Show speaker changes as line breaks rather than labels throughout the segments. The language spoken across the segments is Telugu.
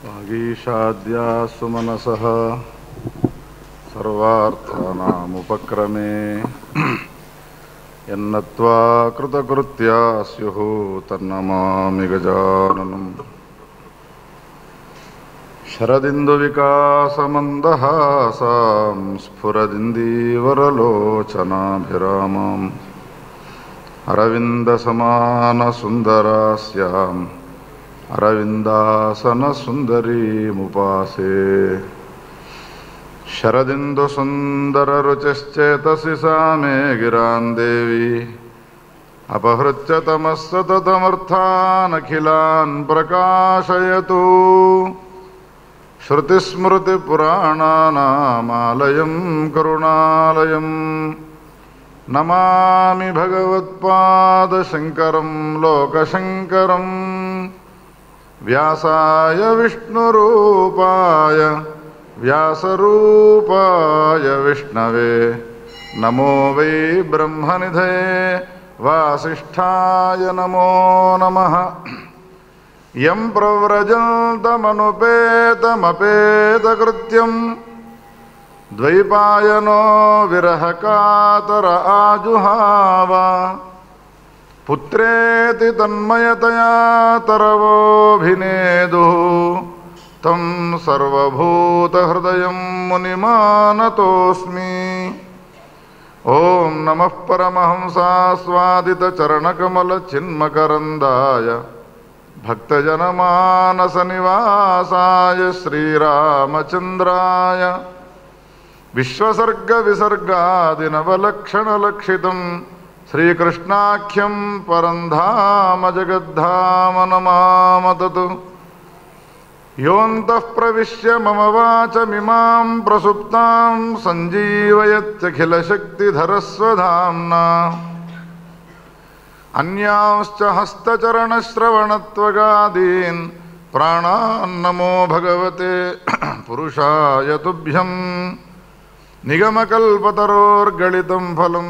वागीशाद्या सुमनसः सर्वार्थानामुपक्रमे यन्नत्वा कृतकृत्या स्युः तन्नमामि गजाननम् शरदिन्दुविकासमन्दहासां स्फुरदिन्दीवरलोचनाभिरामाम् अरविन्दसमानसुन्दरास्याम् अरविन्दासनसुन्दरीमुपासे शरदिन्दुसुन्दररुचिश्चेतसि सा मे गिरान् देवी अपहृत्य तमः सततमर्थानखिलान् प्रकाशयतु श्रुतिस्मृतिपुराणानामालयं करुणालयम् नमामि भगवत्पादशङ्करं लोकशङ्करम् व्यासाय विष्णुरूपाय व्यासरूपाय विष्णवे नमो वै ब्रह्मनिधये वासिष्ठाय नमो नमः यं प्रव्रजन्तमनुपेतमपेतकृत्यम् द्वैपायनो विरहकातर आजुहाव पुत्रेति तन्मयतया तरवोऽभिनेदुः तं सर्वभूतहृदयं मुनिमानतोऽस्मि ॐ नमः परमहंसास्वादितचरणकमलचिन्मकरन्दाय भक्तजनमानसनिवासाय श्रीरामचन्द्राय विश्वसर्गविसर्गादिनवलक्षणलक्षितं श्रीकृष्णाख्यं परन्धाम जगद्धाम नमामततु योऽन्तः प्रविश्य मम वाचमिमां प्रसुप्तां सञ्जीवयत्यखिलशक्तिधरस्वधाम्ना अन्यांश्च हस्तचरणश्रवणत्वगादीन् प्राणान्नमो भगवते पुरुषाय तुभ्यम् निगमकल्पतरोर्गलितं फलं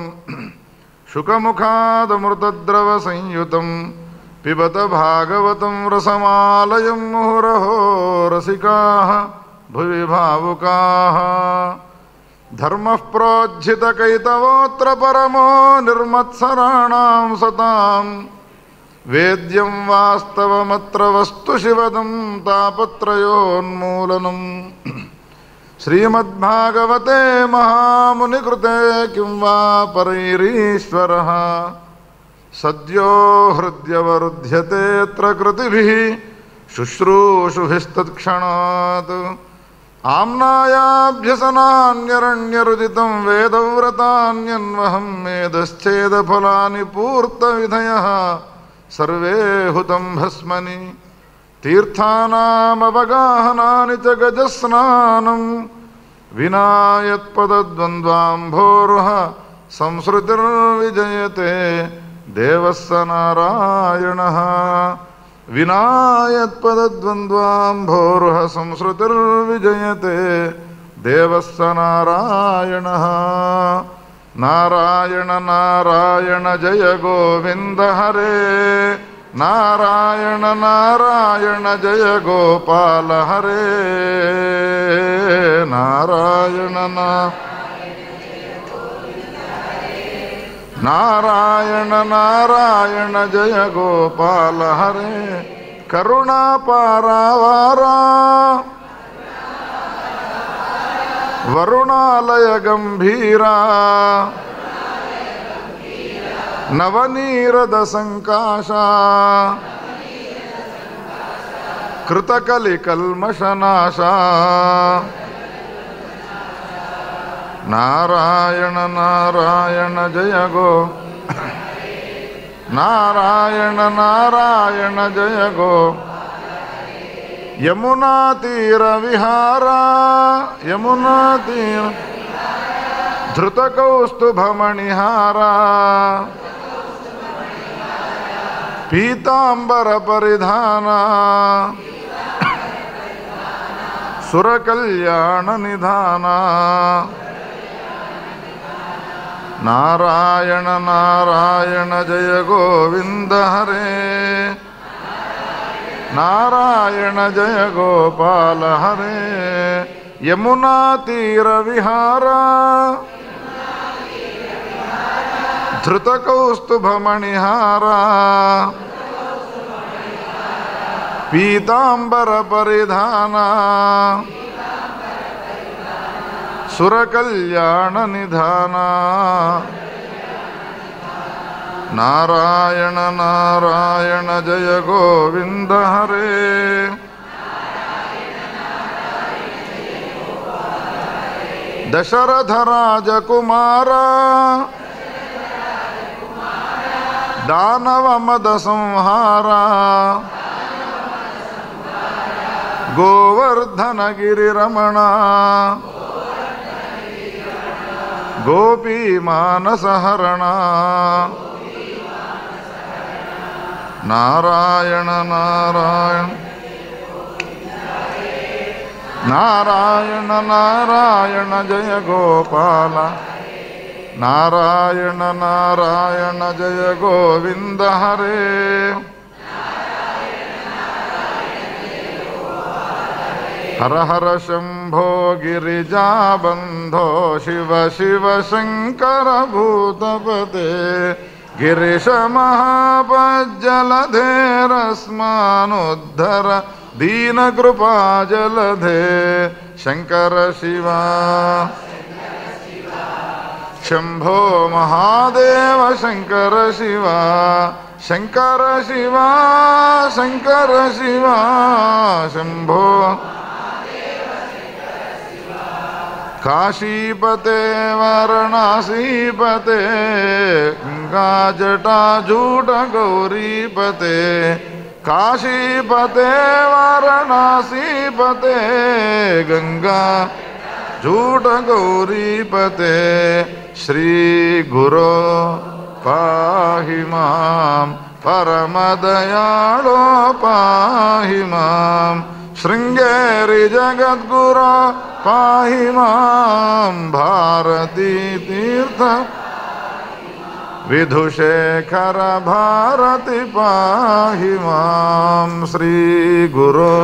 शुकमुखादमृतद्रवसंयुतं पिबत भागवतं रसमालयं मुहुरहो रसिकाः भुवि भावुकाः धर्मः प्रोज्झितकैतवोऽत्र परमो निर्मत्सराणां सतां वेद्यं वास्तवमत्र वस्तु शिवदं तापत्रयोन्मूलनम् श्रीमद्भागवते महामुनिकृते किं वा परैरीश्वरः सद्यो हृद्यवरुध्यतेऽत्र कृतिभिः शुश्रूषुभिस्तत्क्षणात् आम्नायाभ्यसनान्यरण्यरुदितं वेदव्रतान्यन्वहं मेदश्चेदफलानि पूर्तविधयः सर्वे हुतं भस्मनि तीर्थानामवगाहनानि च गजस्नानं विना यत्पदद्वन्द्वाम्भोरुह संसृतिर्विजयते देवः स नारायणः विना यत्पदद्वन्द्वाम्भोरुह संसृतिर्विजयते देवः स नारायणः नारायण नारायण जय गोविन्द हरे नारायण नारायण जय गोपाल हरे नारायण ना नारायण नारायण जय गोपाल हरे करुणा पारावारा वरुणालय गंभीरा नवनीरद संकाशा कृतकलिकल्मषनाशा नारायण नारायण जय गो नारायण नारायण जय गो यमुना तीर विहारा यमुना तीर धृतकौस्तुभमणिहारा पीतांबर परिधाना सुरकल्याण निधाना नारायण नारायण जय गोविन्द हरे నారాయణ జయ గోపాల హరే యమునా తీర విహార ధృత కౌస్తుభమణిహార పీతాంబర పరిధాన సురకల్యాణ నిధాన నారాయణ నారాయణ జయ గోవింద హరే దశరథ రాజకుమార దానవ మద సంహార గోవర్ధన గిరి రమణ గోపీ మానసహరణ నారాయణ నారాయణ నారాయణ నారాయణ జయ గోపాల నారాయణ నారాయణ జయ గోవింద హరే హర హర శంభో గిరిజాబంధో శివ శివ శంకర భూతపతే గిరిశ మహాపజ్జలధేరస్మానుద్ధర దీనకృపా జలధే శంకర శివా శంభో మహాదేవ శంకర శివ శంకర శివ శంకర శివ శంభో కాశీపతే వారణాసీపతే గంగాజటా జూట గౌరీపతే కాశీపతే వారణాసీపతే గంగా జూట గౌరీపతే శ్రీ గురో పాహి మాం పరమదయాళో పాహి మాం శృంగేరి జగద్గుర పాహి మాం భారతీ తీర్థ విధుశేఖర భారతి పాహి మాం శ్రీ గురో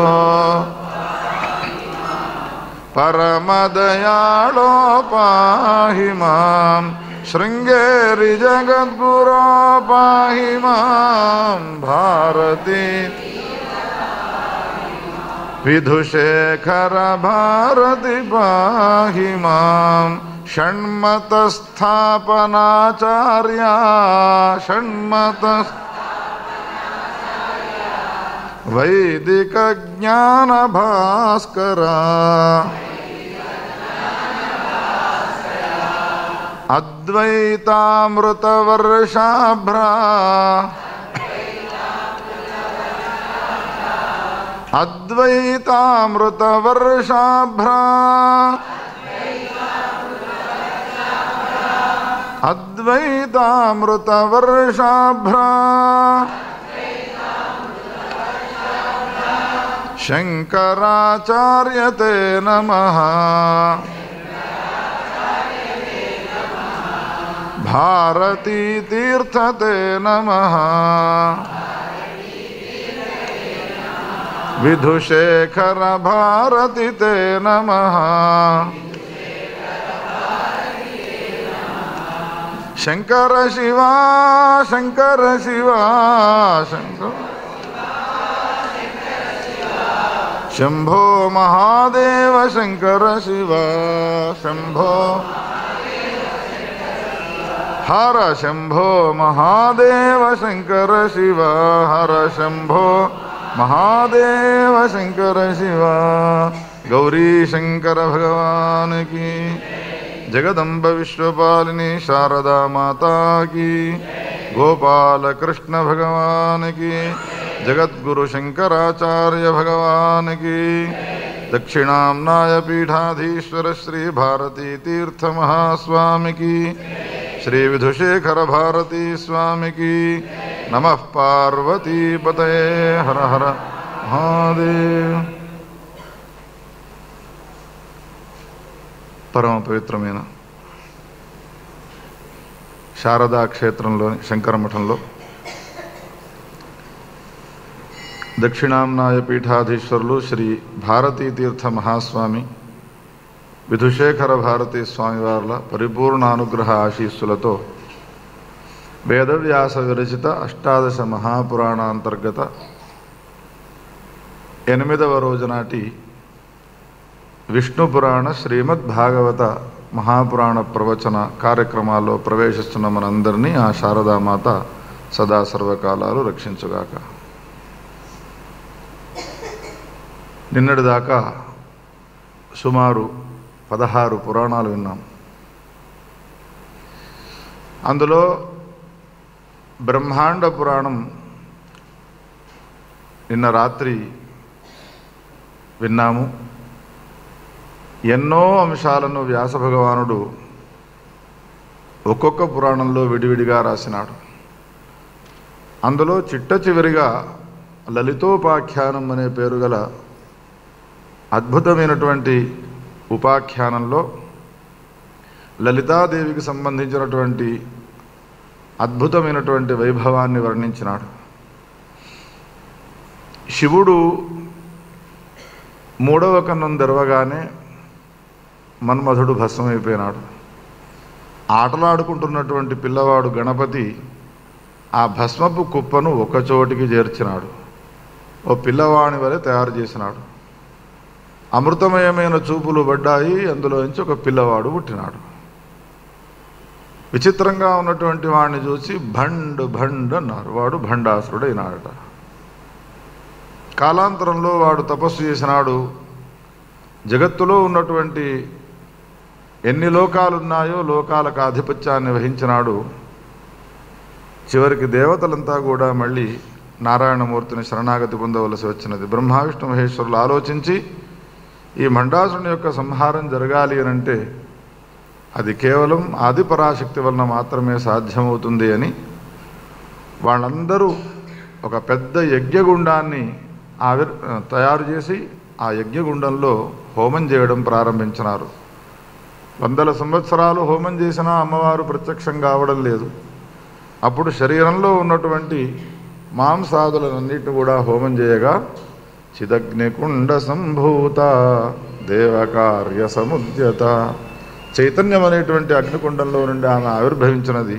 పరమదయాళో పాహి మాం శృంగేరి జగద్గురో పాహి మాం భారతి విధుశేఖర భారతి పాహి మాం షణ్మతస్థాపనాచార్య షణ్మత వైదిక జ్ఞాన భాస్కర అద్వైతామృతవర్షాభ్రా అద్వైతామృతవర్షాభ్రా అద్వైతామృతవర్షాభ్రా శంకరాచార్యతే నమ భారతీతీర్థతే నమ విధుశేఖర భారతి తే నమ శంకర శివ శంకర శివ శంకర శంభో మహాదేవ శంకర శివ శంభో హర శంభో మహాదేవ శంకర శివ హర శంభో మహాదేవ శంకర శివ గౌరీ శంకర భగవాన్ की जगदम्ब विश्वपालिनी शारदा माता की गोपाल कृष्ण भगवान की जगद्गुरु शंकराचार्य भगवान की दक्षिणाम्नाय पीठाधीश्वर श्री भारती तीर्थ महास्वामी की श्री विधुशेखर भारती स्वामी की नमः पार्वती पतये हर हर महादेव పరమ పవిత్రమైన శారదా క్షేత్రంలోని శంకరమఠంలో దక్షిణాంనాయ పీఠాధీశ్వరులు శ్రీ భారతీ తీర్థ మహాస్వామి విధుశేఖర భారతీ స్వామివార్ల పరిపూర్ణ అనుగ్రహ ఆశీస్సులతో వేదవ్యాస విరచిత అష్టాదశ మహాపురాణాంతర్గత ఎనిమిదవ రోజు నాటి విష్ణు పురాణ శ్రీమద్ భాగవత మహాపురాణ ప్రవచన కార్యక్రమాల్లో ప్రవేశిస్తున్న మనందరినీ ఆ శారదామాత సదా సర్వకాలాలు రక్షించుగాక నిన్నటిదాకా సుమారు పదహారు పురాణాలు విన్నాం అందులో బ్రహ్మాండ పురాణం నిన్న రాత్రి విన్నాము ఎన్నో అంశాలను వ్యాస భగవానుడు ఒక్కొక్క పురాణంలో విడివిడిగా రాసినాడు అందులో చిట్ట చివరిగా లలితోపాఖ్యానం అనే పేరు గల అద్భుతమైనటువంటి ఉపాఖ్యానంలో లలితాదేవికి సంబంధించినటువంటి అద్భుతమైనటువంటి వైభవాన్ని వర్ణించినాడు శివుడు మూడవ కన్నం తెరవగానే మన్మధుడు భస్మైపోయినాడు ఆటలాడుకుంటున్నటువంటి పిల్లవాడు గణపతి ఆ భస్మపు కుప్పను ఒకచోటికి చేర్చినాడు ఓ పిల్లవాని వలె తయారు చేసినాడు అమృతమయమైన చూపులు పడ్డాయి అందులోంచి ఒక పిల్లవాడు పుట్టినాడు విచిత్రంగా ఉన్నటువంటి వాడిని చూసి భండ్ భండ్ అన్నారు వాడు భండాసురుడైనాడట కాలాంతరంలో వాడు తపస్సు చేసినాడు జగత్తులో ఉన్నటువంటి ఎన్ని లోకాలున్నాయో లోకాలకు ఆధిపత్యాన్ని వహించినాడు చివరికి దేవతలంతా కూడా మళ్ళీ నారాయణమూర్తిని శరణాగతి పొందవలసి వచ్చినది బ్రహ్మ విష్ణు మహేశ్వరులు ఆలోచించి ఈ మండాసుని యొక్క సంహారం జరగాలి అని అంటే అది కేవలం ఆది పరాశక్తి వలన మాత్రమే సాధ్యమవుతుంది అని వాళ్ళందరూ ఒక పెద్ద యజ్ఞగుండాన్ని ఆవిర్ తయారు చేసి ఆ యజ్ఞగుండంలో హోమం చేయడం ప్రారంభించినారు వందల సంవత్సరాలు హోమం చేసినా అమ్మవారు ప్రత్యక్షం కావడం లేదు అప్పుడు శరీరంలో ఉన్నటువంటి మాంసాదులన్నిటిని కూడా హోమం చేయగా చిదగ్నికుండ సంభూత దేవకార్య సముద్యత చైతన్యం అనేటువంటి అగ్నికుండంలో నుండి ఆమె ఆవిర్భవించినది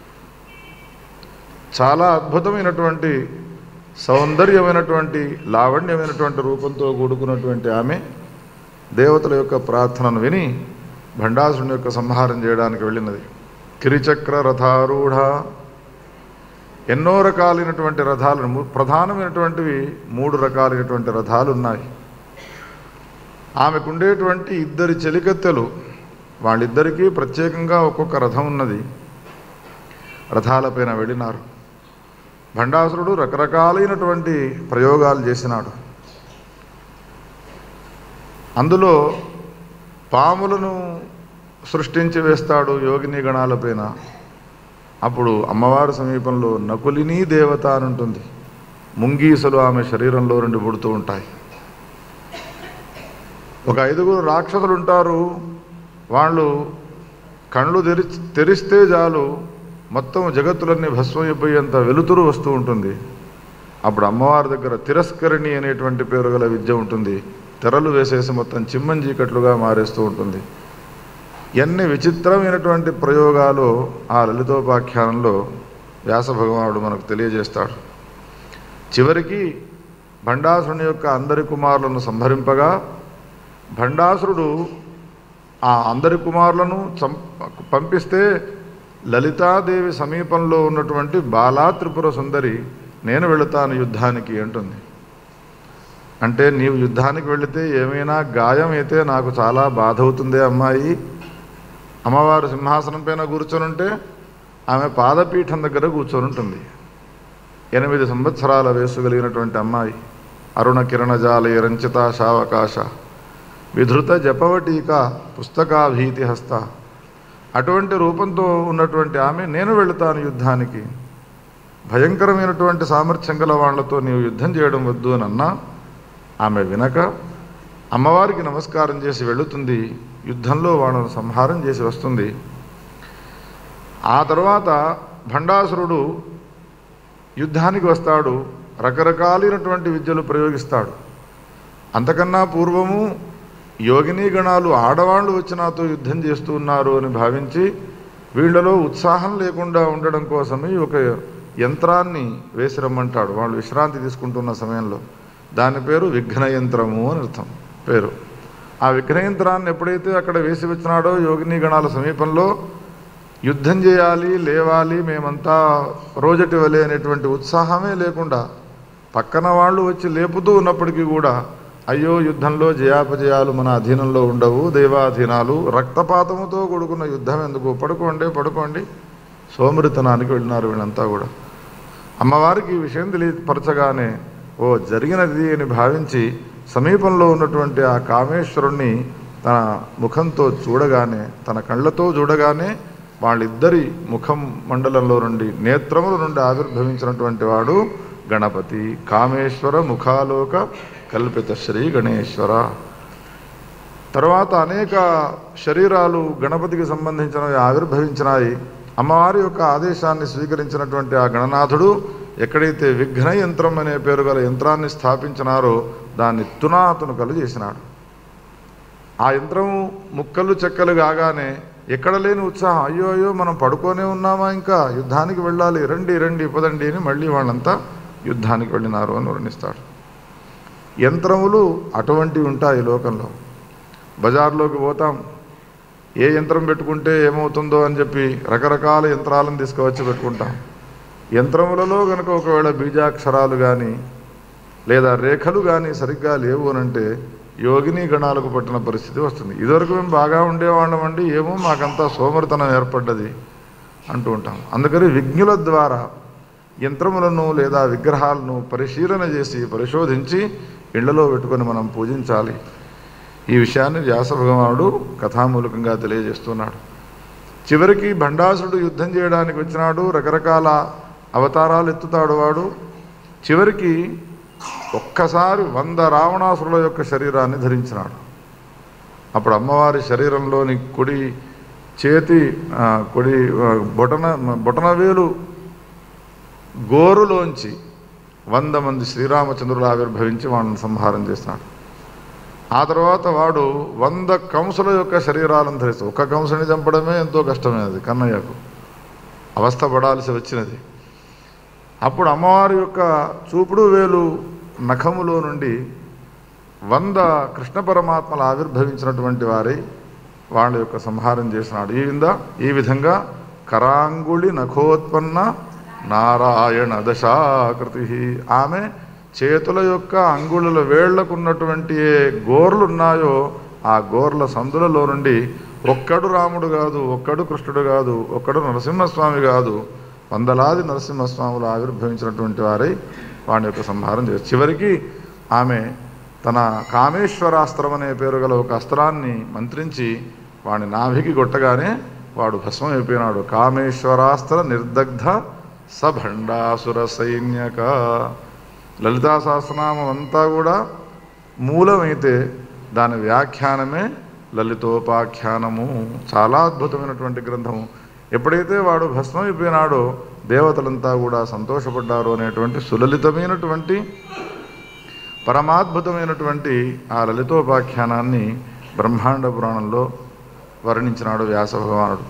చాలా అద్భుతమైనటువంటి సౌందర్యమైనటువంటి లావణ్యమైనటువంటి రూపంతో కూడుకున్నటువంటి ఆమె దేవతల యొక్క ప్రార్థనను విని భండాసుని యొక్క సంహారం చేయడానికి వెళ్ళినది కిరిచక్ర రథారూఢ ఎన్నో రకాలైనటువంటి రథాలు ప్రధానమైనటువంటివి మూడు రకాలైనటువంటి రథాలు ఉన్నాయి ఆమెకుండేటువంటి ఇద్దరి చెలికత్తెలు వాళ్ళిద్దరికీ ప్రత్యేకంగా ఒక్కొక్క రథం ఉన్నది రథాలపైన వెళ్ళినారు భండాసురుడు రకరకాలైనటువంటి ప్రయోగాలు చేసినాడు అందులో పాములను సృష్టించి వేస్తాడు యోగిని గణాలపైన అప్పుడు అమ్మవారి సమీపంలో నకులిని దేవత అని ఉంటుంది ముంగీసలు ఆమె శరీరంలో నుండి పుడుతూ ఉంటాయి ఒక ఐదుగురు రాక్షసులు ఉంటారు వాళ్ళు కళ్ళు తెరి తెరిస్తే చాలు మొత్తం జగత్తులన్నీ భస్మైపోయేంత వెలుతురు వస్తూ ఉంటుంది అప్పుడు అమ్మవారి దగ్గర తిరస్కరిణి అనేటువంటి పేరు గల విద్య ఉంటుంది తెరలు వేసేసి మొత్తం చిమ్మం చీకట్లుగా మారేస్తూ ఉంటుంది ఎన్ని విచిత్రమైనటువంటి ప్రయోగాలు ఆ లలితోపాఖ్యానంలో వ్యాస భగవానుడు మనకు తెలియజేస్తాడు చివరికి భండాసురుని యొక్క అందరి కుమారులను సంహరింపగా భండాసురుడు ఆ అందరి కుమారులను చం పంపిస్తే లలితాదేవి సమీపంలో ఉన్నటువంటి బాలా త్రిపుర సుందరి నేను వెళుతాను యుద్ధానికి అంటుంది అంటే నీవు యుద్ధానికి వెళితే ఏమైనా గాయం అయితే నాకు చాలా బాధ అవుతుందే అమ్మాయి అమ్మవారు సింహాసనం పైన కూర్చొని ఉంటే ఆమె పాదపీఠం దగ్గర కూర్చొని ఉంటుంది ఎనిమిది సంవత్సరాల వయసు కలిగినటువంటి అమ్మాయి అరుణ కిరణజాలయ రంచిత శావకాశ విధృత జపవటీక పుస్తకాభీతి హస్త అటువంటి రూపంతో ఉన్నటువంటి ఆమె నేను వెళుతాను యుద్ధానికి భయంకరమైనటువంటి సామర్థ్యం గల వాళ్లతో నీవు యుద్ధం చేయడం వద్దు అని అన్నా ఆమె వినక అమ్మవారికి నమస్కారం చేసి వెళుతుంది యుద్ధంలో వాళ్ళను సంహారం చేసి వస్తుంది ఆ తర్వాత భండాసురుడు యుద్ధానికి వస్తాడు రకరకాలైనటువంటి విద్యలు ప్రయోగిస్తాడు అంతకన్నా పూర్వము యోగిని గణాలు ఆడవాళ్ళు వచ్చి నాతో యుద్ధం చేస్తూ ఉన్నారు అని భావించి వీళ్ళలో ఉత్సాహం లేకుండా ఉండడం కోసమే ఒక యంత్రాన్ని వేసి రమ్మంటాడు వాళ్ళు విశ్రాంతి తీసుకుంటున్న సమయంలో దాని పేరు విఘ్న యంత్రము అని అర్థం పేరు ఆ విఘ్న యంత్రాన్ని ఎప్పుడైతే అక్కడ వేసి వచ్చినాడో యోగిని గణాల సమీపంలో యుద్ధం చేయాలి లేవాలి మేమంతా రోజటి వలె అనేటువంటి ఉత్సాహమే లేకుండా పక్కన వాళ్ళు వచ్చి లేపుతూ ఉన్నప్పటికీ కూడా అయ్యో యుద్ధంలో జయాపజయాలు మన అధీనంలో ఉండవు దైవాధీనాలు రక్తపాతముతో కూడుకున్న యుద్ధం ఎందుకు పడుకోండి పడుకోండి సోమరితనానికి వెళ్ళినారు వీళ్ళంతా కూడా అమ్మవారికి ఈ విషయం తెలియపరచగానే ఓ జరిగినది అని భావించి సమీపంలో ఉన్నటువంటి ఆ కామేశ్వరుణ్ణి తన ముఖంతో చూడగానే తన కళ్ళతో చూడగానే వాళ్ళిద్దరి ముఖం మండలంలో నుండి నేత్రముల నుండి ఆవిర్భవించినటువంటి వాడు గణపతి కామేశ్వర ముఖాలోక కల్పిత శ్రీ గణేశ్వర తర్వాత అనేక శరీరాలు గణపతికి సంబంధించినవి ఆవిర్భవించినాయి అమ్మవారి యొక్క ఆదేశాన్ని స్వీకరించినటువంటి ఆ గణనాథుడు ఎక్కడైతే విఘ్న యంత్రం అనే పేరు గల యంత్రాన్ని స్థాపించినారో దాన్ని తునాతునకలు చేసినాడు ఆ యంత్రం ముక్కలు చెక్కలు కాగానే ఎక్కడ లేని ఉత్సాహం అయ్యో అయ్యో మనం పడుకోనే ఉన్నామా ఇంకా యుద్ధానికి వెళ్ళాలి రండి రండి పదండి అని మళ్ళీ వాళ్ళంతా యుద్ధానికి వెళ్ళినారు అని వర్ణిస్తాడు యంత్రములు అటువంటివి ఉంటాయి లోకంలో బజార్లోకి పోతాం ఏ యంత్రం పెట్టుకుంటే ఏమవుతుందో అని చెప్పి రకరకాల యంత్రాలను తీసుకువచ్చి పెట్టుకుంటాం యంత్రములలో కనుక ఒకవేళ బీజాక్షరాలు కానీ లేదా రేఖలు కానీ సరిగ్గా లేవు అనంటే యోగిని గణాలకు పట్టిన పరిస్థితి వస్తుంది ఇదివరకు మేము బాగా ఉండేవాళ్ళమండి ఏమో మాకంతా సోమరితనం ఏర్పడ్డది అంటూ ఉంటాం అందుకని విజ్ఞుల ద్వారా యంత్రములను లేదా విగ్రహాలను పరిశీలన చేసి పరిశోధించి ఇళ్లలో పెట్టుకొని మనం పూజించాలి ఈ విషయాన్ని వ్యాస భగవానుడు కథామూలకంగా తెలియజేస్తున్నాడు చివరికి భండాసురుడు యుద్ధం చేయడానికి వచ్చినాడు రకరకాల అవతారాలు ఎత్తుతాడు వాడు చివరికి ఒక్కసారి వంద రావణాసురుల యొక్క శరీరాన్ని ధరించినాడు అప్పుడు అమ్మవారి శరీరంలోని కుడి చేతి ఆ, కుడి ఆ, బొటన బొటనవేలు గోరులోంచి వంద మంది శ్రీరామచంద్రులు ఆవిర్భవించి వాళ్ళని సంహారం చేస్తున్నాడు ఆ తర్వాత వాడు వంద కంసుల యొక్క శరీరాలను ధరిస్తాడు ఒక్క కంసుని చంపడమే ఎంతో కష్టమైనది కన్నయ్యకు అవస్థ పడాల్సి వచ్చినది అప్పుడు అమ్మవారి యొక్క చూపుడు వేలు నఖములో నుండి వంద కృష్ణ పరమాత్మలు ఆవిర్భవించినటువంటి వారి వాళ్ళ యొక్క సంహారం చేసినాడు ఈ విధంగా ఈ విధంగా కరాంగుళి నఖోత్పన్న నారాయణ దశాకృతి ఆమె చేతుల యొక్క అంగుళుల వేళ్లకున్నటువంటి ఏ గోర్లు ఉన్నాయో ఆ గోర్ల సందులలో నుండి ఒక్కడు రాముడు కాదు ఒక్కడు కృష్ణుడు కాదు ఒక్కడు నరసింహస్వామి కాదు వందలాది నరసింహస్వాములు ఆవిర్భవించినటువంటి వారై వాడి యొక్క సంహారం చేస్తారు చివరికి ఆమె తన కామేశ్వరాస్త్రం అనే పేరు గల ఒక అస్త్రాన్ని మంత్రించి వాడి నాభికి కొట్టగానే వాడు భస్మం అయిపోయినాడు కామేశ్వరాస్త్ర నిర్దగ్ధ సభండాసుర సైన్యక లలితా సహస్రనామం అంతా కూడా మూలమైతే దాని వ్యాఖ్యానమే లలితోపాఖ్యానము చాలా అద్భుతమైనటువంటి గ్రంథము ఎప్పుడైతే వాడు భస్మైపోయినాడో దేవతలంతా కూడా సంతోషపడ్డారు అనేటువంటి సులలితమైనటువంటి పరమాద్భుతమైనటువంటి ఆ లలితోపాఖ్యానాన్ని బ్రహ్మాండ పురాణంలో వర్ణించినాడు వ్యాస భగవానుడు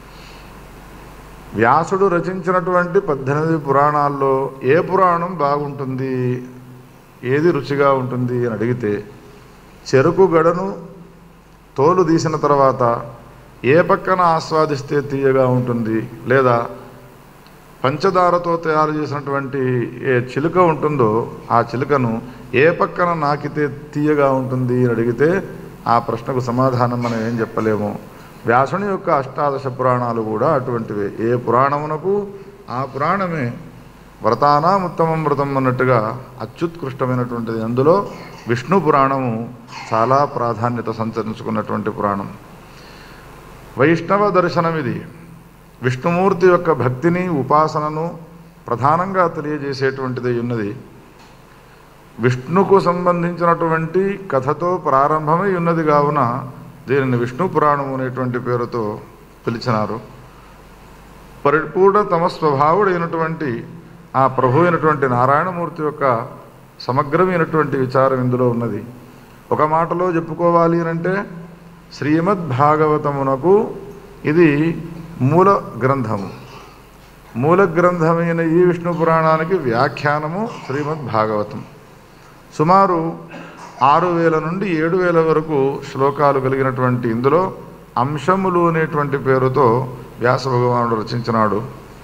వ్యాసుడు రచించినటువంటి పద్దెనిమిది పురాణాల్లో ఏ పురాణం బాగుంటుంది ఏది రుచిగా ఉంటుంది అని అడిగితే చెరుకు గడను తోలు తీసిన తర్వాత ఏ పక్కన ఆస్వాదిస్తే తీయగా ఉంటుంది లేదా పంచదారతో తయారు చేసినటువంటి ఏ చిలుక ఉంటుందో ఆ చిలుకను ఏ పక్కన నాకితే తీయగా ఉంటుంది అని అడిగితే ఆ ప్రశ్నకు సమాధానం మనం ఏం చెప్పలేము వ్యాసుని యొక్క అష్టాదశ పురాణాలు కూడా అటువంటివే ఏ పురాణమునకు ఆ పురాణమే వ్రతానాం ఉత్తమం వ్రతం అన్నట్టుగా అత్యుత్కృష్టమైనటువంటిది అందులో విష్ణు పురాణము చాలా ప్రాధాన్యత సంచరించుకున్నటువంటి పురాణం వైష్ణవ దర్శనం ఇది విష్ణుమూర్తి యొక్క భక్తిని ఉపాసనను ప్రధానంగా తెలియజేసేటువంటిది ఉన్నది విష్ణుకు సంబంధించినటువంటి కథతో ప్రారంభమై ఉన్నది కావున దీనిని విష్ణు పురాణం అనేటువంటి పేరుతో పిలిచినారు పరిపూర్ణ తమ స్వభావుడైనటువంటి ఆ ప్రభు అయినటువంటి నారాయణమూర్తి యొక్క సమగ్రమైనటువంటి విచారం ఇందులో ఉన్నది ఒక మాటలో చెప్పుకోవాలి అంటే శ్రీమద్ భాగవతమునకు ఇది మూల గ్రంథము మూల గ్రంథమైన ఈ విష్ణు పురాణానికి వ్యాఖ్యానము శ్రీమద్ భాగవతం సుమారు ఆరు వేల నుండి ఏడు వేల వరకు శ్లోకాలు కలిగినటువంటి ఇందులో అంశములు అనేటువంటి పేరుతో వ్యాస భగవానుడు రచించినాడు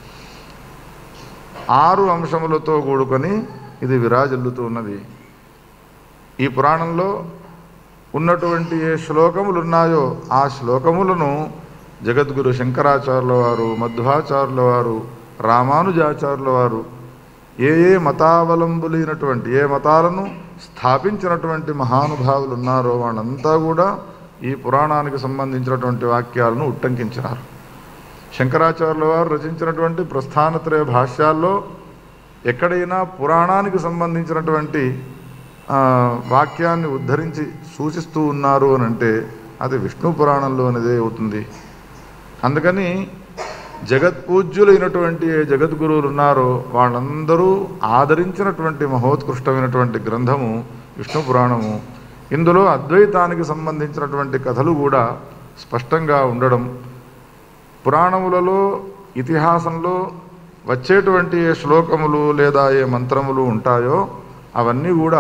ఆరు అంశములతో కూడుకొని ఇది విరాజిల్లుతూ ఉన్నది ఈ పురాణంలో ఉన్నటువంటి ఏ శ్లోకములు ఉన్నాయో ఆ శ్లోకములను జగద్గురు శంకరాచార్యుల వారు మధ్వాచార్యుల వారు రామానుజాచార్యుల వారు ఏ ఏ మతావలంబులైనటువంటి ఏ మతాలను స్థాపించినటువంటి మహానుభావులు ఉన్నారో వాళ్ళంతా కూడా ఈ పురాణానికి సంబంధించినటువంటి వాక్యాలను ఉట్టంకించినారు శంకరాచార్యుల వారు రచించినటువంటి ప్రస్థానత్రయ భాష్యాల్లో ఎక్కడైనా పురాణానికి సంబంధించినటువంటి ఆ, వాక్యాన్ని ఉద్ధరించి సూచిస్తూ ఉన్నారు అని అంటే అది విష్ణు పురాణంలోనిదే అవుతుంది అందుకని జగత్పూజ్యులైనటువంటి ఏ జగద్గురువులు ఉన్నారో వాళ్ళందరూ ఆదరించినటువంటి మహోత్కృష్టమైనటువంటి గ్రంథము విష్ణు పురాణము ఇందులో అద్వైతానికి సంబంధించినటువంటి కథలు కూడా స్పష్టంగా ఉండడం పురాణములలో ఇతిహాసంలో వచ్చేటువంటి ఏ శ్లోకములు లేదా ఏ మంత్రములు ఉంటాయో అవన్నీ కూడా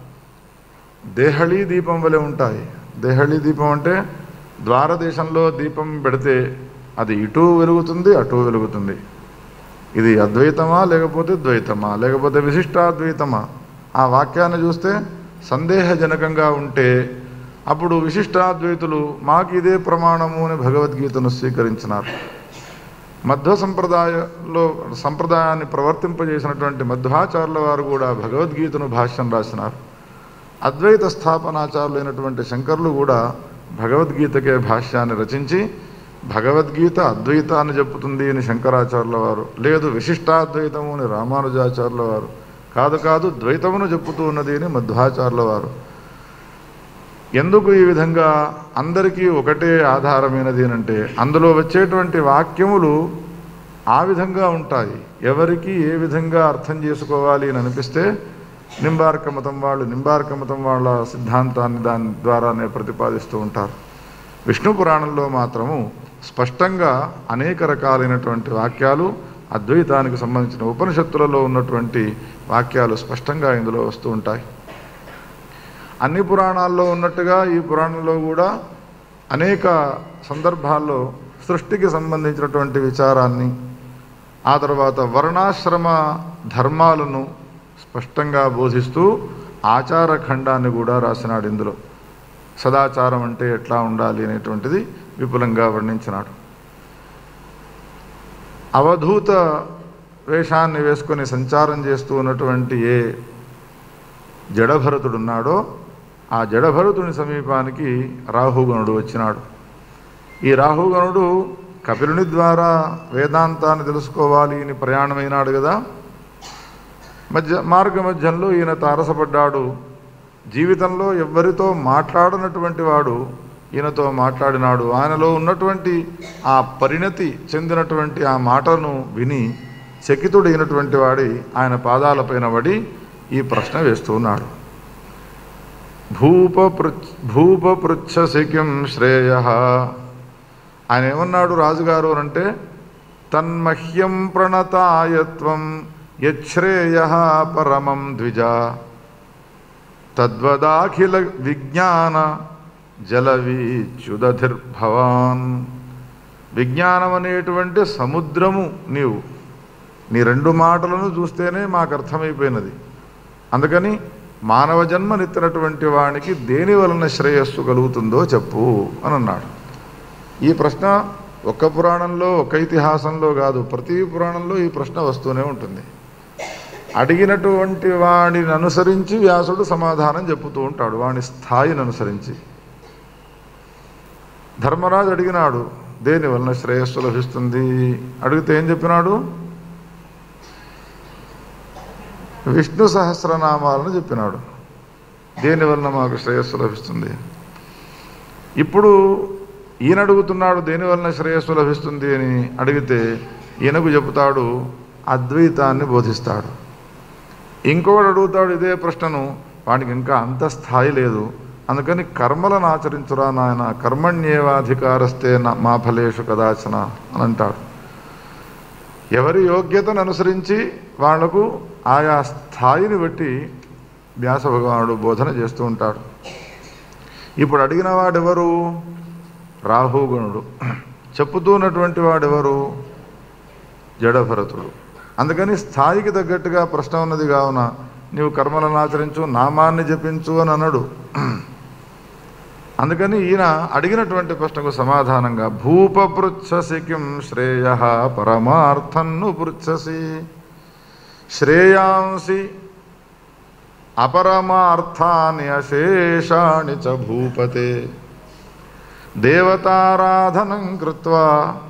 దేహళీ దీపం వలె ఉంటాయి దేహళీ దీపం అంటే ద్వారదేశంలో దీపం పెడితే అది ఇటు వెలుగుతుంది అటు వెలుగుతుంది ఇది అద్వైతమా లేకపోతే ద్వైతమా లేకపోతే విశిష్టాద్వైతమా ఆ వాక్యాన్ని చూస్తే సందేహజనకంగా ఉంటే అప్పుడు విశిష్టాద్వైతులు మాకు ఇదే ప్రమాణము అని భగవద్గీతను స్వీకరించినారు మధ్వ సంప్రదాయంలో సంప్రదాయాన్ని ప్రవర్తింపజేసినటువంటి మధ్వాచార్యుల వారు కూడా భగవద్గీతను భాష్యం రాసినారు అద్వైత స్థాపనాచారులైనటువంటి శంకర్లు కూడా భగవద్గీతకే భాష్యాన్ని రచించి భగవద్గీత అద్వైతాన్ని చెప్పుతుంది అని శంకరాచార్యుల వారు లేదు విశిష్టాద్వైతము అని రామానుజాచార్యుల వారు కాదు కాదు ద్వైతమును చెప్పుతూ ఉన్నది అని మధ్వాచార్యుల వారు ఎందుకు ఈ విధంగా అందరికీ ఒకటే ఆధారమైనది అంటే అందులో వచ్చేటువంటి వాక్యములు ఆ విధంగా ఉంటాయి ఎవరికి ఏ విధంగా అర్థం చేసుకోవాలి అని అనిపిస్తే నింబార్క మతం వాళ్ళు నింబార్క మతం వాళ్ళ సిద్ధాంతాన్ని దాని ద్వారానే ప్రతిపాదిస్తూ ఉంటారు విష్ణు పురాణంలో మాత్రము స్పష్టంగా అనేక రకాలైనటువంటి వాక్యాలు అద్వైతానికి సంబంధించిన ఉపనిషత్తులలో ఉన్నటువంటి వాక్యాలు స్పష్టంగా ఇందులో వస్తూ ఉంటాయి అన్ని పురాణాల్లో ఉన్నట్టుగా ఈ పురాణంలో కూడా అనేక సందర్భాల్లో సృష్టికి సంబంధించినటువంటి విచారాన్ని ఆ తర్వాత వర్ణాశ్రమ ధర్మాలను స్పష్టంగా బోధిస్తూ ఆచార ఖండాన్ని కూడా రాసినాడు ఇందులో సదాచారం అంటే ఎట్లా ఉండాలి అనేటువంటిది విపులంగా వర్ణించినాడు అవధూత వేషాన్ని వేసుకొని సంచారం చేస్తూ ఉన్నటువంటి ఏ జడభరతుడున్నాడో ఆ జడభరతుని సమీపానికి రాహుగణుడు వచ్చినాడు ఈ రాహుగణుడు కపిలుని ద్వారా వేదాంతాన్ని తెలుసుకోవాలి అని ప్రయాణమైనాడు కదా మధ్య మార్గ మధ్యంలో ఈయన తారసపడ్డాడు జీవితంలో ఎవ్వరితో మాట్లాడనటువంటి వాడు ఈయనతో మాట్లాడినాడు ఆయనలో ఉన్నటువంటి ఆ పరిణతి చెందినటువంటి ఆ మాటను విని చకితుడైనటువంటి వాడి ఆయన పాదాలపైన పడి ఈ ప్రశ్న వేస్తూ ఉన్నాడు భూప భూపపృచ్ఛసి కిం శ్రేయ ఆయన ఏమన్నాడు రాజుగారు అని అంటే తన్మహ్యం ప్రణతాయత్వం యశ్రేయ పరమం ద్విజ తద్వదాఖిల విజ్ఞాన జలవీచ్యుదధిర్భవాన్ విజ్ఞానం అనేటువంటి సముద్రము నీవు నీ రెండు మాటలను చూస్తేనే మాకు అర్థమైపోయినది అందుకని మానవ జన్మనెత్తినటువంటి వానికి దేని వలన శ్రేయస్సు కలుగుతుందో చెప్పు అని అన్నాడు ఈ ప్రశ్న ఒక్క పురాణంలో ఒక్క ఇతిహాసంలో కాదు ప్రతి పురాణంలో ఈ ప్రశ్న వస్తూనే ఉంటుంది అడిగినటువంటి వాడిని అనుసరించి వ్యాసుడు సమాధానం చెప్పుతూ ఉంటాడు వాని స్థాయిని అనుసరించి ధర్మరాజు అడిగినాడు దేని వలన శ్రేయస్సు లభిస్తుంది అడిగితే ఏం చెప్పినాడు విష్ణు సహస్రనామాలను చెప్పినాడు దేని వలన మాకు శ్రేయస్సు లభిస్తుంది ఇప్పుడు ఈయన అడుగుతున్నాడు దేని వలన శ్రేయస్సు లభిస్తుంది అని అడిగితే ఈయనకు చెబుతాడు అద్వైతాన్ని బోధిస్తాడు ఇంకొకడు అడుగుతాడు ఇదే ప్రశ్నను వాడికి ఇంకా అంత స్థాయి లేదు అందుకని కర్మలను ఆచరించురా నాయన కర్మణ్యేవాధికారస్తే నా మా ఫలేషు కదాచన అని అంటాడు ఎవరి యోగ్యతను అనుసరించి వాళ్లకు ఆయా స్థాయిని బట్టి వ్యాస భగవానుడు బోధన చేస్తూ ఉంటాడు ఇప్పుడు అడిగిన వాడెవరు రాహుగుణుడు చెప్పుతున్నటువంటి వాడెవరు జడభరతుడు అందుకని స్థాయికి తగ్గట్టుగా ప్రశ్న ఉన్నది కావున నీవు కర్మలను ఆచరించు నామాన్ని జపించు అని అన్నాడు అందుకని ఈయన అడిగినటువంటి ప్రశ్నకు సమాధానంగా భూపపృచ్ఛసి కిం శ్రేయ పరమార్థన్ను పృచ్ఛసి శ్రేయాంసి అపరమార్థాని అశేషాణి చ భూపతే దేవతారాధనం కృత్వా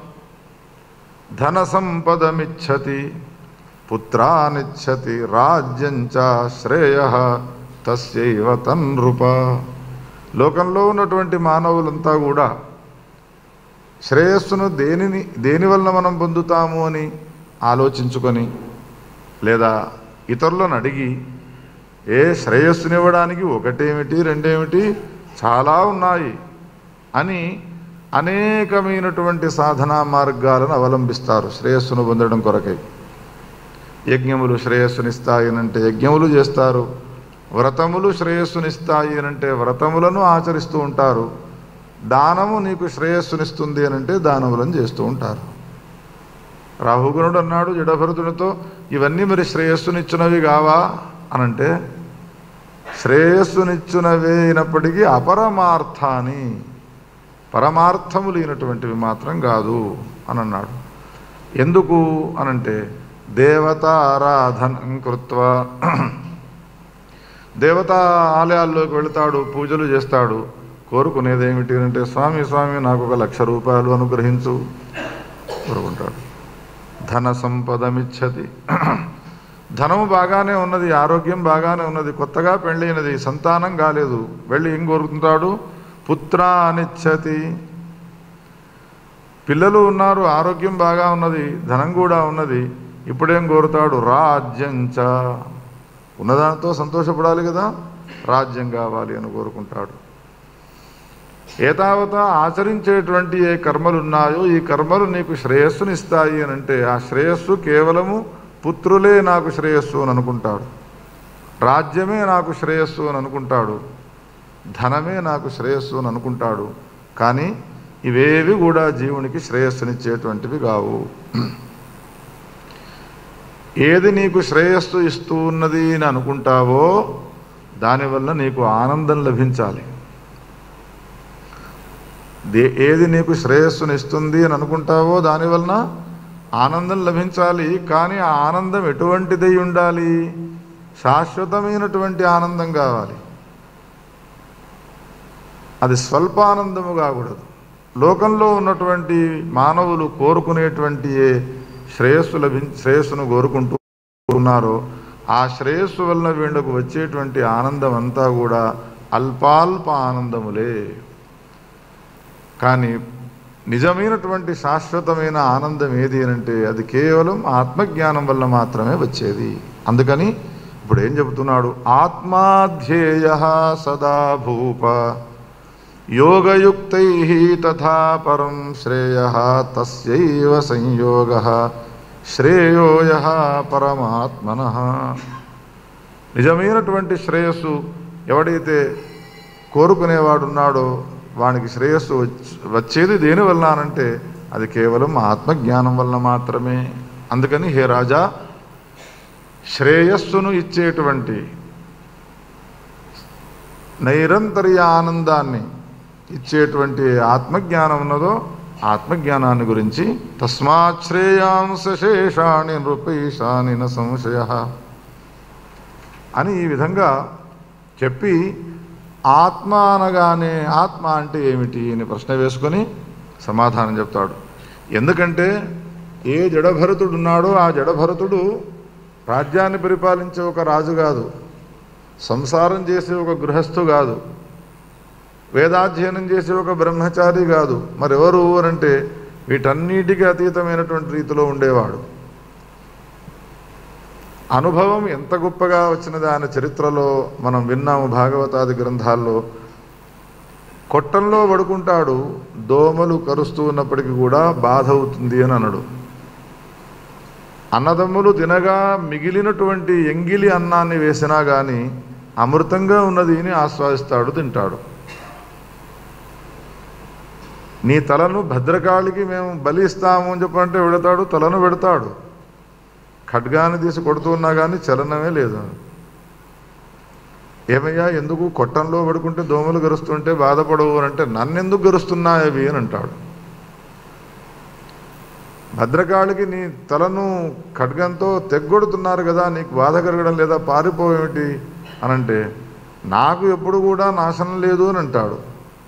ధన సంపదమిచ్చతి పుత్రానిచ్చతి రాజ్యం చ శ్రేయ తస్యైవ తన్నృప లోకంలో ఉన్నటువంటి మానవులంతా కూడా శ్రేయస్సును దేనిని దేని వలన మనం పొందుతాము అని ఆలోచించుకొని లేదా ఇతరులను అడిగి ఏ శ్రేయస్సునివ్వడానికి ఒకటేమిటి రెండేమిటి చాలా ఉన్నాయి అని అనేకమైనటువంటి సాధనా మార్గాలను అవలంబిస్తారు శ్రేయస్సును పొందడం కొరకై యజ్ఞములు శ్రేయస్సునిస్తాయనంటే యజ్ఞములు చేస్తారు వ్రతములు శ్రేయస్సునిస్తాయి అనంటే వ్రతములను ఆచరిస్తూ ఉంటారు దానము నీకు శ్రేయస్సునిస్తుంది అనంటే దానములను చేస్తూ ఉంటారు రాహుగుణుడు అన్నాడు జడభరతునితో ఇవన్నీ మరి శ్రేయస్సునిచ్చినవి కావా అనంటే శ్రేయస్సునిచ్చునవే అయినప్పటికీ అపరమార్థాన్ని పరమార్థము లేనటువంటివి మాత్రం కాదు అని అన్నాడు ఎందుకు అనంటే దేవతారాధనం కృత్వ దేవతా ఆలయాల్లోకి వెళతాడు పూజలు చేస్తాడు కోరుకునేది ఏమిటి అంటే స్వామి స్వామి నాకు ఒక లక్ష రూపాయలు అనుగ్రహించు కోరుకుంటాడు ధన సంపదమిచ్చతి ధనము బాగానే ఉన్నది ఆరోగ్యం బాగానే ఉన్నది కొత్తగా పెళ్ళైనది సంతానం కాలేదు వెళ్ళి ఏం కోరుకుంటాడు పుత్ర అనిచ్చతి పిల్లలు ఉన్నారు ఆరోగ్యం బాగా ఉన్నది ధనం కూడా ఉన్నది ఇప్పుడేం కోరుతాడు రాజ్యంచ ఉన్నదానితో సంతోషపడాలి కదా రాజ్యం కావాలి అని కోరుకుంటాడు ఏతావత ఆచరించేటువంటి ఏ కర్మలు ఉన్నాయో ఈ కర్మలు నీకు శ్రేయస్సునిస్తాయి అని అంటే ఆ శ్రేయస్సు కేవలము పుత్రులే నాకు శ్రేయస్సు అని అనుకుంటాడు రాజ్యమే నాకు శ్రేయస్సు అని అనుకుంటాడు ధనమే నాకు శ్రేయస్సు అని అనుకుంటాడు కానీ ఇవేవి కూడా జీవునికి శ్రేయస్సునిచ్చేటువంటివి కావు ఏది నీకు శ్రేయస్సు ఇస్తూ ఉన్నది అని అనుకుంటావో దానివల్ల నీకు ఆనందం లభించాలి దే ఏది నీకు శ్రేయస్సుని ఇస్తుంది అని అనుకుంటావో దానివలన ఆనందం లభించాలి కానీ ఆ ఆనందం ఎటువంటిదై ఉండాలి శాశ్వతమైనటువంటి ఆనందం కావాలి అది స్వల్పానందము కాకూడదు లోకంలో ఉన్నటువంటి మానవులు కోరుకునేటువంటి ఏ శ్రేయస్సు లభి శ్రేయస్సును కోరుకుంటూ ఉన్నారో ఆ శ్రేయస్సు వలన వీళ్ళకు వచ్చేటువంటి ఆనందం అంతా కూడా అల్పాల్ప ఆనందములే కానీ నిజమైనటువంటి శాశ్వతమైన ఆనందం ఏది అంటే అది కేవలం ఆత్మజ్ఞానం వల్ల మాత్రమే వచ్చేది అందుకని ఇప్పుడు ఏం చెబుతున్నాడు ఆత్మాధ్యేయ సదా భూప యోగయుక్తై తథా పరం శ్రేయ తస్యైవ సంయోగ శ్రేయోయ పరమాత్మన నిజమైనటువంటి శ్రేయస్సు ఎవడైతే కోరుకునేవాడున్నాడో వానికి శ్రేయస్సు వచ్చ- వచ్చేది దేని వల్ల అనంటే అది కేవలం ఆత్మజ్ఞానం వల్ల మాత్రమే అందుకని హే రాజా శ్రేయస్సును ఇచ్చేటువంటి నైరంతర్య ఆనందాన్ని ఇచ్చేటువంటి ఆత్మజ్ఞానం ఉన్నదో ఆత్మజ్ఞానాన్ని గురించి తస్మాత్ శ్రేయాంశ శేషాణి నృపేశాని న సంశయ అని ఈ విధంగా చెప్పి ఆత్మ అనగానే ఆత్మ అంటే ఏమిటి అని ప్రశ్న వేసుకొని సమాధానం చెప్తాడు ఎందుకంటే ఏ జడభరతుడు ఉన్నాడో ఆ జడభరతుడు రాజ్యాన్ని పరిపాలించే ఒక రాజు కాదు సంసారం చేసే ఒక గృహస్థు కాదు వేదాధ్యయనం చేసే ఒక బ్రహ్మచారి కాదు మరెవరు అనంటే వీటన్నిటికీ అతీతమైనటువంటి రీతిలో ఉండేవాడు అనుభవం ఎంత గొప్పగా వచ్చినది ఆయన చరిత్రలో మనం విన్నాము భాగవతాది గ్రంథాల్లో కొట్టంలో పడుకుంటాడు దోమలు కరుస్తూ ఉన్నప్పటికీ కూడా బాధ అవుతుంది అని అనడు అన్నదమ్ములు తినగా మిగిలినటువంటి ఎంగిలి అన్నాన్ని వేసినా కానీ అమృతంగా ఉన్నది అని ఆస్వాదిస్తాడు తింటాడు నీ తలను భద్రకాళికి మేము బలి ఇస్తాము అని చెప్పంటే పెడతాడు తలను పెడతాడు ఖడ్గాన్ని తీసి కొడుతున్నా కానీ చలనమే లేదు ఏమయ్యా ఎందుకు కొట్టంలో పడుకుంటే దోమలు గరుస్తుంటే బాధపడవు అని అంటే నన్నెందుకు గరుస్తున్నాయి అవి అని అంటాడు భద్రకాళికి నీ తలను ఖడ్గంతో తెగ్గొడుతున్నారు కదా నీకు బాధ కలగడం లేదా పారిపోయేమిటి అని అంటే నాకు ఎప్పుడు కూడా నాశనం లేదు అని అంటాడు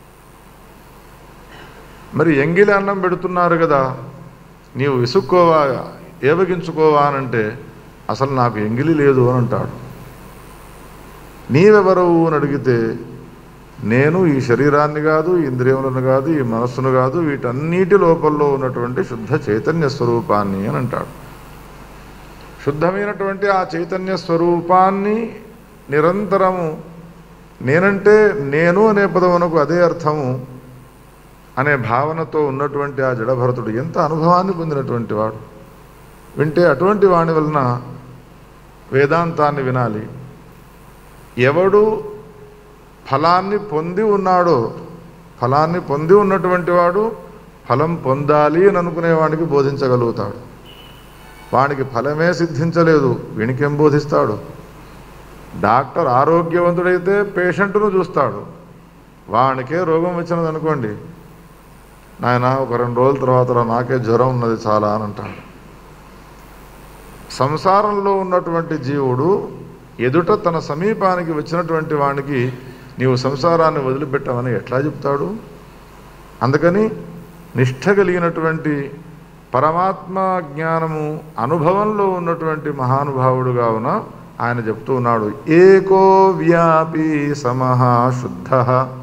మరి ఎంగిలి అన్నం పెడుతున్నారు కదా నీవు విసుక్కోవా ఏవగించుకోవా అని అంటే అసలు నాకు ఎంగిలి లేదు అని అంటాడు నీవెవరవు అని అడిగితే నేను ఈ శరీరాన్ని కాదు ఈ ఇంద్రియములను కాదు ఈ మనస్సును కాదు వీటన్నిటి లోపల్లో ఉన్నటువంటి శుద్ధ చైతన్య స్వరూపాన్ని అని అంటాడు శుద్ధమైనటువంటి ఆ చైతన్య స్వరూపాన్ని నిరంతరము నేనంటే నేను అనే పదమునకు అదే అర్థము అనే భావనతో ఉన్నటువంటి ఆ జడభరతుడు ఎంత అనుభవాన్ని పొందినటువంటి వాడు వింటే అటువంటి వాని వలన వేదాంతాన్ని వినాలి ఎవడు ఫలాన్ని పొంది ఉన్నాడో ఫలాన్ని పొంది ఉన్నటువంటి వాడు ఫలం పొందాలి అని అనుకునేవాడికి బోధించగలుగుతాడు వానికి ఫలమే సిద్ధించలేదు వీనికేం బోధిస్తాడు డాక్టర్ ఆరోగ్యవంతుడైతే పేషెంట్ను చూస్తాడు వానికే రోగం వచ్చినది అనుకోండి నాయన ఒక రెండు రోజుల తర్వాత నాకే జ్వరం ఉన్నది చాలా అని అంటాడు సంసారంలో ఉన్నటువంటి జీవుడు ఎదుట తన సమీపానికి వచ్చినటువంటి వానికి నీవు సంసారాన్ని వదిలిపెట్టామని ఎట్లా చెప్తాడు అందుకని నిష్ఠ కలిగినటువంటి పరమాత్మ జ్ఞానము అనుభవంలో ఉన్నటువంటి మహానుభావుడు కావున ఆయన చెప్తూ ఉన్నాడు ఏకో వ్యాపీ సమహ శుద్ధ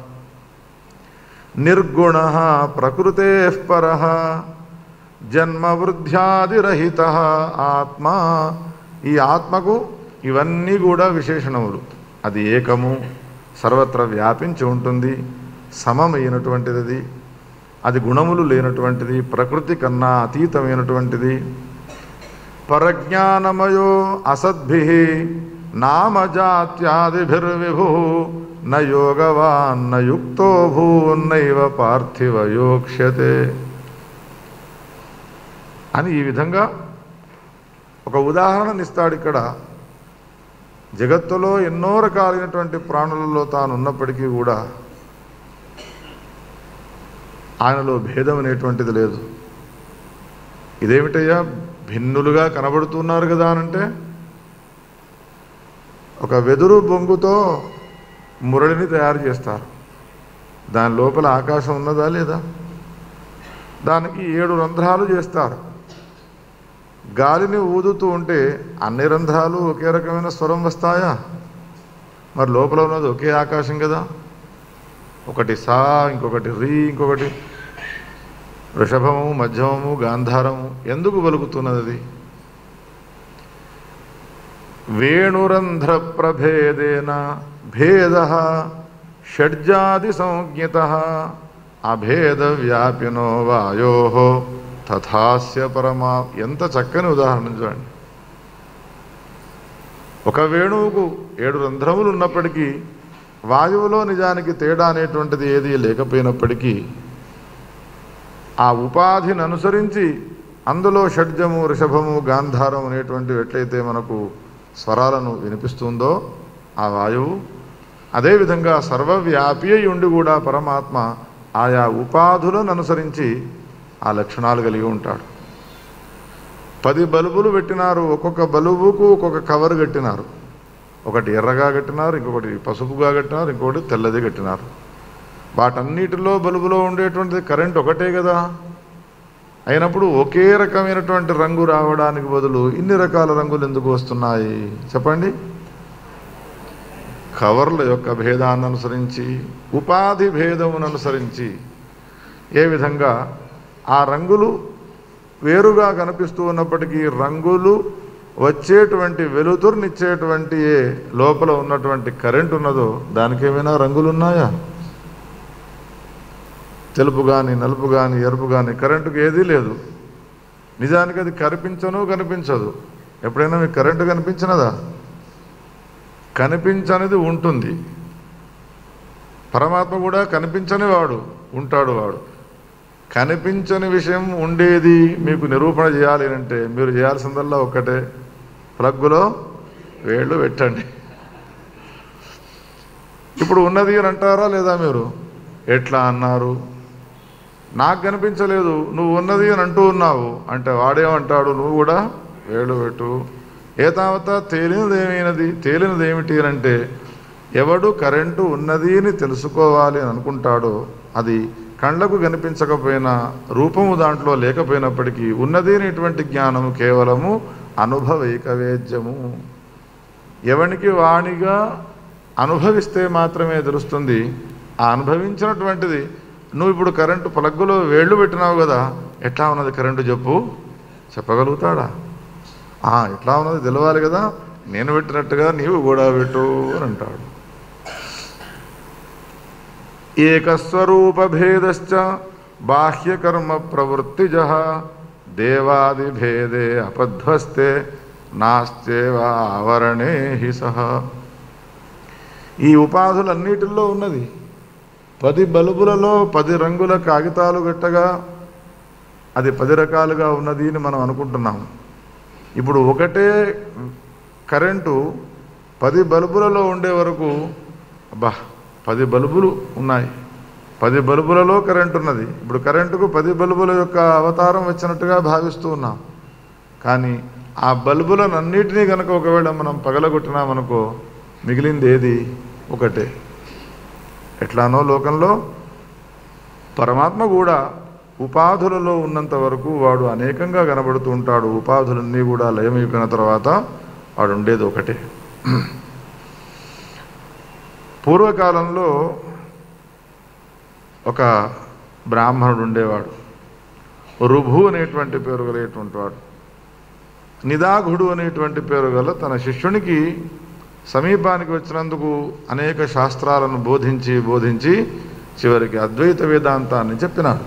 నిర్గుణ ప్రకృతే పర జన్మవృద్ధ్యాదిరహిత ఆత్మ ఈ ఆత్మకు ఇవన్నీ కూడా విశేషణములు అది ఏకము సర్వత్ర వ్యాపించి ఉంటుంది సమమైనటువంటిది అది అది గుణములు లేనటువంటిది ప్రకృతి కన్నా అతీతమైనటువంటిది పరజ్ఞానమయో అసద్భి నామజాత్యాదిభిర్విభు న యోగవాన్ న యుక్తో భూన్నైవ పార్థివ యోక్ష్యతే అని ఈ విధంగా ఒక ఉదాహరణనిస్తాడు ఇక్కడ జగత్తులో ఎన్నో రకాలైనటువంటి ప్రాణులలో తాను ఉన్నప్పటికీ కూడా ఆయనలో భేదం అనేటువంటిది లేదు ఇదేమిటయ్యా భిన్నులుగా కనబడుతున్నారు కదా అనంటే ఒక వెదురు బొంగుతో మురళిని తయారు చేస్తారు దాని లోపల ఆకాశం ఉన్నదా లేదా దానికి ఏడు రంధ్రాలు చేస్తారు గాలిని ఊదుతూ ఉంటే అన్ని రంధ్రాలు ఒకే రకమైన స్వరం వస్తాయా మరి లోపల ఉన్నది ఒకే ఆకాశం కదా ఒకటి సా ఇంకొకటి రీ ఇంకొకటి వృషభము మధ్యమము గాంధారము ఎందుకు పలుకుతున్నది అది వేణురంధ్ర ప్రభేదేన భేద షడ్జాది సంజ్ఞిత అభేద వ్యాపినో వాయో తథాస్య పరమా ఎంత చక్కని ఉదాహరణ చూడండి ఒక వేణువుకు ఏడు రంధ్రములు ఉన్నప్పటికీ వాయువులో నిజానికి తేడా అనేటువంటిది ఏది లేకపోయినప్పటికీ ఆ ఉపాధిని అనుసరించి అందులో షడ్జము ఋషభము గాంధారం అనేటువంటివి ఎట్లయితే మనకు స్వరాలను వినిపిస్తుందో ఆ వాయువు అదేవిధంగా సర్వవ్యాపి అయి ఉండి కూడా పరమాత్మ ఆయా ఉపాధులను అనుసరించి ఆ లక్షణాలు కలిగి ఉంటాడు పది బల్బులు పెట్టినారు ఒక్కొక్క బల్బుకు ఒక్కొక్క కవర్ కట్టినారు ఒకటి ఎర్రగా కట్టినారు ఇంకొకటి పసుపుగా కట్టినారు ఇంకొకటి తెల్లది కట్టినారు వాటన్నిటిలో బల్బులో ఉండేటువంటిది కరెంట్ ఒకటే కదా అయినప్పుడు ఒకే రకమైనటువంటి రంగు రావడానికి బదులు ఇన్ని రకాల రంగులు ఎందుకు వస్తున్నాయి చెప్పండి కవర్ల యొక్క భేదాన్ని అనుసరించి ఉపాధి భేదమును అనుసరించి ఏ విధంగా ఆ రంగులు వేరుగా కనిపిస్తూ ఉన్నప్పటికీ రంగులు వచ్చేటువంటి వెలుతురునిచ్చేటువంటి ఏ లోపల ఉన్నటువంటి కరెంట్ ఉన్నదో దానికి ఏమైనా రంగులు ఉన్నాయా తెలుపు కానీ నలుపు కానీ ఎరుపు కానీ కరెంటుకి ఏదీ లేదు నిజానికి అది కనిపించను కనిపించదు ఎప్పుడైనా మీకు కరెంటు కనిపించినదా కనిపించనిది ఉంటుంది పరమాత్మ కూడా కనిపించని వాడు ఉంటాడు వాడు కనిపించని విషయం ఉండేది మీకు నిరూపణ చేయాలి అంటే మీరు చేయాల్సిందల్లా ఒక్కటే ప్లగ్గులో వేళ్ళు పెట్టండి ఇప్పుడు ఉన్నది అని అంటారా లేదా మీరు ఎట్లా అన్నారు నాకు కనిపించలేదు నువ్వు ఉన్నది అని అంటూ ఉన్నావు అంటే వాడేమంటాడు నువ్వు కూడా వేళ్ళు పెట్టు ఏ తావత తేలినదేమైనది తేలినది ఏమిటి అని అంటే ఎవడు కరెంటు ఉన్నది అని తెలుసుకోవాలి అని అనుకుంటాడో అది కళ్ళకు కనిపించకపోయినా రూపము దాంట్లో లేకపోయినప్పటికీ ఉన్నది అనేటువంటి జ్ఞానము కేవలము అనుభవైక వేద్యము ఎవనికి వాణిగా అనుభవిస్తే మాత్రమే తెలుస్తుంది ఆ అనుభవించినటువంటిది నువ్వు ఇప్పుడు కరెంటు ప్లగ్గులో వేళ్ళు పెట్టినావు కదా ఎట్లా ఉన్నది కరెంటు చెప్పు చెప్పగలుగుతాడా "ఆ, ఎట్లా ఉన్నది తెలవాలి కదా నేను పెట్టినట్టుగా నీవు కూడా పెట్టు అని అంటాడు ఏకస్వరూపభేదశ్చ బాహ్యకర్మ ప్రవృత్తిజ దేవాదిభేదే అపధ్వస్తే నాస్త్యేవా ఆవరణే హి సహ ఈ ఉపాధులన్నిటిలో ఉన్నది పది బల్బులలో పది రంగుల కాగితాలు గట్టగా అది పది రకాలుగా ఉన్నది అని మనం అనుకుంటున్నాం ఇప్పుడు ఒకటే కరెంటు పది బల్బులలో ఉండే వరకు అబ్బా పది బల్బులు ఉన్నాయి పది బల్బులలో కరెంట్ ఉన్నది ఇప్పుడు కరెంటుకు పది బల్బుల యొక్క అవతారం వచ్చినట్టుగా భావిస్తూ ఉన్నాం కానీ ఆ బల్బులనన్నిటినీ కనుక ఒకవేళ మనం పగలగొట్టినామనుకో మిగిలింది ఏది ఒకటే ఎట్లానో లోకంలో పరమాత్మ కూడా ఉపాధులలో ఉన్నంత వరకు వాడు అనేకంగా కనబడుతూ ఉంటాడు ఉపాధులన్నీ కూడా లయమైపోయిన తర్వాత వాడు ఉండేది ఒకటే పూర్వకాలంలో ఒక బ్రాహ్మణుడు ఉండేవాడు రుభు అనేటువంటి పేరు కలిగేటువంటి వాడు నిదాఘుడు అనేటువంటి పేరు గల తన శిష్యునికి సమీపానికి వచ్చినందుకు అనేక శాస్త్రాలను బోధించి బోధించి చివరికి అద్వైత వేదాంతాన్ని చెప్పినాడు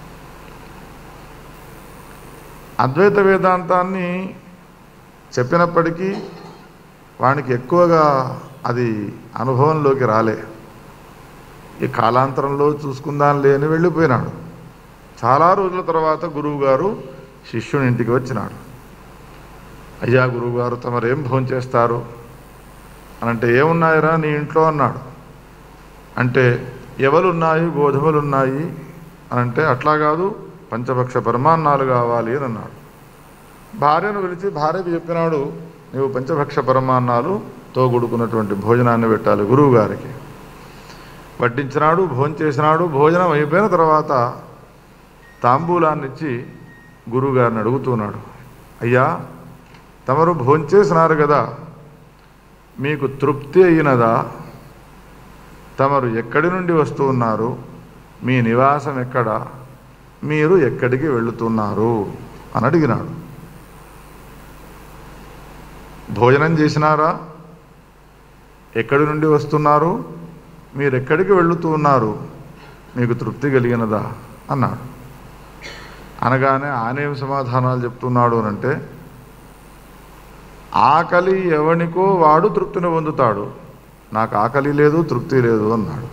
అద్వైత వేదాంతాన్ని చెప్పినప్పటికీ వానికి ఎక్కువగా అది అనుభవంలోకి రాలే ఈ కాలాంతరంలో చూసుకుందాం లేని వెళ్ళిపోయినాడు చాలా రోజుల తర్వాత గురువు గారు శిష్యుని ఇంటికి వచ్చినాడు అయ్యా గురువుగారు తమరేం భోజనం చేస్తారు అని అంటే ఏమున్నాయిరా నీ ఇంట్లో అన్నాడు అంటే ఎవలున్నాయి గోధుమలున్నాయి అని అంటే అట్లా కాదు పంచభక్ష పరమాన్నాలు కావాలి అని అన్నాడు భార్యను పిలిచి భార్యకు చెప్పినాడు నీవు పంచభక్ష పరమాన్నాలు తోగుడుకున్నటువంటి భోజనాన్ని పెట్టాలి గురువు గారికి వడ్డించినాడు భోజనం చేసినాడు భోజనం అయిపోయిన తర్వాత తాంబూలాన్ని ఇచ్చి గురువుగారిని అడుగుతున్నాడు అయ్యా తమరు భోంచేసినారు కదా మీకు తృప్తి అయినదా తమరు ఎక్కడి నుండి వస్తూ ఉన్నారు మీ నివాసం ఎక్కడ మీరు ఎక్కడికి వెళుతున్నారు అని అడిగినాడు భోజనం చేసినారా ఎక్కడి నుండి వస్తున్నారు మీరు ఎక్కడికి వెళుతూ ఉన్నారు మీకు తృప్తి కలిగినదా అన్నాడు అనగానే ఆనేం సమాధానాలు చెప్తున్నాడు అని అంటే ఆకలి ఎవనికో వాడు తృప్తిని పొందుతాడు నాకు ఆకలి లేదు తృప్తి లేదు అన్నాడు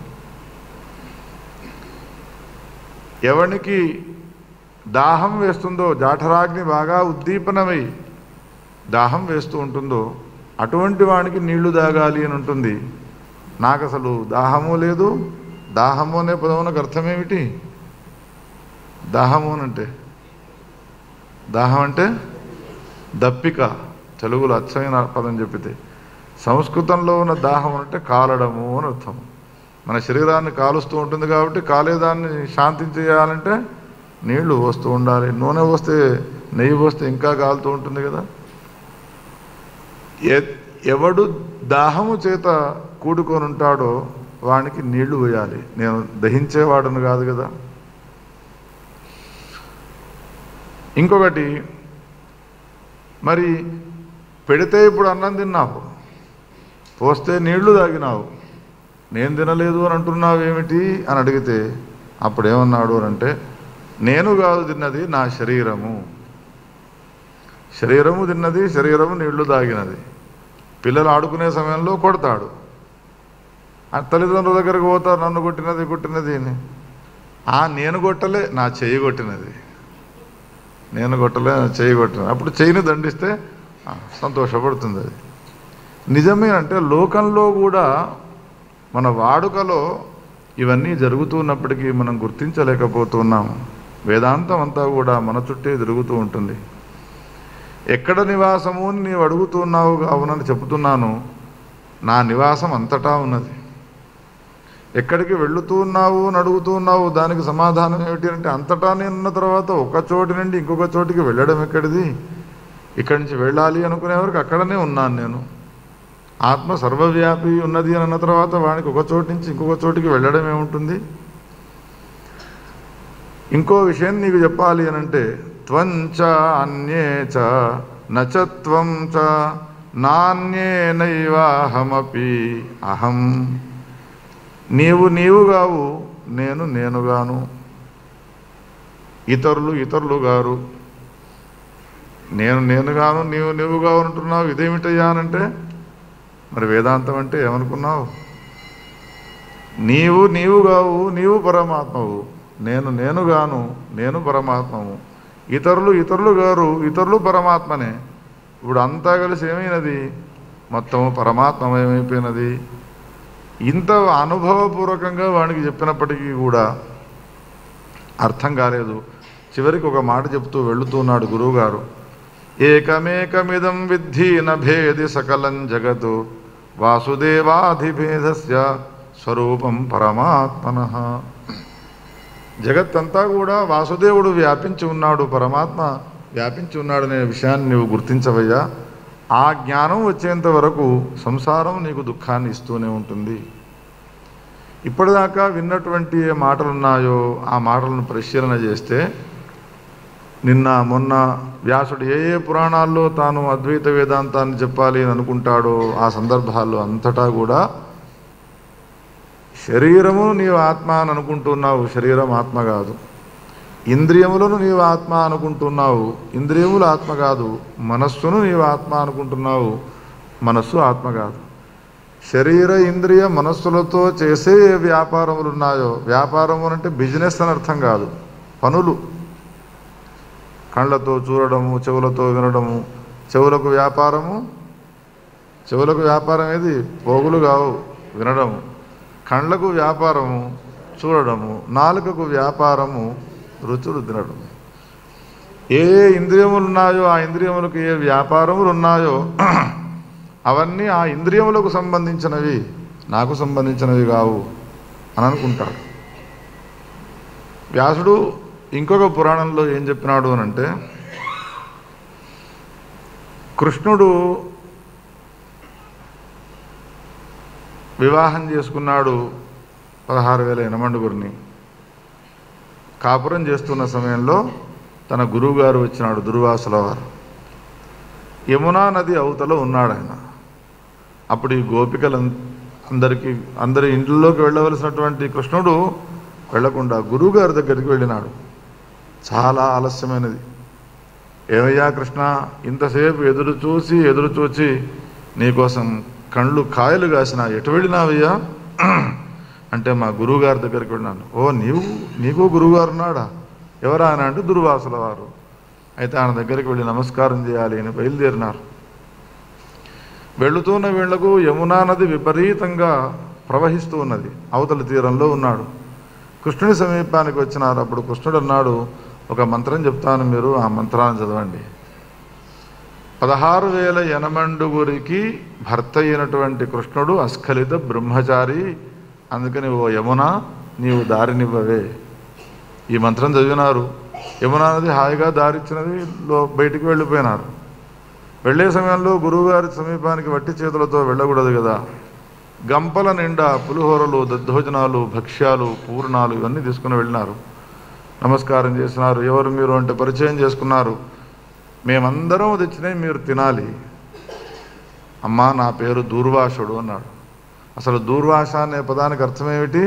ఎవనికి దాహం వేస్తుందో జాఠరాగ్ని బాగా ఉద్దీపనమై దాహం వేస్తూ ఉంటుందో అటువంటి వానికి నీళ్లు దాగాలి అని ఉంటుంది నాకు అసలు దాహము లేదు దాహము అనే పదమునకు అర్థమేమిటి దాహము అని అంటే దాహం అంటే దప్పిక తెలుగులో అచ్చమైన పదం చెప్పితే సంస్కృతంలో ఉన్న దాహం అంటే కాలడము అని అర్థం మన శరీరాన్ని కాలుస్తూ ఉంటుంది కాబట్టి కాలేదాన్ని శాంతించేయాలంటే నీళ్లు పోస్తూ ఉండాలి నూనె పోస్తే నెయ్యి పోస్తే ఇంకా కాలుతూ ఉంటుంది కదా ఎ- ఎవడు దాహము చేత కూడుకొని ఉంటాడో వానికి నీళ్లు పోయాలి నేను దహించేవాడును కాదు కదా ఇంకొకటి మరి పెడితే ఇప్పుడు అన్నం తిన్నావు పోస్తే నీళ్లు తాగినావు నేను తినలేదు అని అంటున్నావు ఏమిటి అని అడిగితే అప్పుడు ఏమన్నాడు అని అంటే నేను కాదు తిన్నది నా శరీరము శరీరము తిన్నది శరీరము నీళ్లు తాగినది పిల్లలు ఆడుకునే సమయంలో కొడతాడు ఆ తల్లిదండ్రుల దగ్గరకు పోతారు నన్ను కొట్టినది కొట్టినది అని ఆ నేను కొట్టలే నా చెయ్యి కొట్టినది నేను కొట్టలే నా చెయ్యి కొట్టినది అప్పుడు చెయ్యిని దండిస్తే ఆ, సంతోషపడుతుంది అది నిజమే అంటే లోకంలో కూడా మన వాడుకలో ఇవన్నీ జరుగుతున్నప్పటికీ మనం గుర్తించలేకపోతున్నాము వేదాంతం అంతా కూడా మన చుట్టే తిరుగుతూ ఉంటుంది ఎక్కడ నివాసము అని నీవు అడుగుతున్నావు అవునని చెబుతున్నాను నా నివాసం అంతటా ఉన్నది ఎక్కడికి వెళుతూ ఉన్నావు అని అడుగుతూ ఉన్నావు దానికి సమాధానం ఏమిటి అంటే అంతటా నేను ఉన్న తర్వాత ఒక చోటి నుండి ఇంకొక చోటికి వెళ్ళడం ఎక్కడిది ఇక్కడి నుంచి వెళ్ళాలి అనుకునే వరకు అక్కడనే ఉన్నాను నేను ఆత్మ సర్వవ్యాపి ఉన్నది అని అన్న తర్వాత వానికి ఒక చోటు నుంచి ఇంకొక చోటికి వెళ్ళడం ఏముంటుంది ఇంకో విషయం నీకు చెప్పాలి అని అంటే త్వంచ అన్యే చ నచత్వం చ నాణ్యేనైవాహమపి అహం నీవు నీవుగావు నేను నేనుగాను ఇతరులు ఇతరులు గారు నేను నేనుగాను నీవు నీవుగా ఉంటున్నావు ఇదేమిటయ్యా అనంటే మరి వేదాంతం అంటే ఏమనుకున్నావు నీవు నీవుగావు నీవు పరమాత్మవు నేను నేనుగాను నేను పరమాత్మవు ఇతరులు ఇతరులు గారు ఇతరులు పరమాత్మనే ఇప్పుడు అంతా కలిసి ఏమైనది మొత్తము పరమాత్మమయమైపోయినది ఇంత అనుభవపూర్వకంగా వానికి చెప్పినప్పటికీ కూడా అర్థం కాలేదు చివరికి ఒక మాట చెప్తూ వెళుతున్నాడు గురువుగారు ఏకమేకమిదం విద్ధి నభేది సకలం జగతు వాసుదేవాధిభేదస్య స్వరూపం పరమాత్మన జగత్తంతా కూడా వాసుదేవుడు వ్యాపించి ఉన్నాడు పరమాత్మ వ్యాపించి ఉన్నాడనే విషయాన్ని నీవు గుర్తించవయ్యా ఆ జ్ఞానం వచ్చేంత వరకు సంసారం నీకు దుఃఖాన్ని ఇస్తూనే ఉంటుంది ఇప్పటిదాకా విన్నటువంటి ఏ మాటలు ఉన్నాయో ఆ మాటలను పరిశీలన చేస్తే నిన్న మొన్న వ్యాసుడు ఏ ఏ పురాణాల్లో తాను అద్వైత వేదాంతాన్ని చెప్పాలి అని అనుకుంటాడో ఆ సందర్భాల్లో అంతటా కూడా శరీరము నీవు ఆత్మ అని అనుకుంటున్నావు శరీరం ఆత్మ కాదు ఇంద్రియములను నీవు ఆత్మ అనుకుంటున్నావు ఇంద్రియములు ఆత్మ కాదు మనస్సును నీవు ఆత్మ అనుకుంటున్నావు మనస్సు ఆత్మ కాదు శరీర ఇంద్రియ మనస్సులతో చేసే ఏ వ్యాపారములు ఉన్నాయో వ్యాపారము అంటే బిజినెస్ అని అర్థం కాదు పనులు కళ్ళతో చూడడము చెవులతో వినడము చెవులకు వ్యాపారము చెవులకు వ్యాపారం ఏది పోగులు కావు వినడము కళ్ళకు వ్యాపారము చూడడము నాలుకకు వ్యాపారము రుచులు తినడము ఏ ఏ ఇంద్రియములు ఉన్నాయో ఆ ఇంద్రియములకు ఏ వ్యాపారములు ఉన్నాయో అవన్నీ ఆ ఇంద్రియములకు సంబంధించినవి నాకు సంబంధించినవి కావు అని అనుకుంటాడు వ్యాసుడు ఇంకొక పురాణంలో ఏం చెప్పినాడు అని అంటే కృష్ణుడు వివాహం చేసుకున్నాడు పదహారు వేల ఎనమండుగురిని కాపురం చేస్తున్న సమయంలో తన గురువుగారు వచ్చినాడు దుర్వాసుల వారు యమునా నది అవతల ఉన్నాడు ఆయన అప్పుడు ఈ గోపికలు అందరికీ అందరి ఇంట్లోకి వెళ్ళవలసినటువంటి కృష్ణుడు వెళ్లకుండా గురువుగారి దగ్గరికి వెళ్ళినాడు చాలా ఆలస్యమైనది ఏమయ్యా కృష్ణ ఇంతసేపు ఎదురు చూసి ఎదురు చూసి నీకోసం కళ్ళు కాయలు కాసిన ఎటు వెళ్ళినావయ్యా అంటే మా గురువుగారి దగ్గరికి వెళ్ళినాను ఓ నీవు నీకు గురువుగారు ఉన్నాడా ఎవరా ఆయన అంటే దుర్వాసుల వారు అయితే ఆయన దగ్గరికి వెళ్ళి నమస్కారం చేయాలి అని బయలుదేరినారు వెళుతున్న వీళ్లకు యమునా నది విపరీతంగా ప్రవహిస్తూ ఉన్నది అవతల తీరంలో ఉన్నాడు కృష్ణుని సమీపానికి వచ్చినారు అప్పుడు కృష్ణుడు అన్నాడు ఒక మంత్రం చెప్తాను మీరు ఆ మంత్రాన్ని చదవండి పదహారు వేల ఎనమండుగురికి భర్త అయినటువంటి కృష్ణుడు అస్ఖలిత బ్రహ్మచారి అందుకని ఓ యమున నీవు దారినివ్వవే ఈ మంత్రం చదివినారు యమునా నది హాయిగా దారిచ్చినది లో బయటికి వెళ్ళిపోయినారు వెళ్ళే సమయంలో గురువుగారి సమీపానికి వట్టి చేతులతో వెళ్ళకూడదు కదా గంపల నిండా పులిహోరలు దద్దోజనాలు భక్ష్యాలు పూర్ణాలు ఇవన్నీ తీసుకుని వెళ్ళినారు నమస్కారం చేసినారు ఎవరు మీరు అంటే పరిచయం చేసుకున్నారు మేమందరం తెచ్చినవి మీరు తినాలి అమ్మా నా పేరు దూర్వాసుడు అన్నాడు అసలు దూర్వాస అనే పదానికి అర్థం ఏమిటి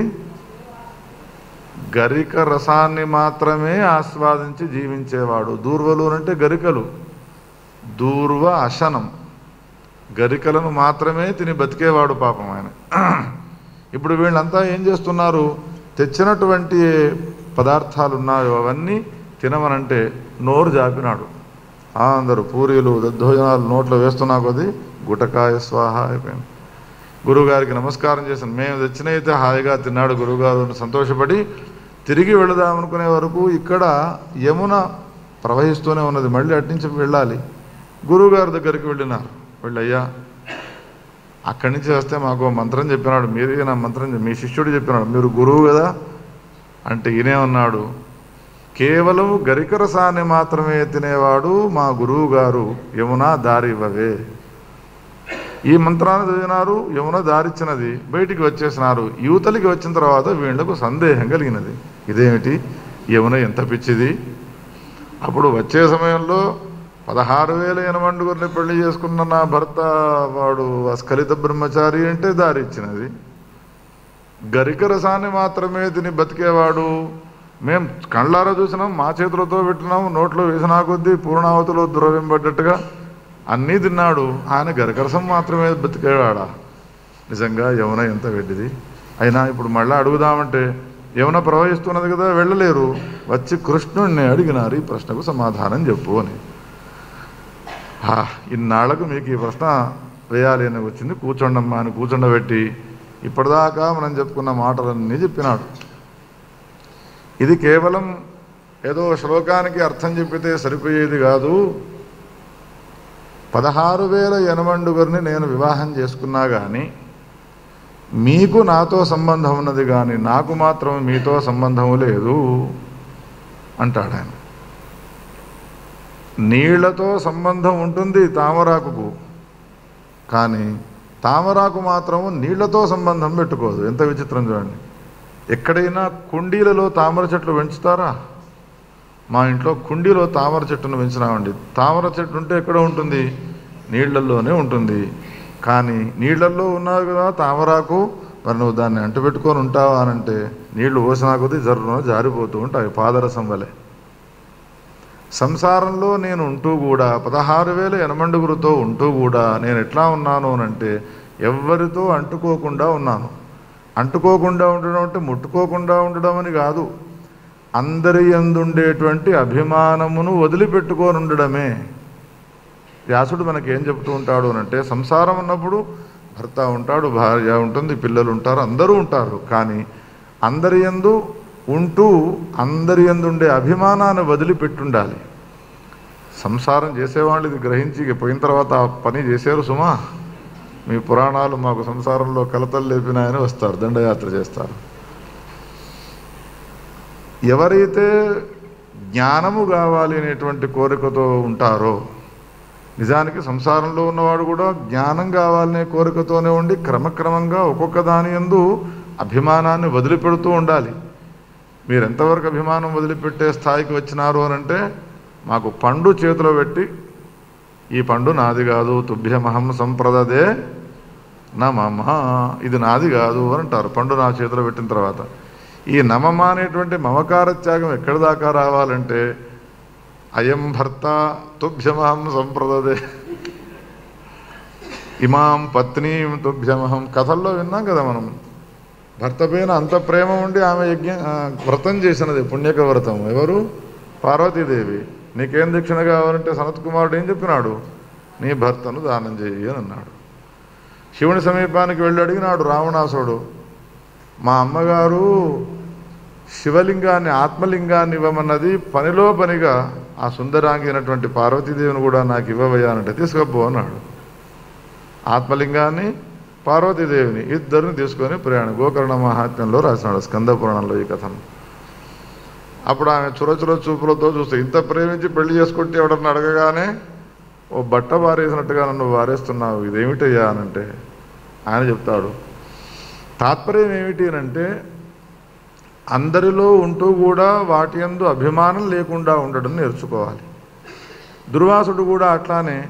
గరిక రసాన్ని మాత్రమే ఆస్వాదించి జీవించేవాడు దూర్వలు అంటే గరికలు దూర్వ అశనం గరికలను మాత్రమే తిని బతికేవాడు పాపం ఆయన ఇప్పుడు వీళ్ళంతా ఏం చేస్తున్నారు తెచ్చినటువంటి పదార్థాలు ఉన్నాయో అవన్నీ తినమనంటే నోరు జాపినాడు ఆ అందరూ పూరీలు దద్దోజనాలు నోట్లో వేస్తున్నా కొద్దీ గుటకాయ స్వాహ అయిపోయింది గురువుగారికి నమస్కారం చేశాను మేము తెచ్చినైతే హాయిగా తిన్నాడు గురువుగారు అని సంతోషపడి తిరిగి వెళదాం అనుకునే వరకు ఇక్కడ యమున ప్రవహిస్తూనే ఉన్నది మళ్ళీ అట్నుంచి వెళ్ళాలి గురువుగారి దగ్గరికి వెళ్ళినారు వెళ్ళయ్యా అక్కడి నుంచి వస్తే మాకు ఓ మంత్రం చెప్పినాడు మీరే నా మంత్రం చెప్- మీ శిష్యుడు చెప్పినాడు మీరు గురువు కదా అంటే ఈయనే ఉన్నాడు కేవలం గరికరసాన్ని మాత్రమే తినేవాడు మా గురువు గారు యమున దారి ఇవ్వవే ఈ మంత్రాన్ని చదివినారు యమున దారిచ్చినది బయటికి వచ్చేసినారు యువతలికి వచ్చిన తర్వాత వీళ్లకు సందేహం కలిగినది ఇదేమిటి యమున ఎంత పిచ్చిది అప్పుడు వచ్చే సమయంలో పదహారు వేల ఎనమండుగురిని పెళ్లి చేసుకున్న నా భర్త వాడు అస్ఖలిత బ్రహ్మచారి అంటే దారి ఇచ్చినది గరిక రసాన్ని మాత్రమే తిని బతికేవాడు మేం కళ్ళారా చూసినాం మా చేతులతో పెట్టినాం నోట్లో వేసినా కొద్దీ పూర్ణావతిలో దురవ్యం పడ్డట్టుగా అన్నీ తిన్నాడు ఆయన గరికరసం మాత్రమే బతికేవాడా నిజంగా యమున ఎంత వెడ్డిది అయినా ఇప్పుడు మళ్ళీ అడుగుదామంటే యమున ప్రవహిస్తున్నది కదా వెళ్ళలేరు వచ్చి కృష్ణుణ్ణి అడిగినారు ఈ ప్రశ్నకు సమాధానం చెప్పు అని ఆ, ఇన్నాళ్లకు మీకు ఈ ప్రశ్న వేయాలి అని వచ్చింది కూర్చోండమ్మా అని కూర్చోండబెట్టి ఇప్పటిదాకా మనం చెప్పుకున్న మాటలన్నీ చెప్పినాడు ఇది కేవలం ఏదో శ్లోకానికి అర్థం చెప్పితే సరిపోయేది కాదు పదహారు వేల ఎనమండుగురిని నేను వివాహం చేసుకున్నా కానీ మీకు నాతో సంబంధం ఉన్నది కానీ నాకు మాత్రం మీతో సంబంధం లేదు అంటాడు ఆయన నీళ్లతో సంబంధం ఉంటుంది తామరాకుకు కానీ తామరాకు మాత్రం నీళ్లతో సంబంధం పెట్టుకోదు ఎంత విచిత్రం చూడండి ఎక్కడైనా కుండీలలో తామర చెట్లు పెంచుతారా మా ఇంట్లో కుండీలో తామర చెట్టును పెంచినామండి తామర చెట్టు ఉంటే ఎక్కడ ఉంటుంది నీళ్లల్లోనే ఉంటుంది కానీ నీళ్లల్లో ఉన్నావు కదా తామరాకు మరి నువ్వు దాన్ని అంటుపెట్టుకొని ఉంటావా అని అంటే నీళ్లు పోసినా కొద్దీ జర్రున జారిపోతూ ఉంటాయి పాదరసం వలె సంసారంలో నేను ఉంటూ కూడా పదహారు వేల ఎనమండుగురితో ఉంటూ కూడా నేను ఎట్లా ఉన్నాను అని అంటే ఎవ్వరితో అంటుకోకుండా ఉన్నాను అంటుకోకుండా ఉండడం అంటే ముట్టుకోకుండా ఉండడం అని కాదు అందరి ఎందుండేటువంటి అభిమానమును వదిలిపెట్టుకొని ఉండడమే వ్యాసుడు మనకి ఏం చెప్తూ ఉంటాడు అని అంటే సంసారం ఉన్నప్పుడు భర్త ఉంటాడు భార్య ఉంటుంది పిల్లలు ఉంటారు అందరూ ఉంటారు కానీ అందరి ఎందు ఉంటూ అందరి ఎందుండే అభిమానాన్ని వదిలిపెట్టుండాలి సంసారం చేసేవాళ్ళు ఇది గ్రహించి ఇక పోయిన తర్వాత ఆ పని చేశారు సుమా మీ పురాణాలు మాకు సంసారంలో కలతలు లేపినాయని వస్తారు దండయాత్ర చేస్తారు ఎవరైతే జ్ఞానము కావాలి అనేటువంటి కోరికతో ఉంటారో నిజానికి సంసారంలో ఉన్నవాడు కూడా జ్ఞానం కావాలనే కోరికతోనే ఉండి క్రమక్రమంగా ఒక్కొక్క దాని ఎందు అభిమానాన్ని వదిలిపెడుతూ ఉండాలి మీరు ఎంతవరకు అభిమానం వదిలిపెట్టే స్థాయికి వచ్చినారు అని అంటే మాకు పండు చేతిలో పెట్టి ఈ పండు నాది కాదు తుభ్యమహం సంప్రదదే నా మమ ఇది నాది కాదు అని అంటారు పండు నా చేతిలో పెట్టిన తర్వాత ఈ నమమ అనేటువంటి మమకార త్యాగం ఎక్కడి దాకా రావాలంటే అయం భర్త తుభ్యమహం సంప్రదదే ఇమాం పత్నీం తుభ్యమహం కథల్లో విన్నాం కదా మనం భర్త పైన అంత ప్రేమ ఉండి ఆమె యజ్ఞ ఆ, వ్రతం చేసినది పుణ్యక వ్రతం ఎవరు పార్వతీదేవి నీకేం దక్షిణ కావాలంటే సనత్ కుమారుడు ఏం చెప్పినాడు నీ భర్తను దానం చేయి అని అన్నాడు శివుని సమీపానికి వెళ్ళి అడిగినాడు రావణాసుడు మా అమ్మగారు శివలింగాన్ని ఆత్మలింగాన్ని ఇవ్వమన్నది పనిలో పనిగా ఆ సుందరాంగి అయినటువంటి పార్వతీదేవిని కూడా నాకు ఇవ్వవయ్యా అంటే తీసుకపో అన్నాడు ఆత్మలింగాన్ని పార్వతీదేవిని ఇద్దరిని తీసుకొని ప్రయాణం గోకర్ణ మహాత్మ్యంలో రాసినాడు స్కంద పురాణంలో ఈ కథను అప్పుడు ఆమె చురచుర చూపులతో చూస్తే ఇంత ప్రేమించి పెళ్లి చేసుకుంటే ఎవడన్నా అడగగానే ఓ బట్ట వారేసినట్టుగా నన్ను వారేస్తున్నావు ఇదేమిటయ్యా అనంటే ఆయన చెప్తాడు తాత్పర్యం ఏమిటి అంటే అందరిలో ఉంటూ కూడా వాటి యందు అభిమానం లేకుండా ఉండడం నేర్చుకోవాలి దుర్వాసుడు కూడా అట్లానే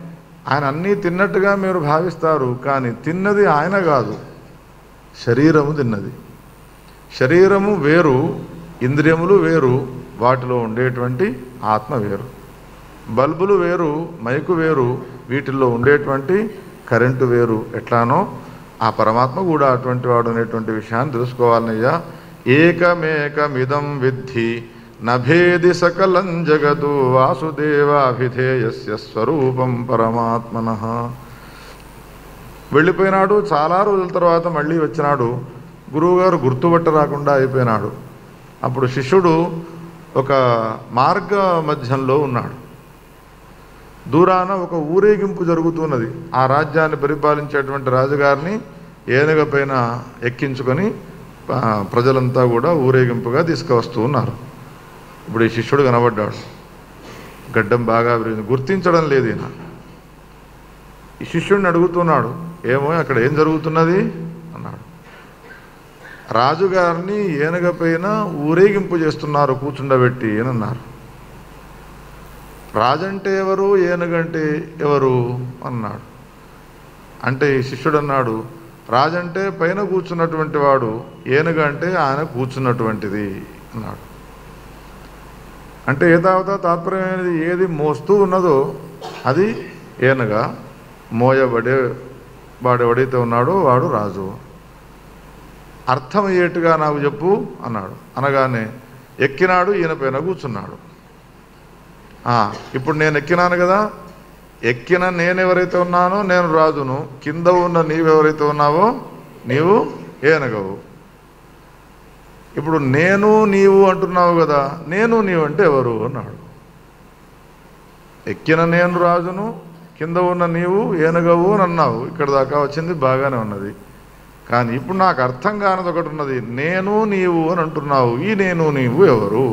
ఆయన అన్నీ తిన్నట్టుగా మీరు భావిస్తారు కానీ తిన్నది ఆయన కాదు శరీరము తిన్నది శరీరము వేరు ఇంద్రియములు వేరు వాటిలో ఉండేటువంటి ఆత్మ వేరు బల్బులు వేరు మైకు వేరు వీటిల్లో ఉండేటువంటి కరెంటు వేరు ఎట్లానో ఆ పరమాత్మ కూడా అటువంటి వాడు అనేటువంటి విషయాన్ని తెలుసుకోవాలనయ్యా ఏకమేకమిదం విద్ధి నభేది సకలం జగతు వాసుదేవాభిధేయస్య స్వరూపం పరమాత్మన వెళ్ళిపోయినాడు చాలా రోజుల తర్వాత మళ్ళీ వచ్చినాడు గురువుగారు గుర్తుపట్ట రాకుండా అయిపోయినాడు అప్పుడు శిష్యుడు ఒక మార్గ మధ్యంలో ఉన్నాడు దూరాన ఒక ఊరేగింపు జరుగుతున్నది ఆ రాజ్యాన్ని పరిపాలించేటువంటి రాజుగారిని ఏనుగ పైన ఎక్కించుకొని ఆ, ప్రజలంతా కూడా ఊరేగింపుగా తీసుకువస్తూ ఉన్నారు ఇప్పుడు ఈ శిష్యుడు కనబడ్డాడు గడ్డం బాగా పెరిగింది గుర్తించడం లేదు ఈయన ఈ శిష్యుడిని అడుగుతున్నాడు ఏమో అక్కడ ఏం జరుగుతున్నది అన్నాడు రాజుగారిని ఏనుగ పైన ఊరేగింపు చేస్తున్నారు కూర్చుండబెట్టి అని అన్నారు రాజంటే ఎవరు ఏనుగంటే ఎవరు అన్నాడు అంటే ఈ శిష్యుడు అన్నాడు రాజంటే పైన కూర్చున్నటువంటి వాడు ఏనుగ అంటే ఆయన కూర్చున్నటువంటిది అన్నాడు అంటే ఏతావత తాత్పర్యమైనది ఏది మోస్తూ ఉన్నదో అది ఏనుగ మోయబడే వాడు ఎవడైతే ఉన్నాడో వాడు రాజు అర్థమయ్యేట్టుగా నాకు చెప్పు అన్నాడు అనగానే ఎక్కినాడు ఈయన పైన కూర్చున్నాడు ఆ, ఇప్పుడు నేను ఎక్కినాను కదా ఎక్కిన నేను ఎవరైతే ఉన్నానో నేను రాజును కింద ఉన్న నీవెవరైతే ఉన్నావో నీవు ఏనగవు ఇప్పుడు నేను నీవు అంటున్నావు కదా నేను నీవు అంటే ఎవరు అన్నాడు ఎక్కిన నేను రాజును కింద ఉన్న నీవు ఏనుగవు అని అన్నావు ఇక్కడ దాకా వచ్చింది బాగానే ఉన్నది కానీ ఇప్పుడు నాకు అర్థం కానిది ఒకటి ఉన్నది నేను నీవు అని అంటున్నావు ఈ నేను నీవు ఎవరు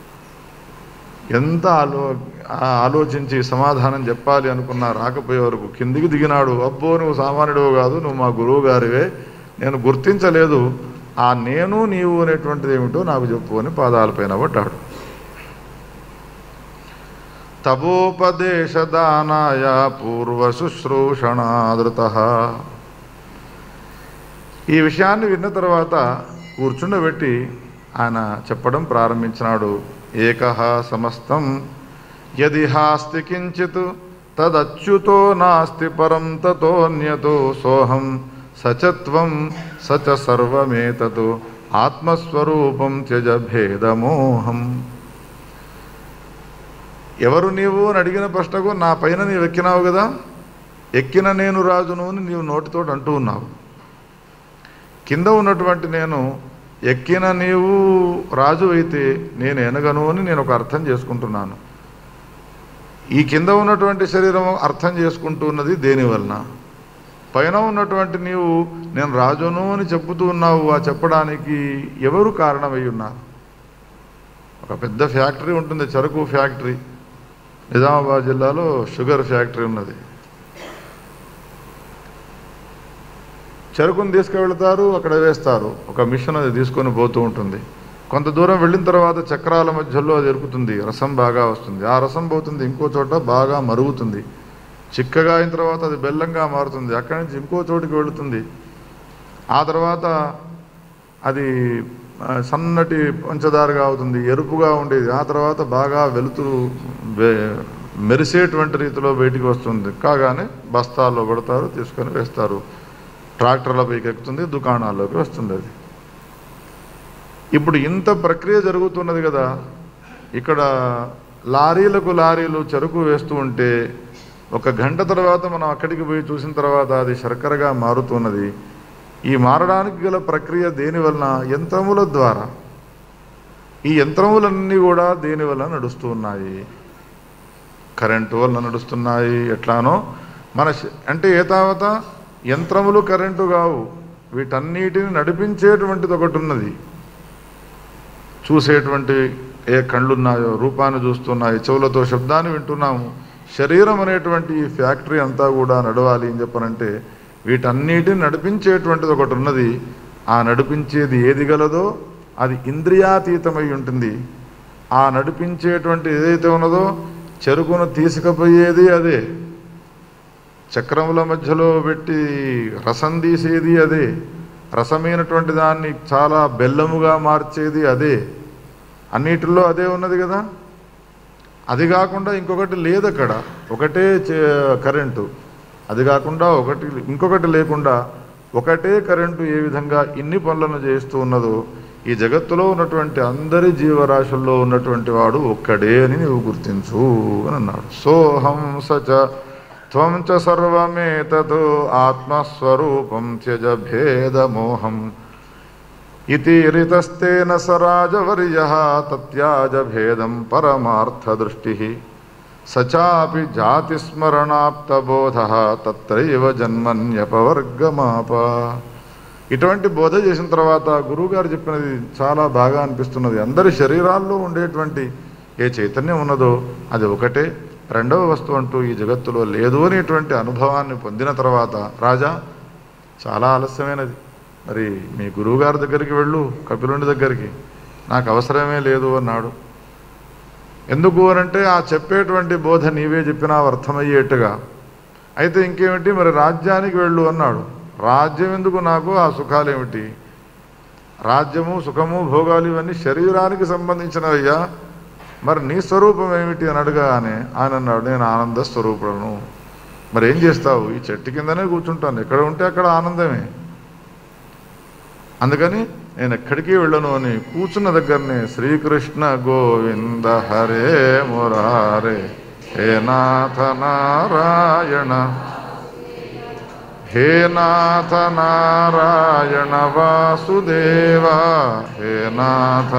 ఎంత ఆలో ఆ ఆలోచించి సమాధానం చెప్పాలి అనుకున్నా రాకపోయే వరకు కిందికి దిగినాడు అబ్బో నువ్వు సామాన్యుడు కాదు నువ్వు మా గురువు గారివే నేను గుర్తించలేదు ఆ నేను నీవు అనేటువంటిది ఏమిటో నాకు చెప్పు అని పాదాలపైన పడ్డాడు తపోపదేశదానాయ పూర్వ శుశ్రూషణాదృత ఈ విషయాన్ని విన్న తర్వాత కూర్చుండబెట్టి ఆయన చెప్పడం ప్రారంభించినాడు ఏకహ సమస్తం యది హాస్తి కించిత్ తదచ్యుతో నాస్తి పరం తతోన్యతో సోహం సచత్వం సచ సర్వమేతత్ ఆత్మస్వరూపం త్యజ భేదమోహం ఎవరు నీవు అని అడిగిన ప్రశ్నకు నా పైన నీవు ఎక్కినావు కదా ఎక్కిన నేను రాజును అని నీవు నోటితోటి అంటూ ఉన్నావు కింద ఉన్నటువంటి నేను ఎక్కిన నీవు రాజు అయితే నేను ఎనగను అని నేను ఒక అర్థం చేసుకుంటున్నాను ఈ కింద ఉన్నటువంటి శరీరం అర్థం చేసుకుంటున్నది దేని వలన పైన ఉన్నటువంటి నీవు నేను రాజును అని చెప్పుతూ ఉన్నావు ఆ చెప్పడానికి ఎవరు కారణమై ఉన్నారు ఒక పెద్ద ఫ్యాక్టరీ ఉంటుంది చెరకు ఫ్యాక్టరీ నిజామాబాద్ జిల్లాలో షుగర్ ఫ్యాక్టరీ ఉన్నది చెరుకును తీసుకువెళ్తారు అక్కడ వేస్తారు ఒక మిషన్ అది తీసుకొని పోతూ ఉంటుంది కొంత దూరం వెళ్ళిన తర్వాత చక్రాల మధ్యలో అది ఎరుకుతుంది రసం బాగా వస్తుంది ఆ రసం పోతుంది ఇంకో చోట బాగా మరుగుతుంది చిక్కగా అయిన తర్వాత అది బెల్లంగా మారుతుంది అక్కడి నుంచి ఇంకో చోటికి వెళుతుంది ఆ తర్వాత అది ఆ, సన్నటి పంచదారగా అవుతుంది ఎరుపుగా ఉండేది ఆ తర్వాత బాగా వెలుతురు వే- మెరిసేటువంటి రీతిలో బయటికి వస్తుంది కాగానే బస్తాల్లో పడతారు తీసుకొని వేస్తారు ట్రాక్టర్లపైకి ఎక్కుతుంది దుకాణాల్లోకి వస్తుంది అది ఇప్పుడు ఇంత ప్రక్రియ జరుగుతున్నది కదా ఇక్కడ లారీలకు లారీలు చెరుకు వేస్తూ ఉంటే ఒక గంట తర్వాత మనం అక్కడికి పోయి చూసిన తర్వాత అది శర్కరగా మారుతున్నది ఈ మారడానికి గల ప్రక్రియ దేని వలన యంత్రముల ద్వారా ఈ యంత్రములన్నీ కూడా దేని వలన నడుస్తూ ఉన్నాయి కరెంటు వలన నడుస్తున్నాయి ఎట్లానో మన శ- అంటే ఏతావత యంత్రములు కరెంటు కావు వీటన్నిటిని నడిపించేటువంటిది ఒకటి ఉన్నది చూసేటువంటి ఏ కళ్ళున్నాయో రూపాన్ని చూస్తున్నాయి చెవులతో శబ్దాన్ని వింటున్నాము శరీరం అనేటువంటి ఈ ఫ్యాక్టరీ అంతా కూడా నడవాలి అని చెప్పనంటే వీటన్నిటిని నడిపించేటువంటిది ఒకటి ఉన్నది ఆ నడిపించేది ఏది గలదో అది ఇంద్రియాతీతమై ఉంటుంది ఆ నడిపించేటువంటి ఏదైతే ఉన్నదో చెరుకును తీసుకుపోయేది అదే చక్రముల మధ్యలో పెట్టి రసం తీసేది అదే రసమైనటువంటి దాన్ని చాలా బెల్లముగా మార్చేది అదే అన్నిటిలో అదే ఉన్నది కదా అది కాకుండా ఇంకొకటి లేదు అక్కడ ఒకటే చే- కరెంటు అది కాకుండా ఒకటి ఇంకొకటి లేకుండా ఒకటే కరెంటు ఏ విధంగా ఇన్ని పనులను చేస్తూ ఉన్నదో ఈ జగత్తులో ఉన్నటువంటి అందరి జీవరాశుల్లో ఉన్నటువంటి వాడు ఒక్కడే అని నీవు గుర్తించు అని అన్నాడు సోహం సచ త్వం చ సర్వమేతతో ఆత్మస్వరూపం త్యజ భేదమోహం ఇతి రితస్తేన సరాజవర్య తత్యాజ భేదం పరమార్థదృష్టి సచాపి జాతిస్మరణాప్తబోధ తత్రైవ జన్మన్యపవర్గమాప ఇటువంటి బోధ చేసిన తర్వాత గురువుగారు చెప్పినది చాలా బాగా అనిపిస్తున్నది అందరి శరీరాల్లో ఉండేటువంటి ఏ చైతన్యం ఉన్నదో అది ఒకటే రెండవ వస్తువు అంటూ ఈ జగత్తులో లేదు అనేటువంటి అనుభవాన్ని పొందిన తర్వాత రాజా చాలా ఆలస్యమైనది మరి మీ గురువుగారి దగ్గరికి వెళ్ళు కపిలుని దగ్గరికి నాకు అవసరమే లేదు అన్నాడు ఎందుకు అనంటే ఆ చెప్పేటువంటి బోధ నీవే చెప్పినా అర్థమయ్యేట్టుగా అయితే ఇంకేమిటి మరి రాజ్యానికి వెళ్ళు అన్నాడు రాజ్యం ఎందుకు నాకు ఆ సుఖాలు ఏమిటి రాజ్యము సుఖము భోగాలు ఇవన్నీ శరీరానికి సంబంధించినవయ్యా మరి నీ స్వరూపం ఏమిటి అని అడగానే ఆయన అన్నాడు నేను ఆనంద స్వరూపులను మరి ఏం చేస్తావు ఈ చెట్టు కిందనే కూర్చుంటాను ఎక్కడ ఉంటే అక్కడ ఆనందమే అందుకని నేను ఎక్కడికి వెళ్ళను అని కూర్చున్న దగ్గరనే శ్రీకృష్ణ గోవింద హరే మురారే హే నాథ నారాయణ హే నాథ నారాయణ వాసుదేవ హే నాథ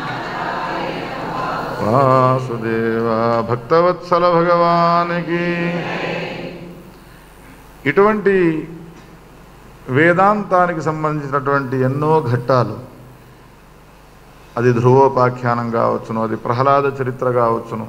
వాసుదేవ భక్తవత్సల భగవానికి ఇటువంటి వేదాంతానికి సంబంధించినటువంటి ఎన్నో ఘట్టాలు అది ధ్రువోపాఖ్యానం కావచ్చును అది ప్రహ్లాద చరిత్ర కావచ్చును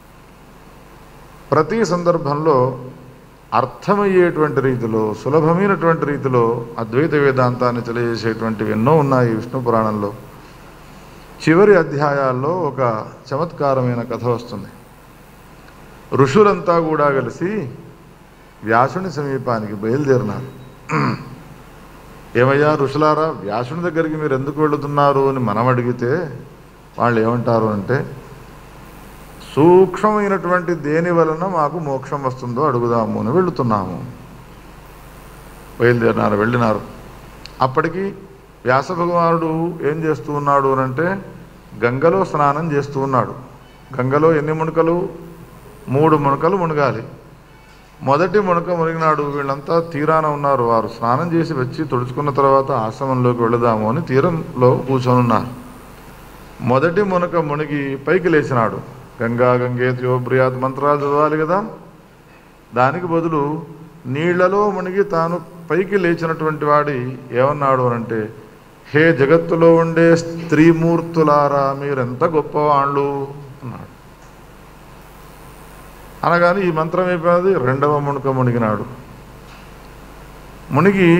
ప్రతి సందర్భంలో అర్థమయ్యేటువంటి రీతిలో సులభమైనటువంటి రీతిలో అద్వైత వేదాంతాన్ని తెలియజేసేటువంటివి ఎన్నో ఉన్నాయి విష్ణు పురాణంలో చివరి అధ్యాయాల్లో ఒక చమత్కారమైన కథ వస్తుంది ఋషులంతా కూడా కలిసి వ్యాసుని సమీపానికి బయలుదేరినారు ఏమయ్యా ఋషులారా వ్యాసుని దగ్గరికి మీరు ఎందుకు వెళుతున్నారు అని మనం అడిగితే వాళ్ళు ఏమంటారు అంటే సూక్ష్మమైనటువంటి దేని వలన మాకు మోక్షం వస్తుందో అడుగుదాము అని వెళుతున్నాము బయలుదేరినారు వెళ్ళినారు అప్పటికి వ్యాస భగవానుడు ఏం చేస్తూ ఉన్నాడు అని అంటే గంగలో స్నానం చేస్తూ ఉన్నాడు గంగలో ఎన్ని మునకలు మూడు మునకలు మునగాలి మొదటి మునక మునిగినాడు వీళ్ళంతా తీరాన ఉన్నారు వారు స్నానం చేసి వచ్చి తుడుచుకున్న తర్వాత ఆశ్రమంలోకి వెళదాము అని తీరంలో కూర్చొని ఉన్నారు మొదటి మునక మునిగి పైకి లేచినాడు గంగా గంగేత్యోబ్రియాత్ మంత్రాలు చదవాలి కదా దానికి బదులు నీళ్లలో మునిగి తాను పైకి లేచినటువంటి వాడి ఏమన్నాడు అనంటే హే జగత్తులో ఉండే స్త్రీమూర్తులారా మీరెంత గొప్పవాళ్ళు అన్నాడు అనగానే ఈ మంత్రం అయిపోయినది రెండవ మునుక మునిగినాడు మునిగి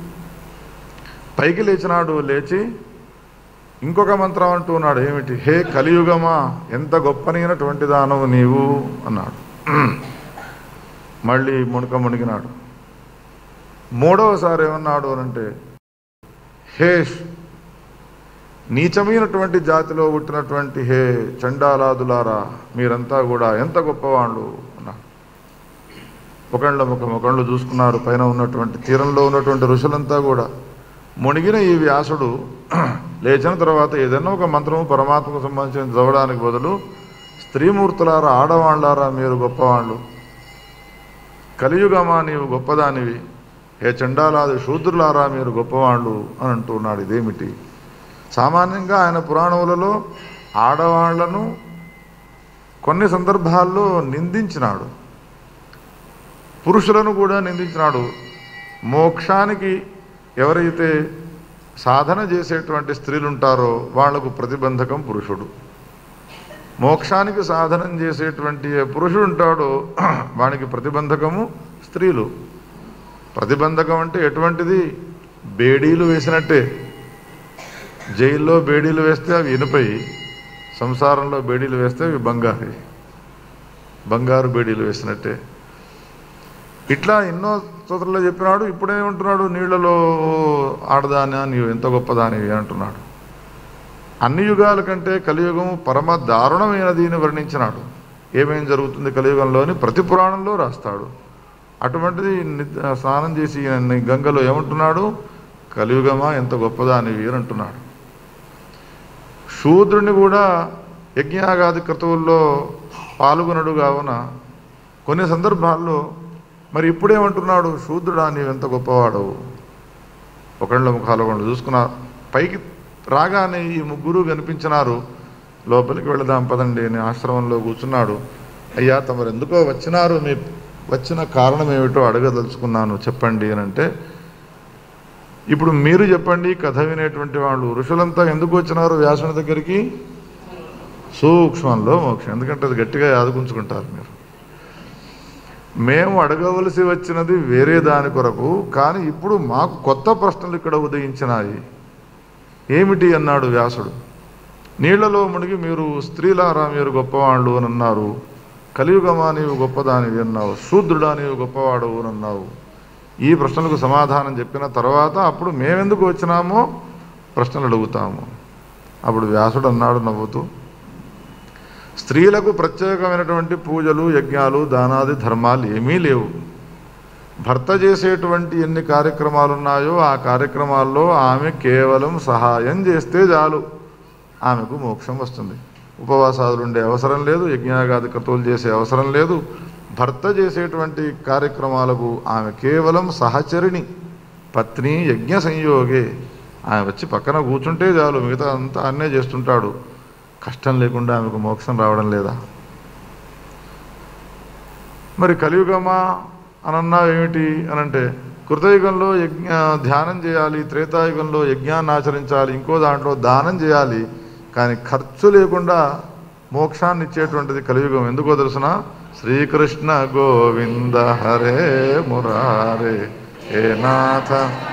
పైకి లేచినాడు లేచి ఇంకొక మంత్రం అంటూ ఉన్నాడు ఏమిటి హే కలియుగమా ఎంత గొప్పనైనటువంటి దానవు నీవు అన్నాడు మళ్ళీ మునుక మునిగినాడు మూడవసారి ఏమన్నాడు అనంటే హే నీచమైనటువంటి జాతిలో పుట్టినటువంటి హే చండాలాదులారా మీరంతా కూడా ఎంత గొప్పవాళ్ళు అన్నారు ఒకళ్ళ ముఖం ఒకళ్ళు చూసుకున్నారు పైన ఉన్నటువంటి తీరంలో ఉన్నటువంటి ఋషులంతా కూడా మునిగిన ఈ వ్యాసుడు లేచిన తర్వాత ఏదైనా ఒక మంత్రము పరమాత్మకు సంబంధించిన చదవడానికి బదులు స్త్రీమూర్తులారా ఆడవాళ్ళారా మీరు గొప్పవాళ్ళు కలియుగమా నీవు గొప్పదానివి హే చండాలాది శూద్రులారా మీరు గొప్పవాళ్ళు అని అంటున్నాడు ఇదేమిటి సామాన్యంగా ఆయన పురాణములలో ఆడవాళ్లను కొన్ని సందర్భాల్లో నిందించినాడు పురుషులను కూడా నిందించినాడు మోక్షానికి ఎవరైతే సాధన చేసేటువంటి స్త్రీలు ఉంటారో వాళ్లకు ప్రతిబంధకం పురుషుడు మోక్షానికి సాధనం చేసేటువంటి ఏ పురుషుడు ఉంటాడో వానికి ప్రతిబంధకము స్త్రీలు ప్రతిబంధకం అంటే ఎటువంటిది బేడీలు వేసినట్టే జైల్లో బేడీలు వేస్తే అవి ఇనుపై సంసారంలో బేడీలు వేస్తే అవి బంగారు బంగారు బేడీలు వేసినట్టే ఇట్లా ఎన్నో స్తోత్రంలో చెప్పినాడు ఇప్పుడేమంటున్నాడు నీళ్లలో ఆడదానా నీవు ఎంత గొప్పదానివి అంటున్నాడు అన్ని యుగాల కంటే కలియుగం పరమ దారుణమైనది అని వర్ణించినాడు ఏమేం జరుగుతుంది కలియుగంలోని ప్రతి పురాణంలో రాస్తాడు అటువంటిది ని- స్నానం చేసి ఈయన గంగలో ఏమంటున్నాడు కలియుగమా ఎంత గొప్పదానివి అని అంటున్నాడు శూద్రుని కూడా యజ్ఞాగాది క్రతువుల్లో పాల్గొనడు కావున కొన్ని సందర్భాల్లో మరి ఇప్పుడేమంటున్నాడు శూద్రుడా నీవెంత గొప్పవాడవు ఒకళ్ళ ముఖాలు ఒకళ్ళు చూసుకున్నా పైకి రాగానే ఈ ముగ్గురు కనిపించినారు లోపలికి వెళదాం పదండి అని ఆశ్రమంలో కూర్చున్నాడు అయ్యా తమరు ఎందుకో వచ్చినారు మీ వచ్చిన కారణం ఏమిటో అడగదలుచుకున్నాను చెప్పండి అని అంటే ఇప్పుడు మీరు చెప్పండి కథ వినేటువంటి వాళ్ళు ఋషులంతా ఎందుకు వచ్చినారు వ్యాసుని దగ్గరికి సూక్ష్మంలో మోక్షం ఎందుకంటే అది గట్టిగా యాదుకుంచుకుంటారు మీరు మేము అడగవలసి వచ్చినది వేరే దాని కొరకు కానీ ఇప్పుడు మాకు కొత్త ప్రశ్నలు ఇక్కడ ఉదయించినాయి ఏమిటి అన్నాడు వ్యాసుడు నీళ్లలో మునిగి మీరు స్త్రీలారా మీరు గొప్పవాళ్ళు అని అన్నారు కలియుగమా నీవు గొప్పదానివి అన్నావు శూద్రుడా నీవు గొప్పవాడవు అని అన్నావు ఈ ప్రశ్నలకు సమాధానం చెప్పిన తర్వాత అప్పుడు మేమెందుకు వచ్చినామో ప్రశ్నలు అడుగుతాము అప్పుడు వ్యాసుడు అన్నాడు నవ్వుతూ స్త్రీలకు ప్రత్యేకమైనటువంటి పూజలు యజ్ఞాలు దానాది ధర్మాలు ఏమీ లేవు భర్త చేసేటువంటి ఎన్ని కార్యక్రమాలు ఉన్నాయో ఆ కార్యక్రమాల్లో ఆమె కేవలం సహాయం చేస్తే చాలు ఆమెకు మోక్షం వస్తుంది ఉపవాసాదులు ఉండే అవసరం లేదు యజ్ఞాగాది క్రతువులు చేసే అవసరం లేదు భర్త చేసేటువంటి కార్యక్రమాలకు ఆమె కేవలం సహచరిణి పత్ని యజ్ఞ సంయోగే ఆమె వచ్చి పక్కన కూర్చుంటే చాలు మిగతా అంతా అన్నే చేస్తుంటాడు కష్టం లేకుండా ఆమెకు మోక్షం రావడం లేదా మరి కలియుగమా అని అన్నావు ఏమిటి అని అంటే కృతయుగంలో యజ్ఞ ధ్యానం చేయాలి త్రేతాయుగంలో యజ్ఞాన్ని ఆచరించాలి ఇంకో దాంట్లో దానం చేయాలి కానీ ఖర్చు లేకుండా మోక్షాన్ని ఇచ్చేటువంటిది కలియుగం ఎందుకో తెలుసిన శ్రీకృష్ణ గోవింద హరే మురారే ఏ నాథ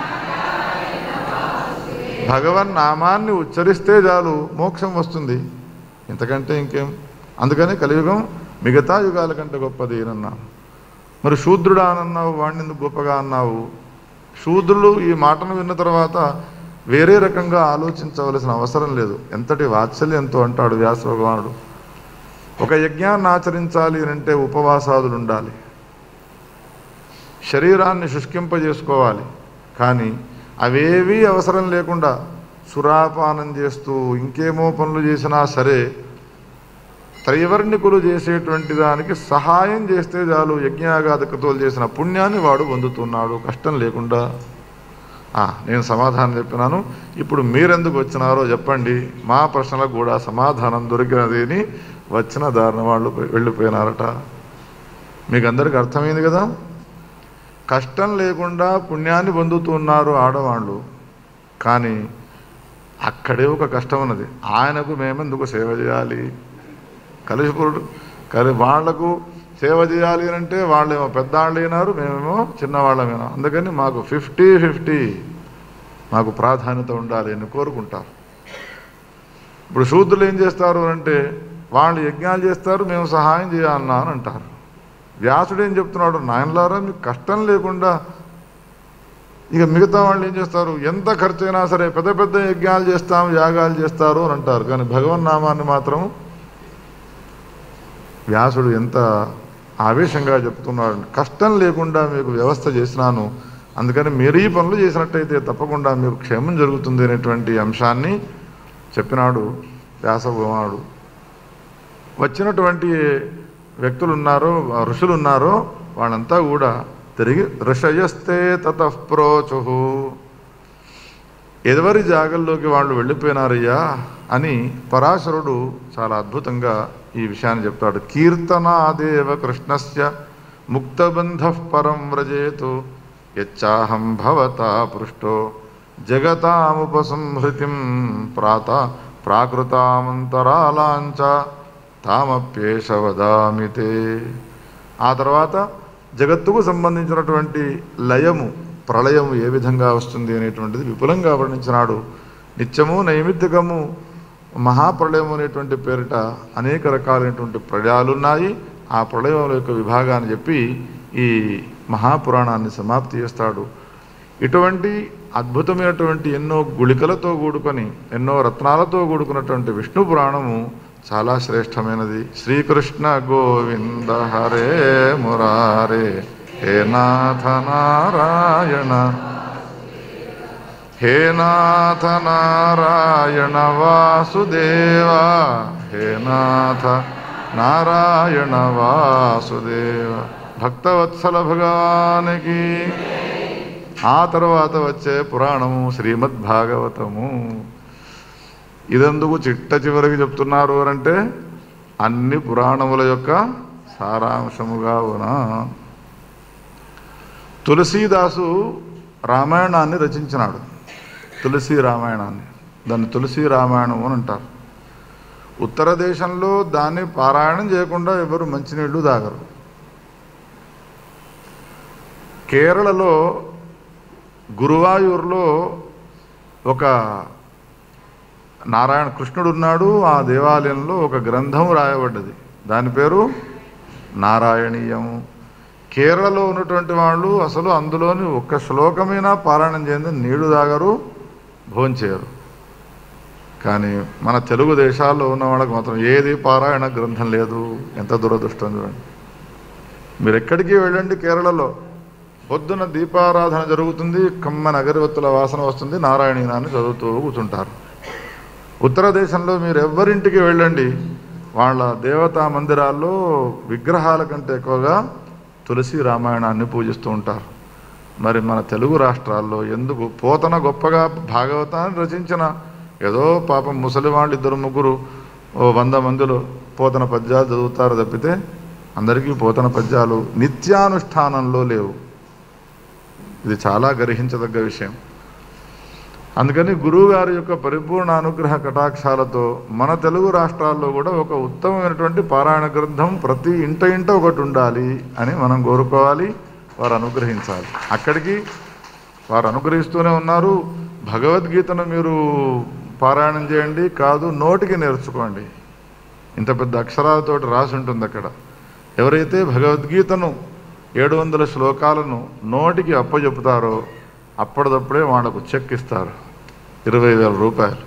భగవన్ నామాన్ని ఉచ్చరిస్తే చాలు మోక్షం వస్తుంది ఇంతకంటే ఇంకేం అందుకని కలియుగం మిగతా యుగాల కంటే గొప్పది అన్నా మరి శూద్రుడా అని అన్నావు వాడిని ఎందుకు గొప్పగా అన్నావు శూద్రులు ఈ మాటను విన్న తర్వాత వేరే రకంగా ఆలోచించవలసిన అవసరం లేదు ఎంతటి వాత్సల్యంతో అంటాడు వ్యాస భగవానుడు ఒక యజ్ఞాన్ని ఆచరించాలి అని అంటే ఉపవాసాదులు ఉండాలి శరీరాన్ని శుష్కింపజేసుకోవాలి కానీ అవేవీ అవసరం లేకుండా సురాపానం చేస్తూ ఇంకేమో పనులు చేసినా సరే త్రైవర్ణికులు చేసేటువంటి దానికి సహాయం చేస్తే చాలు యజ్ఞాగాధకతోలు చేసిన పుణ్యాన్ని వాడు పొందుతున్నాడు కష్టం లేకుండా ఆ, నేను సమాధానం చెప్పినాను ఇప్పుడు మీరెందుకు వచ్చినారో చెప్పండి మా ప్రశ్నలకు కూడా సమాధానం దొరికినది అని వచ్చిన దారిన వాళ్ళు పోయి- వెళ్ళిపోయినారట మీకు అందరికి అర్థమైంది కదా కష్టం లేకుండా పుణ్యాన్ని పొందుతున్నారు ఆడవాళ్ళు కానీ అక్కడే ఒక కష్టం ఉన్నది ఆయనకు మేమెందుకు సేవ చేయాలి కలిసిపురుడు కలి వాళ్లకు సేవ చేయాలి అని అంటే వాళ్ళేమో పెద్దవాళ్ళు అయినారు మేమేమో చిన్నవాళ్ళమేనా అందుకని మాకు ఫిఫ్టీ ఫిఫ్టీ మాకు ప్రాధాన్యత ఉండాలి అని కోరుకుంటారు ఇప్పుడు శూద్రులు ఏం చేస్తారు అంటే వాళ్ళు యజ్ఞాలు చేస్తారు మేము సహాయం చేయాలన్నా అని అంటారు వ్యాసుడు ఏం చెప్తున్నాడు నాయనలారా మీకు కష్టం లేకుండా ఇక మిగతా వాళ్ళు ఏం చేస్తారు ఎంత ఖర్చు అయినా సరే పెద్ద పెద్ద యజ్ఞాలు చేస్తాం యాగాలు చేస్తారు అని అంటారు కానీ భగవన్ నామాన్ని మాత్రం వ్యాసుడు ఎంత ఆవేశంగా చెప్తున్నాడు కష్టం లేకుండా మీకు వ్యవస్థ చేసినాను అందుకని మీరు ఈ పనులు చేసినట్టయితే తప్పకుండా మీకు క్షేమం జరుగుతుంది అనేటువంటి అంశాన్ని చెప్పినాడు వ్యాస భగవానుడు వచ్చినటువంటి వ్యక్తులు ఉన్నారో ఆ ఋషులు ఉన్నారో వాళ్ళంతా కూడా తిరిగి ఋషయస్తే తతఃప్రోచు ఎదవరి జాగల్లోకి వాళ్ళు వెళ్ళిపోయినారయ్యా అని పరాశరుడు చాలా అద్భుతంగా ఈ విషయాన్ని చెప్తాడు కీర్తనాదేవ కృష్ణస్య ముక్తబంధ పరం వ్రజేతు యచ్చాహం భవతా పృష్టో జగతాముపసంహృతిం ప్రాత ప్రాకృతామంతరాలాంచ తామప్యేష వదామితే ఆ తర్వాత జగత్తుకు సంబంధించినటువంటి లయము ప్రళయము ఏ విధంగా వస్తుంది అనేటువంటిది విపులంగా వర్ణించినాడు నిత్యము నైమిత్తికము మహాప్రళయం అనేటువంటి పేరిట అనేక రకాలైనటువంటి ప్రళయాలు ఉన్నాయి ఆ ప్రళయం యొక్క విభాగాన్ని చెప్పి ఈ మహాపురాణాన్ని సమాప్తి చేస్తాడు ఇటువంటి అద్భుతమైనటువంటి ఎన్నో గుళికలతో కూడుకొని ఎన్నో రత్నాలతో కూడుకున్నటువంటి విష్ణు పురాణము చాలా శ్రేష్టమైనది శ్రీకృష్ణ గోవింద హరే మురారే హే నాథ నారాయణ హే నాథ నారాయణ వాసుదేవ హే నాథ నారాయణ వాసుదేవ భక్తవత్సల భగవానికి ఆ తర్వాత వచ్చే పురాణము శ్రీమద్ భాగవతము ఇదెందుకు చిట్ట చివరికి చెప్తున్నారు అంటే అన్ని పురాణముల యొక్క సారాంశముగా ఉనా తులసీదాసు రామాయణాన్ని రచించినాడు తులసి రామాయణాన్ని దాన్ని తులసి రామాయణం అని అంటారు ఉత్తర దేశంలో దాన్ని పారాయణం చేయకుండా ఎవరు మంచినీళ్ళు తాగరు కేరళలో గురువాయూరులో ఒక నారాయణ కృష్ణుడు ఉన్నాడు ఆ దేవాలయంలో ఒక గ్రంథం రాయబడ్డది దాని పేరు నారాయణీయము కేరళలో ఉన్నటువంటి వాళ్ళు అసలు అందులోని ఒక్క శ్లోకమైనా పారాయణం చేయండి నీళ్లు తాగరు భోంచేయరు కానీ మన తెలుగు దేశాల్లో ఉన్న వాళ్ళకి మాత్రం ఏది పారాయణ గ్రంథం లేదు ఎంత దురదృష్టం చూడండి మీరు ఎక్కడికి వెళ్ళండి కేరళలో పొద్దున దీపారాధన జరుగుతుంది కమ్మని అగరవత్తుల వాసన వస్తుంది నారాయణీనాన్ని చదువుతూ కూర్చుంటారు ఉత్తర దేశంలో మీరు ఎవరింటికి వెళ్ళండి వాళ్ళ దేవతా మందిరాల్లో విగ్రహాల కంటే ఎక్కువగా తులసి రామాయణాన్ని పూజిస్తూ ఉంటారు మరి మన తెలుగు రాష్ట్రాల్లో ఎందుకు పోతన గొప్పగా భాగవతాన్ని రచించిన ఏదో పాపం ముసలి వాళ్ళు ఇద్దరు ముగ్గురు ఓ వంద మందిలో పోతన పద్యాలు చదువుతారు తప్పితే అందరికీ పోతన పద్యాలు నిత్యానుష్ఠానంలో లేవు ఇది చాలా గ్రహించదగ్గ విషయం అందుకని గురువుగారి యొక్క పరిపూర్ణ అనుగ్రహ కటాక్షాలతో మన తెలుగు రాష్ట్రాల్లో కూడా ఒక ఉత్తమమైనటువంటి పారాయణ గ్రంథం ప్రతి ఇంట ఇంట ఒకటి ఉండాలి అని మనం కోరుకోవాలి వారు అనుగ్రహించాలి అక్కడికి వారు అనుగ్రహిస్తూనే ఉన్నారు భగవద్గీతను మీరు పారాయణం చేయండి కాదు నోటికి నేర్చుకోండి ఇంత పెద్ద అక్షరాలతోటి రాసి ఉంటుంది అక్కడ ఎవరైతే భగవద్గీతను ఏడు వందల శ్లోకాలను నోటికి అప్పచెపుతారో అప్పటిదప్పుడే వాళ్ళకు చెక్ ఇస్తారు ఇరవై వేల రూపాయలు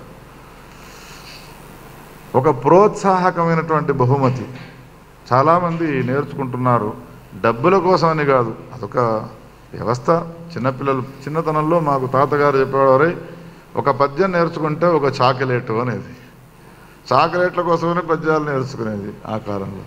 ఒక ప్రోత్సాహకమైనటువంటి బహుమతి చాలామంది నేర్చుకుంటున్నారు డబ్బుల కోసమని కాదు అదొక వ్యవస్థ చిన్నపిల్లలు చిన్నతనంలో మాకు తాతగారు చెప్పేవారు ఒక పద్యం నేర్చుకుంటే ఒక చాకలెట్ అనేది చాకలెట్ల కోసమనే పద్యాలు నేర్చుకునేది ఆ కాలంలో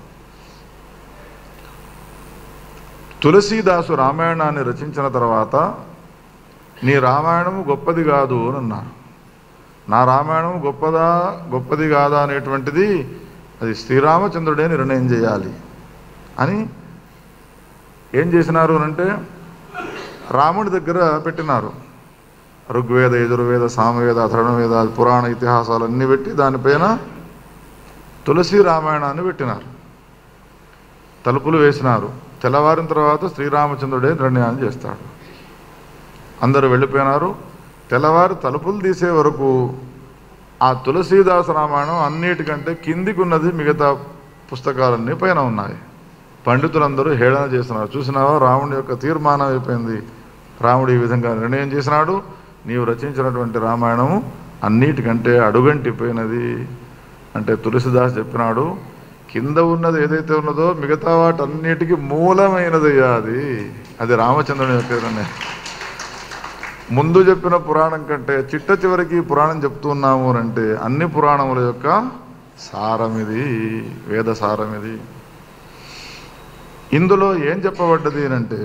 తులసీదాసు రామాయణాన్ని రచించిన తర్వాత నీ రామాయణము గొప్పది కాదు అని అన్నారు నా రామాయణం గొప్పదా గొప్పది కాదా అనేటువంటిది అది శ్రీరామచంద్రుడే నిర్ణయం చేయాలి అని ఏం చేసినారు అంటే రాముడి దగ్గర పెట్టినారు ఋగ్వేద యజుర్వేద సామవేద అథర్వవేద పురాణ ఇతిహాసాలు అన్నీ పెట్టి దానిపైన తులసి రామాయణాన్ని పెట్టినారు తలుపులు వేసినారు తెల్లవారిన తర్వాత శ్రీరామచంద్రుడే నిర్ణయాన్ని చేస్తాడు అందరూ వెళ్ళిపోయినారు తెల్లవారు తలుపులు తీసే వరకు ఆ తులసీదాస రామాయణం అన్నిటికంటే కిందికి ఉన్నది మిగతా పుస్తకాలన్నీ పైన ఉన్నాయి పండితులందరూ హేళన చేస్తున్నారు చూసినావా రాముడి యొక్క తీర్మానం అయిపోయింది రాముడు ఈ విధంగా నిర్ణయం చేసినాడు నీవు రచించినటువంటి రామాయణము అన్నిటికంటే అడుగంటిపోయినది అంటే తులసిదాస్ చెప్పినాడు కింద ఉన్నది ఏదైతే ఉన్నదో మిగతా వాటన్నిటికీ మూలమైనదయ్యా అది అది రామచంద్రుని యొక్క నిర్ణయం ముందు చెప్పిన పురాణం కంటే చిట్ట చివరికి పురాణం చెప్తున్నాము అని అంటే అన్ని పురాణముల యొక్క సారమిది వేద సారమిది ఇందులో ఏం చెప్పబడ్డది అని అంటే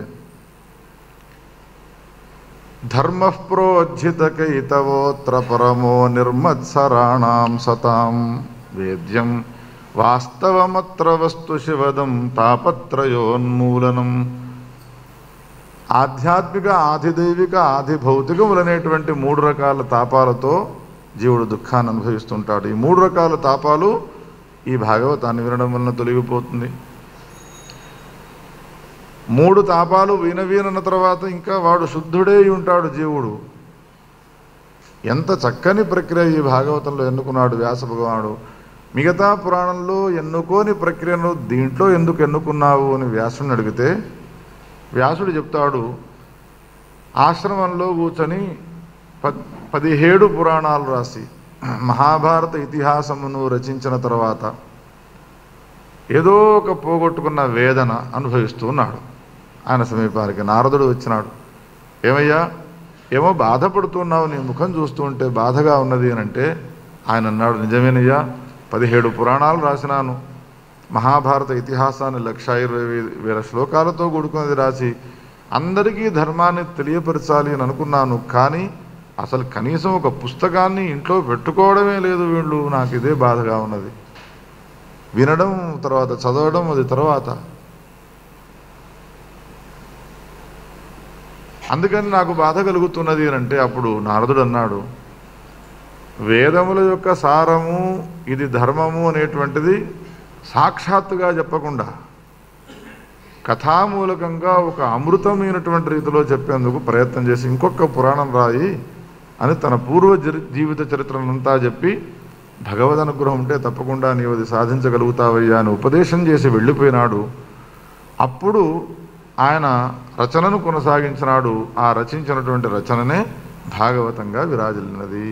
ధర్మ ప్రోజ్జితకైతవోత్ర పరమో నిర్మత్సరాణం సతాం వేద్యం వాస్తవమత్ర వస్తు శివదం తాపత్రయోన్మూలనం ఆధ్యాత్మిక ఆధిదైవిక ఆది భౌతికములనేటువంటి మూడు రకాల తాపాలతో జీవుడు దుఃఖాన్ని అనుభవిస్తుంటాడు ఈ మూడు రకాల తాపాలు ఈ భాగవతాన్ని వినడం వలన తొలగిపోతుంది మూడు తాపాలు వినవీనన్న తర్వాత ఇంకా వాడు శుద్ధుడే అయి ఉంటాడు జీవుడు ఎంత చక్కని ప్రక్రియ ఈ భాగవతంలో ఎన్నుకున్నాడు వ్యాస భగవానుడు మిగతా పురాణంలో ఎన్నుకోని ప్రక్రియను దీంట్లో ఎందుకు ఎన్నుకున్నావు అని వ్యాసుని అడిగితే వ్యాసుడు చెప్తాడు ఆశ్రమంలో కూర్చొని ప పదిహేడు పురాణాలు రాసి మహాభారత ఇతిహాసమును రచించిన తర్వాత ఏదో ఒక పోగొట్టుకున్న వేదన అనుభవిస్తూ ఉన్నాడు ఆయన సమీపానికి నారదుడు వచ్చినాడు ఏమయ్యా ఏమో బాధపడుతున్నావు నీ ముఖం చూస్తూ ఉంటే బాధగా ఉన్నది అని అంటే ఆయన అన్నాడు నిజమేనయ్యా పదిహేడు పురాణాలు రాసినాను మహాభారత ఇతిహాసాన్ని లక్ష ఇరవై వే- వేల శ్లోకాలతో కూడుకున్నది రాసి అందరికీ ధర్మాన్ని తెలియపరచాలి అని అనుకున్నాను కానీ అసలు కనీసం ఒక పుస్తకాన్ని ఇంట్లో పెట్టుకోవడమే లేదు వీళ్ళు నాకు ఇదే బాధగా ఉన్నది వినడం తర్వాత చదవడం అది తర్వాత అందుకని నాకు బాధ కలుగుతున్నది అని అంటే అప్పుడు నారదుడు అన్నాడు వేదముల యొక్క సారము ఇది ధర్మము అనేటువంటిది సాక్షాత్తుగా చెప్పకుండా కథామూలకంగా ఒక అమృతమైనటువంటి రీతిలో చెప్పేందుకు ప్రయత్నం చేసి ఇంకొక పురాణం రాయి అని తన పూర్వ జరి- జీవిత చరిత్రనంతా చెప్పి భగవద్ అనుగ్రహం ఉంటే తప్పకుండా నీవు అది సాధించగలుగుతావయ్యా అని ఉపదేశం చేసి వెళ్ళిపోయినాడు అప్పుడు ఆయన రచనను కొనసాగించినాడు ఆ రచించినటువంటి రచననే భాగవతంగా విరాజిల్లినది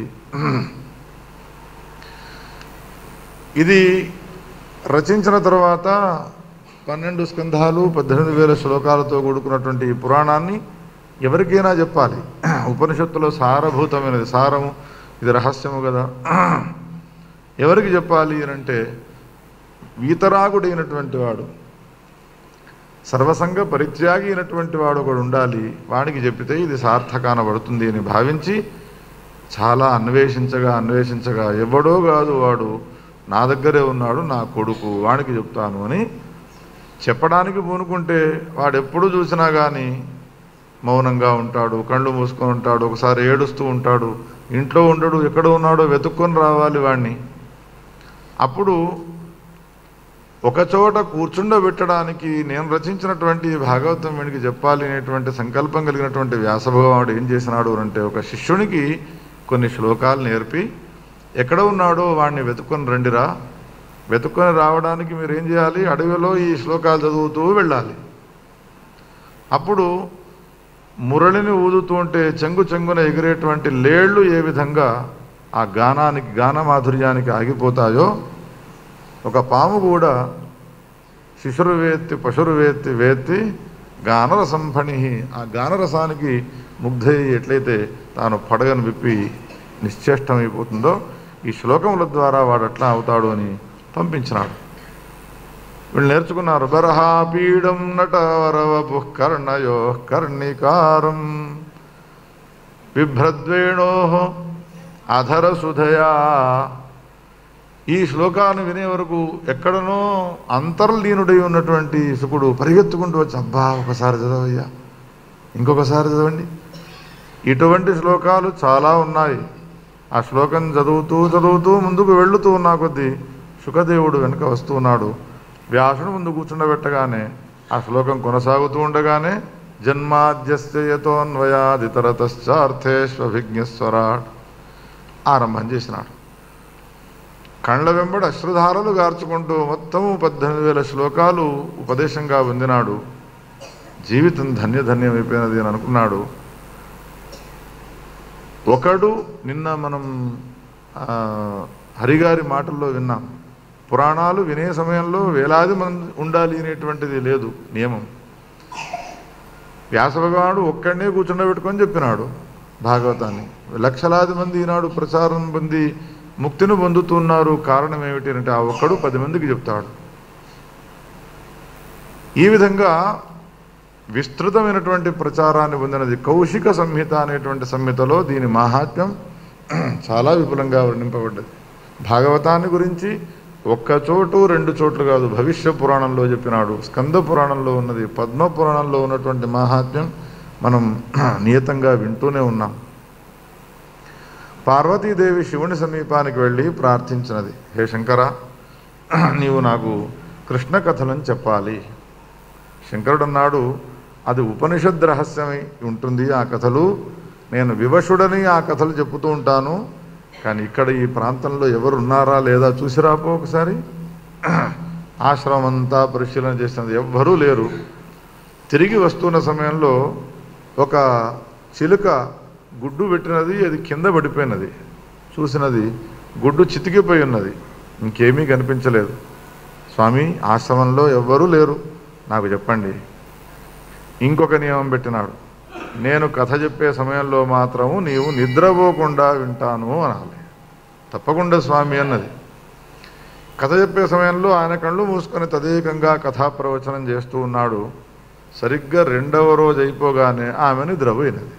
ఇది రచించిన తర్వాత పన్నెండు స్కంధాలు పద్దెనిమిది వేల శ్లోకాలతో కూడుకున్నటువంటి ఈ పురాణాన్ని ఎవరికైనా చెప్పాలి ఉపనిషత్తులో సారభూతమైనది సారము ఇది రహస్యము కదా ఎవరికి చెప్పాలి అని అంటే వీతరాగుడైనటువంటి వాడు సర్వసంగ పరిత్యాగి అయినటువంటి వాడు ఒకడు ఉండాలి వాడికి చెప్పితే ఇది సార్థకానబడుతుంది అని భావించి చాలా అన్వేషించగా అన్వేషించగా ఎవడో కాదు వాడు నా దగ్గరే ఉన్నాడు నా కొడుకు వాడికి చెప్తాను అని చెప్పడానికి పూనుకుంటే వాడు ఎప్పుడు చూసినా కానీ మౌనంగా ఉంటాడు కళ్ళు మూసుకొని ఉంటాడు ఒకసారి ఏడుస్తూ ఉంటాడు ఇంట్లో ఉండడు ఎక్కడ ఉన్నాడో వెతుక్కొని రావాలి వాడిని అప్పుడు ఒకచోట కూర్చుండబెట్టడానికి నేను రచించినటువంటి ఈ భాగవతం వీడికి చెప్పాలి అనేటువంటి సంకల్పం కలిగినటువంటి వ్యాసభగవానుడు ఏం చేసినాడు అంటే ఒక శిష్యునికి కొన్ని శ్లోకాలు నేర్పి ఎక్కడ ఉన్నాడో వాడిని వెతుక్కొని రండిరా వెతుక్కొని రావడానికి మీరు ఏం చేయాలి అడవిలో ఈ శ్లోకాలు చదువుతూ వెళ్ళాలి అప్పుడు మురళిని ఊదుతూ ఉంటే చెంగు చెంగున ఎగిరేటువంటి లేళ్ళు ఏ విధంగా ఆ గానానికి గాన మాధుర్యానికి ఆగిపోతాయో ఒక పాము కూడా శిశురు వేత్తి పశురు వేత్తి వేత్తి గానరసం ఫణి ఆ గానరసానికి ముగ్ధయి ఎట్లయితే తాను పడగను విప్పి నిశ్చేష్టమైపోతుందో ఈ శ్లోకముల ద్వారా వాడు అట్లా అవుతాడు అని పంపించినాడు వీళ్ళు నేర్చుకున్నారు బరహాపీడం నటవరవపు కర్ణయో కర్ణికారం బిభ్రద్వేణో అధరసుధయా ఈ శ్లోకాన్ని వినే వరకు ఎక్కడనో అంతర్లీనుడై ఉన్నటువంటి శుకుడు పరిగెత్తుకుంటూ వచ్చి అబ్బా ఒకసారి చదవయ్యా ఇంకొకసారి చదవండి ఇటువంటి శ్లోకాలు చాలా ఉన్నాయి ఆ శ్లోకం చదువుతూ చదువుతూ ముందుకు వెళుతూ ఉన్న కొద్దీ సుఖదేవుడు వెనుక వస్తూ ఉన్నాడు వ్యాసుడు ముందు కూర్చుండబెట్టగానే ఆ శ్లోకం కొనసాగుతూ ఉండగానే జన్మాద్యస్తయతోన్వయాదితరతశ్చార్థేష్వభిజ్ఞస్వరాట్ ఆరంభం చేసినాడు కళ్ళ వెంబడి అశ్రుధారలు గార్చుకుంటూ మొత్తము పద్దెనిమిది వేల శ్లోకాలు ఉపదేశంగా పొందినాడు జీవితం ధన్యధన్యమైపోయినది అని అనుకున్నాడు ఒకడు నిన్న మనం ఆ, హరిగారి మాటల్లో విన్నాం పురాణాలు వినే సమయంలో వేలాది మంది ఉండాలి అనేటువంటిది లేదు నియమం వ్యాసభగవానుడు ఒక్కడనే కూర్చుండబెట్టుకొని చెప్పినాడు భాగవతాన్ని లక్షలాది మంది ఈనాడు ప్రచారం పొంది ముక్తిని పొందుతున్నారు కారణం ఏమిటి అంటే ఆ ఒక్కడు పది మందికి చెప్తాడు ఈ విధంగా విస్తృతమైనటువంటి ప్రచారాన్ని పొందినది కౌశిక సంహిత అనేటువంటి సంహితలో దీని మాహాత్మ్యం చాలా విపులంగా వర్ణింపబడ్డది భాగవతాన్ని గురించి ఒక్క చోటు రెండు చోట్లు కాదు భవిష్య పురాణంలో చెప్పినాడు స్కంద పురాణంలో ఉన్నది పద్మ పురాణంలో ఉన్నటువంటి మాహాత్మ్యం మనం నియతంగా వింటూనే ఉన్నాం పార్వతీదేవి శివుని సమీపానికి వెళ్ళి ప్రార్థించినది హే శంకర నీవు నాకు కృష్ణ కథలను చెప్పాలి శంకరుడు అన్నాడు అది ఉపనిషద్ రహస్యమై ఉంటుంది ఆ కథలు నేను వివశుడని ఆ కథలు చెప్పుతూ ఉంటాను కానీ ఇక్కడ ఈ ప్రాంతంలో ఎవరు ఉన్నారా లేదా చూసి రాపో ఒకసారి ఆశ్రమం అంతా పరిశీలన చేసినది ఎవ్వరూ లేరు తిరిగి వస్తున్న సమయంలో ఒక చిలుక గుడ్డు పెట్టినది అది కింద పడిపోయినది చూసినది గుడ్డు చితికిపోయి ఉన్నది ఇంకేమీ కనిపించలేదు స్వామి ఆశ్రమంలో ఎవ్వరూ లేరు నాకు చెప్పండి ఇంకొక నియమం పెట్టినాడు నేను కథ చెప్పే సమయంలో మాత్రము నీవు నిద్రపోకుండా వింటాను అనాలి తప్పకుండా స్వామి అన్నది కథ చెప్పే సమయంలో ఆయన కళ్ళు మూసుకొని తదేకంగా కథా ప్రవచనం చేస్తూ ఉన్నాడు సరిగ్గా రెండవ రోజు అయిపోగానే ఆమె నిద్రపోయినది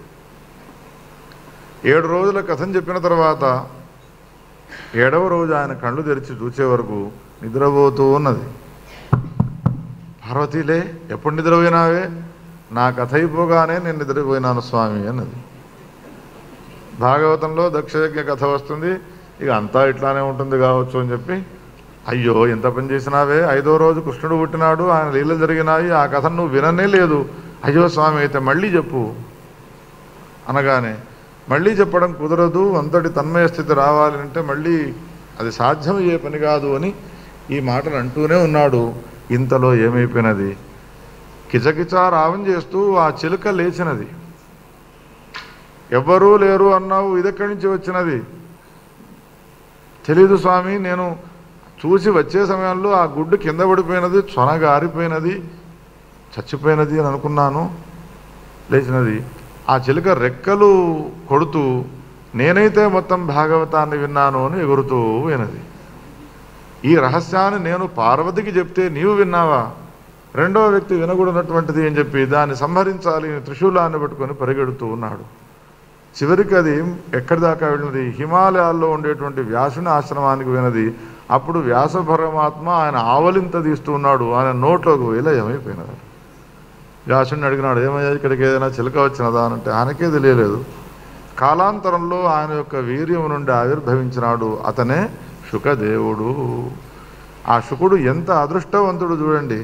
ఏడు రోజుల కథను చెప్పిన తర్వాత ఏడవ రోజు ఆయన కళ్ళు తెరిచి చూసే వరకు నిద్రపోతూ ఉన్నది పార్వతీలే ఎప్పుడు నిద్రపోయినావే నా కథ అయిపోగానే నేను నిద్రపోయినాను స్వామి అన్నది భాగవతంలో దక్షయజ్ఞ కథ వస్తుంది ఇక అంతా ఇట్లానే ఉంటుంది కావచ్చు అని చెప్పి అయ్యో ఎంత పని చేసినావే ఐదో రోజు కృష్ణుడు పుట్టినాడు ఆయన లీలలు జరిగినాయి ఆ కథను నువ్వు విననే లేదు అయ్యో స్వామి అయితే మళ్ళీ చెప్పు అనగానే మళ్ళీ చెప్పడం కుదరదు అంతటి తన్మయ స్థితి రావాలంటే మళ్ళీ అది సాధ్యమయ్యే పని కాదు అని ఈ మాటలు అంటూనే ఉన్నాడు ఇంతలో ఏమైపోయినది కిచకిచా రావం చేస్తూ ఆ చిలుక లేచినది ఎవ్వరూ లేరు అన్నావు ఇదెక్కడి నుంచి వచ్చినది తెలీదు స్వామి నేను చూసి వచ్చే సమయంలో ఆ గుడ్డు కింద పడిపోయినది చొనగా ఆరిపోయినది చచ్చిపోయినది అని అనుకున్నాను లేచినది ఆ చిలుక రెక్కలు కొడుతూ నేనైతే మొత్తం భాగవతాన్ని విన్నాను అని ఎగురుతూ పోయినది ఈ రహస్యాన్ని నేను పార్వతికి చెప్తే నీవు విన్నావా రెండవ వ్యక్తి వినకూడనటువంటిది అని చెప్పి దాన్ని సంహరించాలి అని త్రిశూలాన్ని పట్టుకొని పరిగెడుతూ ఉన్నాడు చివరికి అది ఎక్కడి దాకా వెళ్ళినది హిమాలయాల్లో ఉండేటువంటి వ్యాసుని ఆశ్రమానికి వినది అప్పుడు వ్యాస పరమాత్మ ఆయన ఆవలింత తీస్తూ ఉన్నాడు ఆయన నోట్లోకి విలయమైపోయినాడు వ్యాసుని అడిగినాడు ఏమయ్యా ఇక్కడికి ఏదైనా చిలక వచ్చినదా అని అంటే ఆయనకే తెలియలేదు కాలాంతరంలో ఆయన యొక్క వీర్యం నుండి ఆవిర్భవించినాడు అతనే శుకదేవుడు ఆ శుకుడు ఎంత అదృష్టవంతుడు చూడండి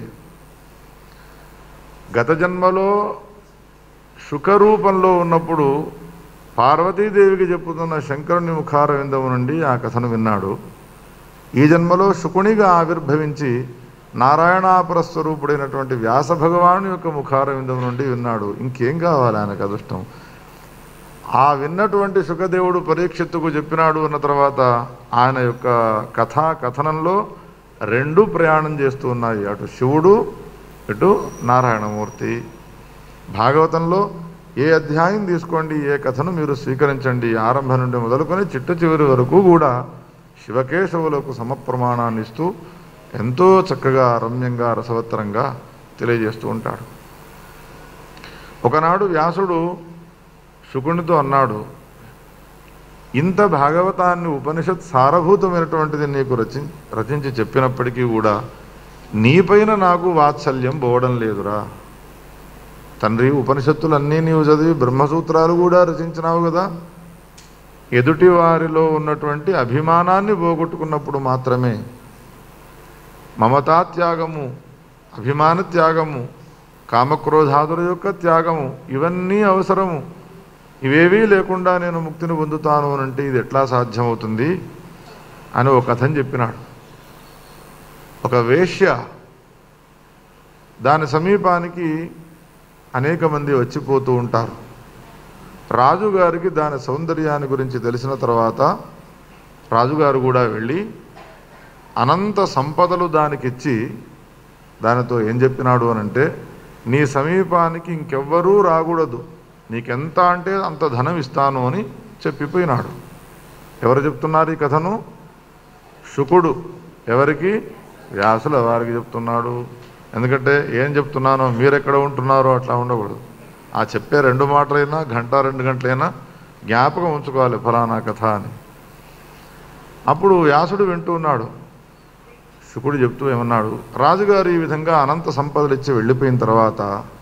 గత జన్మలో శుకరూపంలో ఉన్నప్పుడు పార్వతీదేవికి చెప్పుతున్న శంకరుని ముఖార విందము నుండి ఆ కథను విన్నాడు ఈ జన్మలో శుకునిగా ఆవిర్భవించి నారాయణాపర స్వరూపుడైనటువంటి వ్యాస భగవాను యొక్క ముఖార విందం నుండి విన్నాడు ఇంకేం కావాలి ఆయనకు అదృష్టం ఆ విన్నటువంటి సుఖదేవుడు పరీక్షిత్తుకు చెప్పినాడు అన్న తర్వాత ఆయన యొక్క కథా కథనంలో రెండు ప్రయాణం చేస్తూ ఉన్నాయి అటు శివుడు ఇటు నారాయణమూర్తి భాగవతంలో ఏ అధ్యాయం తీసుకోండి ఏ కథను మీరు స్వీకరించండి ఆరంభం నుండి మొదలుకొని చిట్ట చివరి వరకు కూడా శివకేశవులకు సమప్రమాణాన్ని ఇస్తూ ఎంతో చక్కగా రమ్యంగా రసవత్తరంగా తెలియజేస్తూ ఉంటాడు ఒకనాడు వ్యాసుడు శుకునితో అన్నాడు ఇంత భాగవతాన్ని ఉపనిషత్ సారభూతమైనటువంటిది నీకు రచి రచించి చెప్పినప్పటికీ కూడా నీపైన నాకు వాత్సల్యం పోవడం లేదురా తండ్రి ఉపనిషత్తులన్నీ నీవు చదివి బ్రహ్మసూత్రాలు కూడా రచించినావు కదా ఎదుటి వారిలో ఉన్నటువంటి అభిమానాన్ని పోగొట్టుకున్నప్పుడు మాత్రమే మమతా త్యాగము అభిమాన త్యాగము కామక్రోధాదుల యొక్క త్యాగము ఇవన్నీ అవసరము ఇవేవీ లేకుండా నేను ముక్తిని పొందుతాను అని అంటే ఇది ఎట్లా సాధ్యమవుతుంది అని ఒక కథని చెప్పినాడు ఒక వేశ్య దాని సమీపానికి అనేక మంది వచ్చిపోతూ ఉంటారు రాజుగారికి దాని సౌందర్యాన్ని గురించి తెలిసిన తర్వాత రాజుగారు కూడా వెళ్ళి అనంత సంపదలు దానికిచ్చి దానితో ఏం చెప్పినాడు అని అంటే నీ సమీపానికి ఇంకెవ్వరూ రాకూడదు నీకెంత అంటే అంత ధనం ఇస్తాను అని చెప్పిపోయినాడు ఎవరు చెప్తున్నారు ఈ కథను శుకుడు ఎవరికి వ్యాసుల వారికి చెప్తున్నాడు ఎందుకంటే ఏం చెప్తున్నానో మీరెక్కడ ఉంటున్నారో అట్లా ఉండకూడదు ఆ చెప్పే రెండు మాటలైనా గంట రెండు గంటలైనా జ్ఞాపకం ఉంచుకోవాలి ఫలానా కథ అని అప్పుడు వ్యాసుడు వింటూ ఉన్నాడు శుకుడు చెప్తూ ఏమన్నాడు రాజుగారు ఈ విధంగా అనంత సంపదలు ఇచ్చి వెళ్ళిపోయిన తర్వాత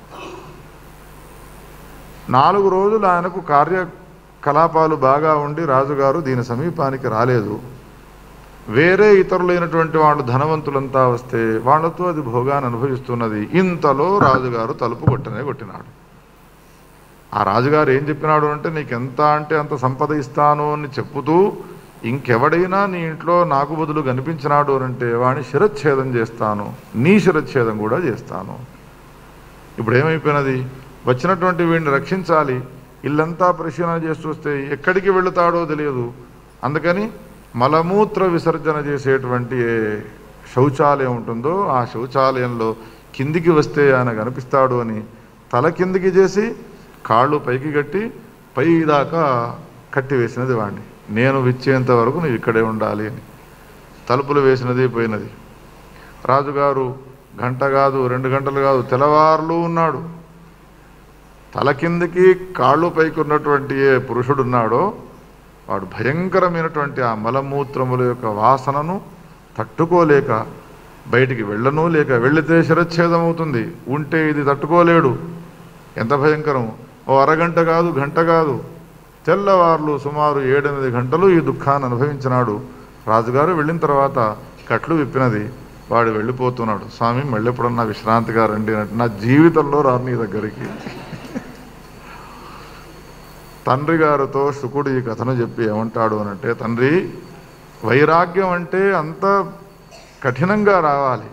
నాలుగు రోజులు ఆయనకు కార్యకలాపాలు బాగా ఉండి రాజుగారు దీని సమీపానికి రాలేదు వేరే ఇతరులైనటువంటి వాళ్ళు ధనవంతులంతా వస్తే వాళ్ళతో అది భోగాన్ని అనుభవిస్తున్నది ఇంతలో రాజుగారు తలుపు కొట్టనే కొట్టినాడు ఆ రాజుగారు ఏం చెప్పినాడు అంటే నీకు ఎంత అంటే అంత సంపద ఇస్తాను అని చెప్పుతూ ఇంకెవడైనా నీ ఇంట్లో నాకు బదులు కనిపించినాడు అని అంటే వాడిని శిరచ్ఛేదం చేస్తాను నీ శిరచ్ఛేదం కూడా చేస్తాను ఇప్పుడు ఏమైపోయినది వచ్చినటువంటి వీడిని రక్షించాలి ఇల్లంతా పరిశీలన చేసి చూస్తే ఎక్కడికి వెళుతాడో తెలియదు అందుకని మలమూత్ర విసర్జన చేసేటువంటి ఏ శౌచాలయం ఉంటుందో ఆ శౌచాలయంలో కిందికి వస్తే ఆయన కనిపిస్తాడు అని తల కిందికి చేసి కాళ్ళు పైకి కట్టి పై దాకా కట్టి వేసినది వాడిని నేను విచ్చేంత వరకు నువ్వు ఇక్కడే ఉండాలి అని తలుపులు వేసినది పోయినది రాజుగారు గంట కాదు రెండు గంటలు కాదు తెల్లవారులు ఉన్నాడు తల కిందికి కాళ్ళు పైకి ఉన్నటువంటి ఏ పురుషుడు ఉన్నాడో వాడు భయంకరమైనటువంటి ఆ మలమూత్రముల యొక్క వాసనను తట్టుకోలేక బయటికి వెళ్ళను లేక వెళితే శిరచ్ఛేదం అవుతుంది ఉంటే ఇది తట్టుకోలేడు ఎంత భయంకరం ఓ అరగంట కాదు గంట కాదు తెల్లవార్లు సుమారు ఏడెనిమిది గంటలు ఈ దుఃఖాన్ని అనుభవించినాడు రాజుగారు వెళ్ళిన తర్వాత కట్లు విప్పినది వాడు వెళ్ళిపోతున్నాడు స్వామి మళ్ళీ ఎప్పుడన్నా విశ్రాంతిగా రండి అంటే నా జీవితంలో రాను నీ దగ్గరికి తండ్రి గారితో శుకుడు ఈ కథను చెప్పి ఏమంటాడు అని అంటే తండ్రి వైరాగ్యం అంటే అంత కఠినంగా రావాలి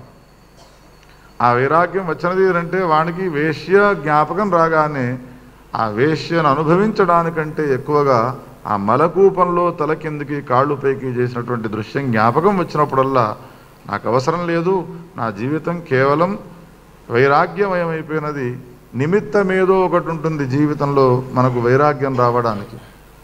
ఆ వైరాగ్యం వచ్చినది అంటే వానికి వేశ్య జ్ఞాపకం రాగానే ఆ వేశ్యను అనుభవించడానికంటే ఎక్కువగా ఆ మలకూపంలో తల కిందికి కాళ్ళు పైకి చేసినటువంటి దృశ్యం జ్ఞాపకం వచ్చినప్పుడల్లా నాకు అవసరం లేదు నా జీవితం కేవలం వైరాగ్యమయమైపోయినది నిమిత్తం ఏదో ఒకటి ఉంటుంది జీవితంలో మనకు వైరాగ్యం రావడానికి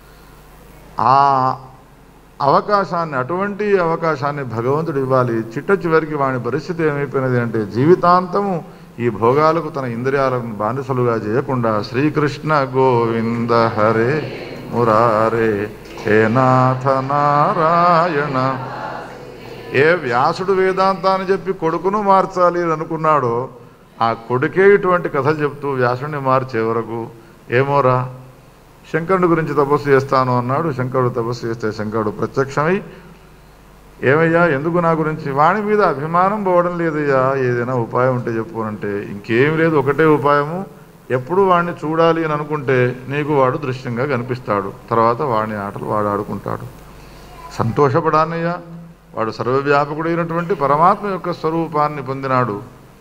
ఆ అవకాశాన్ని అటువంటి అవకాశాన్ని భగవంతుడు ఇవ్వాలి చిట్ట చివరికి వాని పరిస్థితి ఏమైపోయినది అంటే జీవితాంతము ఈ భోగాలకు తన ఇంద్రియాలను బానిసలుగా చేయకుండా శ్రీకృష్ణ గోవింద హరే మురారే హే నాథ నారాయణ ఏ వ్యాసుడు వేదాంతాన్ని చెప్పి కొడుకును మార్చాలి అని అనుకున్నాడో ఆ కొడుకే ఇటువంటి కథలు చెప్తూ వ్యాసుడిని మార్చే వరకు ఏమోరా శంకరుని గురించి తపస్సు చేస్తాను అన్నాడు శంకరుడు తపస్సు చేస్తే శంకరుడు ప్రత్యక్షమై ఏమయ్యా ఎందుకు నా గురించి వాణి మీద అభిమానం పోవడం లేదయ్యా ఏదైనా ఉపాయం ఉంటే చెప్పు అంటే ఇంకేం లేదు ఒకటే ఉపాయము ఎప్పుడు వాడిని చూడాలి అని అనుకుంటే నీకు వాడు దృశ్యంగా కనిపిస్తాడు తర్వాత వాడిని ఆటలు వాడు ఆడుకుంటాడు సంతోషపడానయ్యా వాడు సర్వవ్యాపకుడైనటువంటి పరమాత్మ యొక్క స్వరూపాన్ని పొందినాడు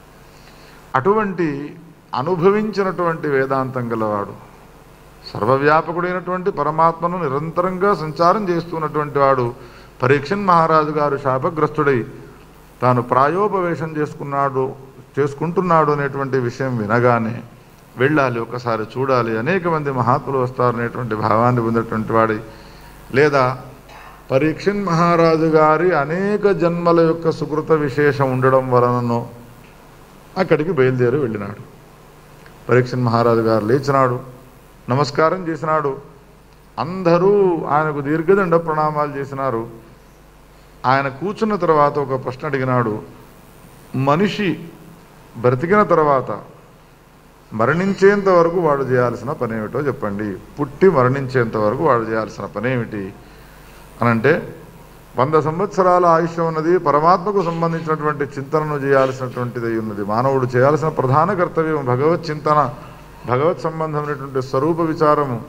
అటువంటి అనుభవించినటువంటి వేదాంతం గలవాడు సర్వవ్యాపకుడైనటువంటి పరమాత్మను నిరంతరంగా సంచారం చేస్తున్నటువంటి వాడు పరీక్షన్ మహారాజు గారు శాపగ్రస్తుడై తాను ప్రాయోపవేశం చేసుకున్నాడు చేసుకుంటున్నాడు అనేటువంటి విషయం వినగానే వెళ్ళాలి ఒకసారి చూడాలి అనేక మంది మహాత్ములు వస్తారనేటువంటి భావాన్ని పొందినటువంటి వాడి లేదా పరీక్షన్ మహారాజు గారి అనేక జన్మల యొక్క సుకృత విశేషం ఉండడం వలననో అక్కడికి బయలుదేరి వెళ్ళినాడు పరీక్షన్ మహారాజు గారు లేచినాడు నమస్కారం చేసినాడు అందరూ ఆయనకు దీర్ఘదండ ప్రణామాలు చేసినారు ఆయన కూర్చున్న తర్వాత ఒక ప్రశ్న అడిగినాడు మనిషి బ్రతికిన తర్వాత మరణించేంత వరకు వాడు చేయాల్సిన పని ఏమిటో చెప్పండి పుట్టి మరణించేంత వరకు వాడు చేయాల్సిన పని ఏమిటి అని అంటే వంద సంవత్సరాల ఆయుష్యం ఉన్నది పరమాత్మకు సంబంధించినటువంటి చింతనను చేయాల్సినటువంటిది అయి ఉన్నది మానవుడు చేయాల్సిన ప్రధాన కర్తవ్యం భగవత్ చింతన భగవత్ సంబంధమైనటువంటి స్వరూప విచారము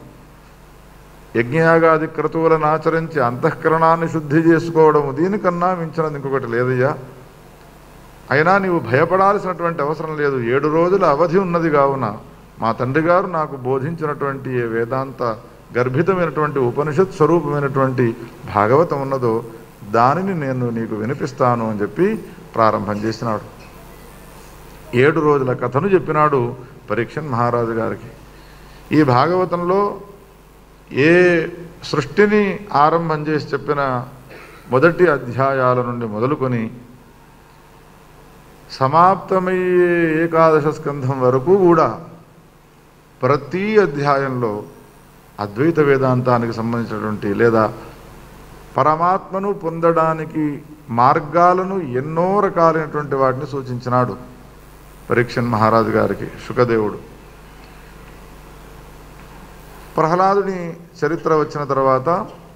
యజ్ఞయాగాది క్రతువులను ఆచరించి అంతఃకరణాన్ని శుద్ధి చేసుకోవడము దీనికన్నా మించినది ఇంకొకటి లేదయ్యా అయినా నీవు భయపడాల్సినటువంటి అవసరం లేదు ఏడు రోజుల అవధి ఉన్నది కావున మా తండ్రి గారు నాకు బోధించినటువంటి ఏ వేదాంత గర్భితమైనటువంటి ఉపనిషత్ స్వరూపమైనటువంటి భాగవతం ఉన్నదో దానిని నేను నీకు వినిపిస్తాను అని చెప్పి ప్రారంభం చేసినాడు ఏడు రోజుల కథను చెప్పినాడు పరీక్షన్ మహారాజు గారికి ఈ భాగవతంలో ఏ సృష్టిని ఆరంభం చేసి చెప్పిన మొదటి అధ్యాయాల నుండి మొదలుకొని సమాప్తమయ్యే ఏకాదశ స్కంధం వరకు కూడా ప్రతి అధ్యాయంలో అద్వైత వేదాంతానికి సంబంధించినటువంటి లేదా పరమాత్మను పొందడానికి మార్గాలను ఎన్నో రకాలైనటువంటి వాటిని సూచించినాడు పరీక్షన్ మహారాజు గారికి శుకదేవుడు ప్రహ్లాదుని చరిత్ర వచ్చిన తర్వాత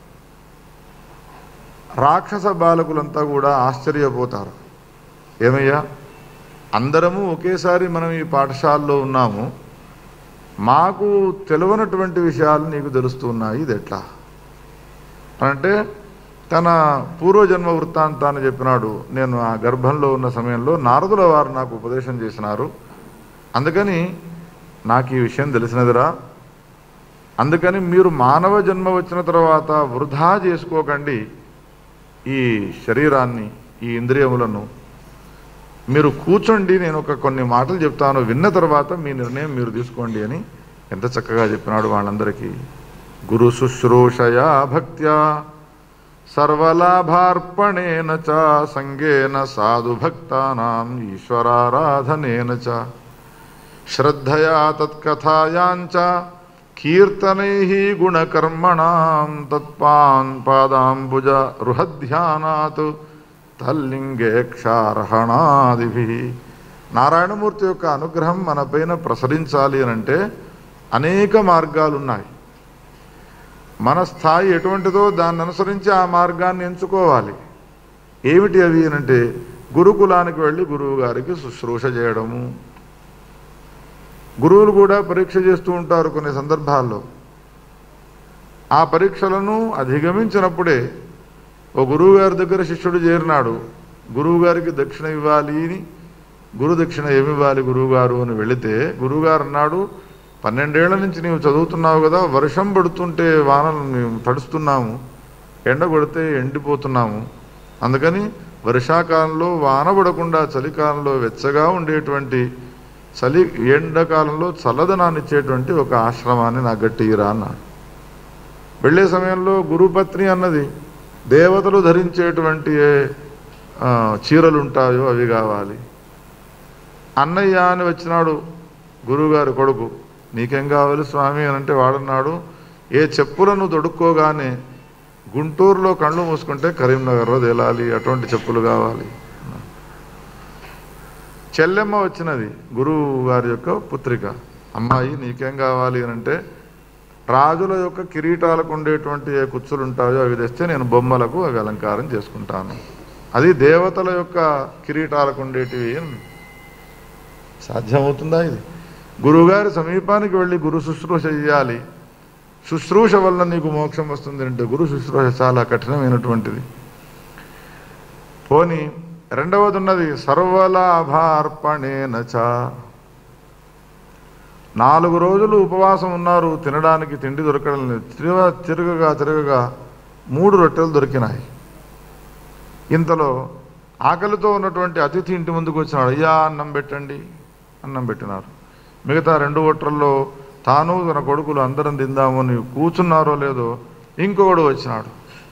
రాక్షస బాలకులంతా కూడా ఆశ్చర్యపోతారు ఏమయ్యా అందరము ఒకేసారి మనం ఈ పాఠశాలలో ఉన్నాము మాకు తెలియనటువంటి విషయాలు నీకు తెలుస్తున్నాయి ఇది ఎట్లా అంటే తన పూర్వజన్మ వృత్తాంతాన్ని చెప్పినాడు నేను ఆ గర్భంలో ఉన్న సమయంలో నారదుల వారు నాకు ఉపదేశం చేసినారు అందుకని నాకు ఈ విషయం తెలిసినదిరా అందుకని మీరు మానవ జన్మ వచ్చిన తర్వాత వృధా చేసుకోకండి ఈ శరీరాన్ని ఈ ఇంద్రియములను మీరు కూర్చోండి నేను ఒక కొన్ని మాటలు చెప్తాను విన్న తర్వాత మీ నిర్ణయం మీరు తీసుకోండి అని ఎంత చక్కగా చెప్పినాడు వాళ్ళందరికీ గురు శుశ్రూషయా భక్త్యా సర్వలాభార్పణేన చ సంగేన సాధు భక్తానాం ఈశ్వరారాధనేన చ శ్రద్ధయా తత్కథాయాంచ కీర్తనైః గుణకర్మణాం తత్పాన్ పాదాంబుజ రుహధ్యానాత్ తల్లింగేక్షార్హణాదిభి నారాయణమూర్తి యొక్క అనుగ్రహం మన పైన ప్రసరించాలి అని అంటే అనేక మార్గాలు ఉన్నాయి మన స్థాయి ఎటువంటిదో దాన్ని అనుసరించి ఆ మార్గాన్ని ఎంచుకోవాలి ఏమిటి అవి అంటే గురుకులానికి వెళ్ళి గురువు గారికి శుశ్రూష చేయడము గురువులు కూడా పరీక్ష చేస్తూ ఉంటారు కొన్ని సందర్భాల్లో ఆ పరీక్షలను అధిగమించినప్పుడే ఓ గురువు గారి దగ్గర శిష్యుడు చేరినాడు గురువు గారికి దక్షిణ ఇవ్వాలి అని గురు దక్షిణ ఏమి ఇవ్వాలి గురువుగారు అని వెళితే గురువుగారు అన్నాడు పన్నెండేళ్ల నుంచి నీవు చదువుతున్నావు కదా వర్షం పడుతుంటే వానలు మేము తడుస్తున్నాము ఎండ కొడితే ఎండిపోతున్నాము అందుకని వర్షాకాలంలో వాన పడకుండా చలికాలంలో వెచ్చగా ఉండేటువంటి చలి ఎండాకాలంలో చల్లదనాన్ని ఇచ్చేటువంటి ఒక ఆశ్రమాన్ని నాకు గట్టిరా అన్నాడు వెళ్ళే సమయంలో గురుపత్ని అన్నది దేవతలు ధరించేటువంటి ఏ ఆ, చీరలు ఉంటాయో అవి కావాలి అన్నయ్య అని వచ్చినాడు గురువుగారి కొడుకు నీకేం కావాలి స్వామి అని అంటే వాడన్నాడు ఏ చెప్పులను తొడుక్కోగానే గుంటూరులో కళ్ళు మూసుకుంటే కరీంనగర్లో తేలాలి అటువంటి చెప్పులు కావాలి చెల్లెమ్మ వచ్చినది గురువు గారి యొక్క పుత్రిక అమ్మాయి నీకేం కావాలి అని అంటే రాజుల యొక్క కిరీటాలకు ఉండేటువంటి ఏ కుచ్చులు ఉంటాయో అవి తెస్తే నేను బొమ్మలకు అవి అలంకారం చేసుకుంటాను అది దేవతల యొక్క కిరీటాలకు ఉండేటివి అని సాధ్యమవుతుందా ఇది గురువుగారి సమీపానికి వెళ్ళి గురు శుశ్రూష చేయాలి శుశ్రూష వల్ల నీకు మోక్షం వస్తుంది అంటే గురు శుశ్రూష చాలా కఠినమైనటువంటిది పోని రెండవది ఉన్నది సర్వలాభార్పణేన చ నాలుగు రోజులు ఉపవాసం ఉన్నారు తినడానికి తిండి దొరకడం లేదు తిరగ తిరగగా తిరగగా మూడు రొట్టెలు దొరికినాయి ఇంతలో ఆకలితో ఉన్నటువంటి అతిథి ఇంటి ముందుకు వచ్చినాడు అయ్యా అన్నం పెట్టండి అన్నం పెట్టినారు మిగతా రెండు ఒట్రల్లో తాను తన కొడుకులు అందరం తిందామని కూర్చున్నారో లేదో ఇంకొకడు వచ్చినాడు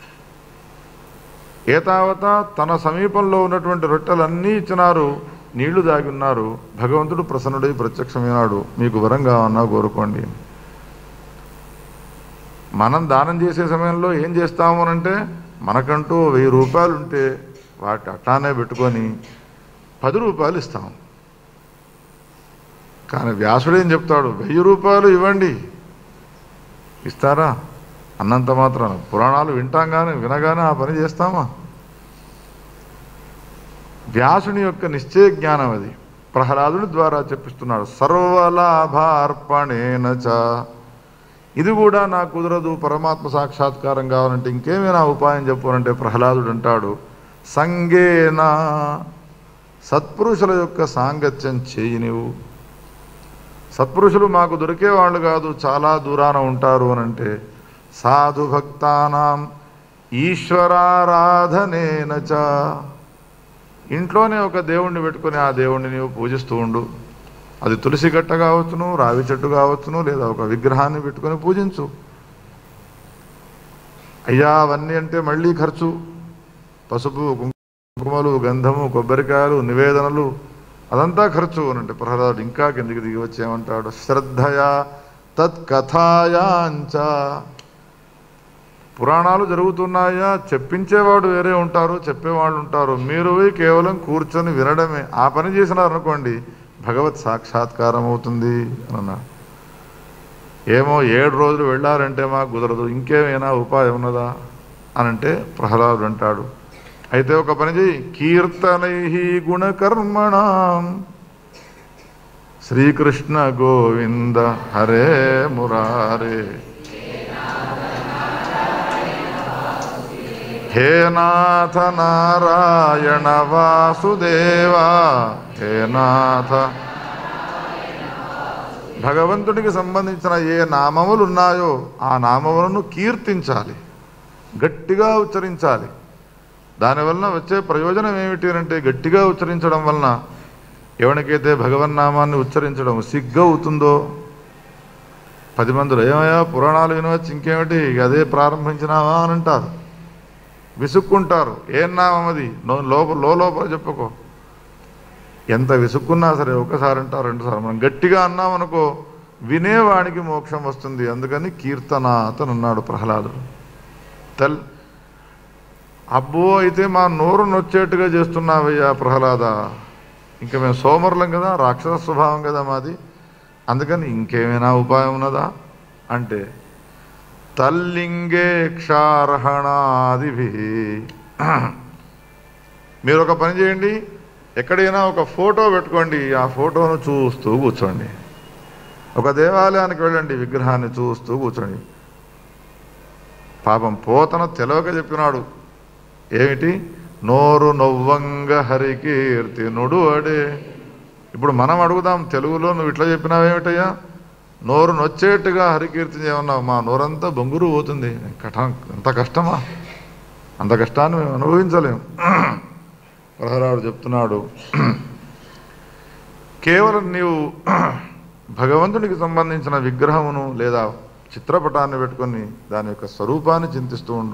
ఏతావత తన సమీపంలో ఉన్నటువంటి రొట్టెలన్నీ ఇచ్చినారు నీళ్లు దాగి ఉన్నారు భగవంతుడు ప్రసన్నుడై ప్రత్యక్షమైనాడు మీకు వరం కావన్నా కోరుకోండి మనం దానం చేసే సమయంలో ఏం చేస్తాము అంటే మనకంటూ వెయ్యి రూపాయలు ఉంటే వాటి అట్లానే పెట్టుకొని పది రూపాయలు ఇస్తాం కానీ వ్యాసుడు ఏం చెప్తాడు వెయ్యి రూపాయలు ఇవ్వండి ఇస్తారా అన్నంత మాత్రాన పురాణాలు వింటాం కానీ వినగానే ఆ పని చేస్తామా వ్యాసుని యొక్క నిశ్చయ జ్ఞానం అది ప్రహ్లాదుని ద్వారా చెప్పిస్తున్నాడు సర్వలాభార్పణేన చ ఇది కూడా నాకు కుదరదు పరమాత్మ సాక్షాత్కారం కావాలంటే ఇంకేమైనా ఉపాయం చెప్పాలంటే ప్రహ్లాదుడు అంటాడు సంగేన సత్పురుషుల యొక్క సాంగత్యం చేయి నీవు సత్పురుషులు మాకు దొరికేవాళ్ళు కాదు చాలా దూరాన ఉంటారు అని అంటే సాధు భక్తానాం ఈశ్వరారాధనేన చ ఇంట్లోనే ఒక దేవుణ్ణి పెట్టుకొని ఆ దేవుణ్ణి నీవు పూజిస్తూ ఉండు అది తులసి గట్ట కావచ్చును రావి చెట్టు కావచ్చును లేదా ఒక విగ్రహాన్ని పెట్టుకొని పూజించు అయ్యా అవన్నీ అంటే మళ్ళీ ఖర్చు పసుపు కుంకుమలు గంధము కొబ్బరికాయలు నివేదనలు అదంతా ఖర్చు అనంటే ప్రహ్లాదుడు ఇంకా కిందికి దిగి వచ్చేమంటాడు శ్రద్ధయా తత్కథాయాంచ పురాణాలు జరుగుతున్నాయా చెప్పించేవాడు వేరే ఉంటారు చెప్పేవాళ్ళు ఉంటారు మీరు పోయి కేవలం కూర్చొని వినడమే ఆ పని చేసినారనుకోండి భగవత్ సాక్షాత్కారం అవుతుంది అని అన్నాడు ఏమో ఏడు రోజులు వెళ్ళారంటే మాకు కుదరదు ఇంకేమైనా ఉపాయం ఉన్నదా అనంటే ప్రహ్లాదుడు అంటాడు అయితే ఒక పని చేయి కీర్తనై గుణకర్మణం శ్రీకృష్ణ గోవింద హరే మురారే హే నాథ నారాయణ వాసుదేవా హే నాథ భగవంతుడికి సంబంధించిన ఏ నామములు ఉన్నాయో ఆ నామములను కీర్తించాలి గట్టిగా ఉచ్చరించాలి దానివలన వచ్చే ప్రయోజనం ఏమిటి అంటే గట్టిగా ఉచ్చరించడం వలన ఎవరికైతే భగవన్నామాన్ని ఉచ్చరించడం సిగ్గు అవుతుందో పది మందులు ఏమయ్యా పురాణాలు వినవచ్చు ఇంకేమిటి ఇక అదే ప్రారంభించినావా అని అంటారు విసుక్కుంటారు ఏం నామం అది నో- లోపల లోపల చెప్పుకో ఎంత విసుక్కున్నా సరే ఒకసారి అంటారు రెండుసార్లు మనం గట్టిగా అన్నామనుకో వినేవాడికి మోక్షం వస్తుంది అందుకని కీర్తన అతను అన్నాడు ప్రహ్లాదుడు తెల్ అబ్బో అయితే మా నోరు నొచ్చేట్టుగా చేస్తున్నావయ్యా ప్రహ్లాద ఇంకా మేము సోమరులం కదా రాక్షస స్వభావం కదా మాది అందుకని ఇంకేమైనా ఉపాయం ఉన్నదా అంటే తల్లింగే క్షార్హణాదిభి మీరు ఒక పని చేయండి ఎక్కడైనా ఒక ఫోటో పెట్టుకోండి ఆ ఫోటోను చూస్తూ కూర్చోండి ఒక దేవాలయానికి వెళ్ళండి విగ్రహాన్ని చూస్తూ కూర్చోండి పాపం పోతన తెలవక చెప్పినాడు ఏమిటి నోరు నొవ్వంగ హరికీర్తి నుడు అడే ఇప్పుడు మనం అడుగుదాం తెలుగులో నువ్వు ఇట్లా చెప్పినావేమిటయ్యా నోరు నొచ్చేట్టుగా హరికీర్తి చేయమన్నావు మా నోరంతా బొంగురు పోతుంది కఠ ఎంత కష్టమా అంత కష్టాన్ని మేము అనుభవించలేము ప్రహ్లాడు చెప్తున్నాడు కేవలం నీవు భగవంతునికి సంబంధించిన విగ్రహమును లేదా చిత్రపటాన్ని పెట్టుకొని దాని యొక్క స్వరూపాన్ని చింతిస్తూ ఉండు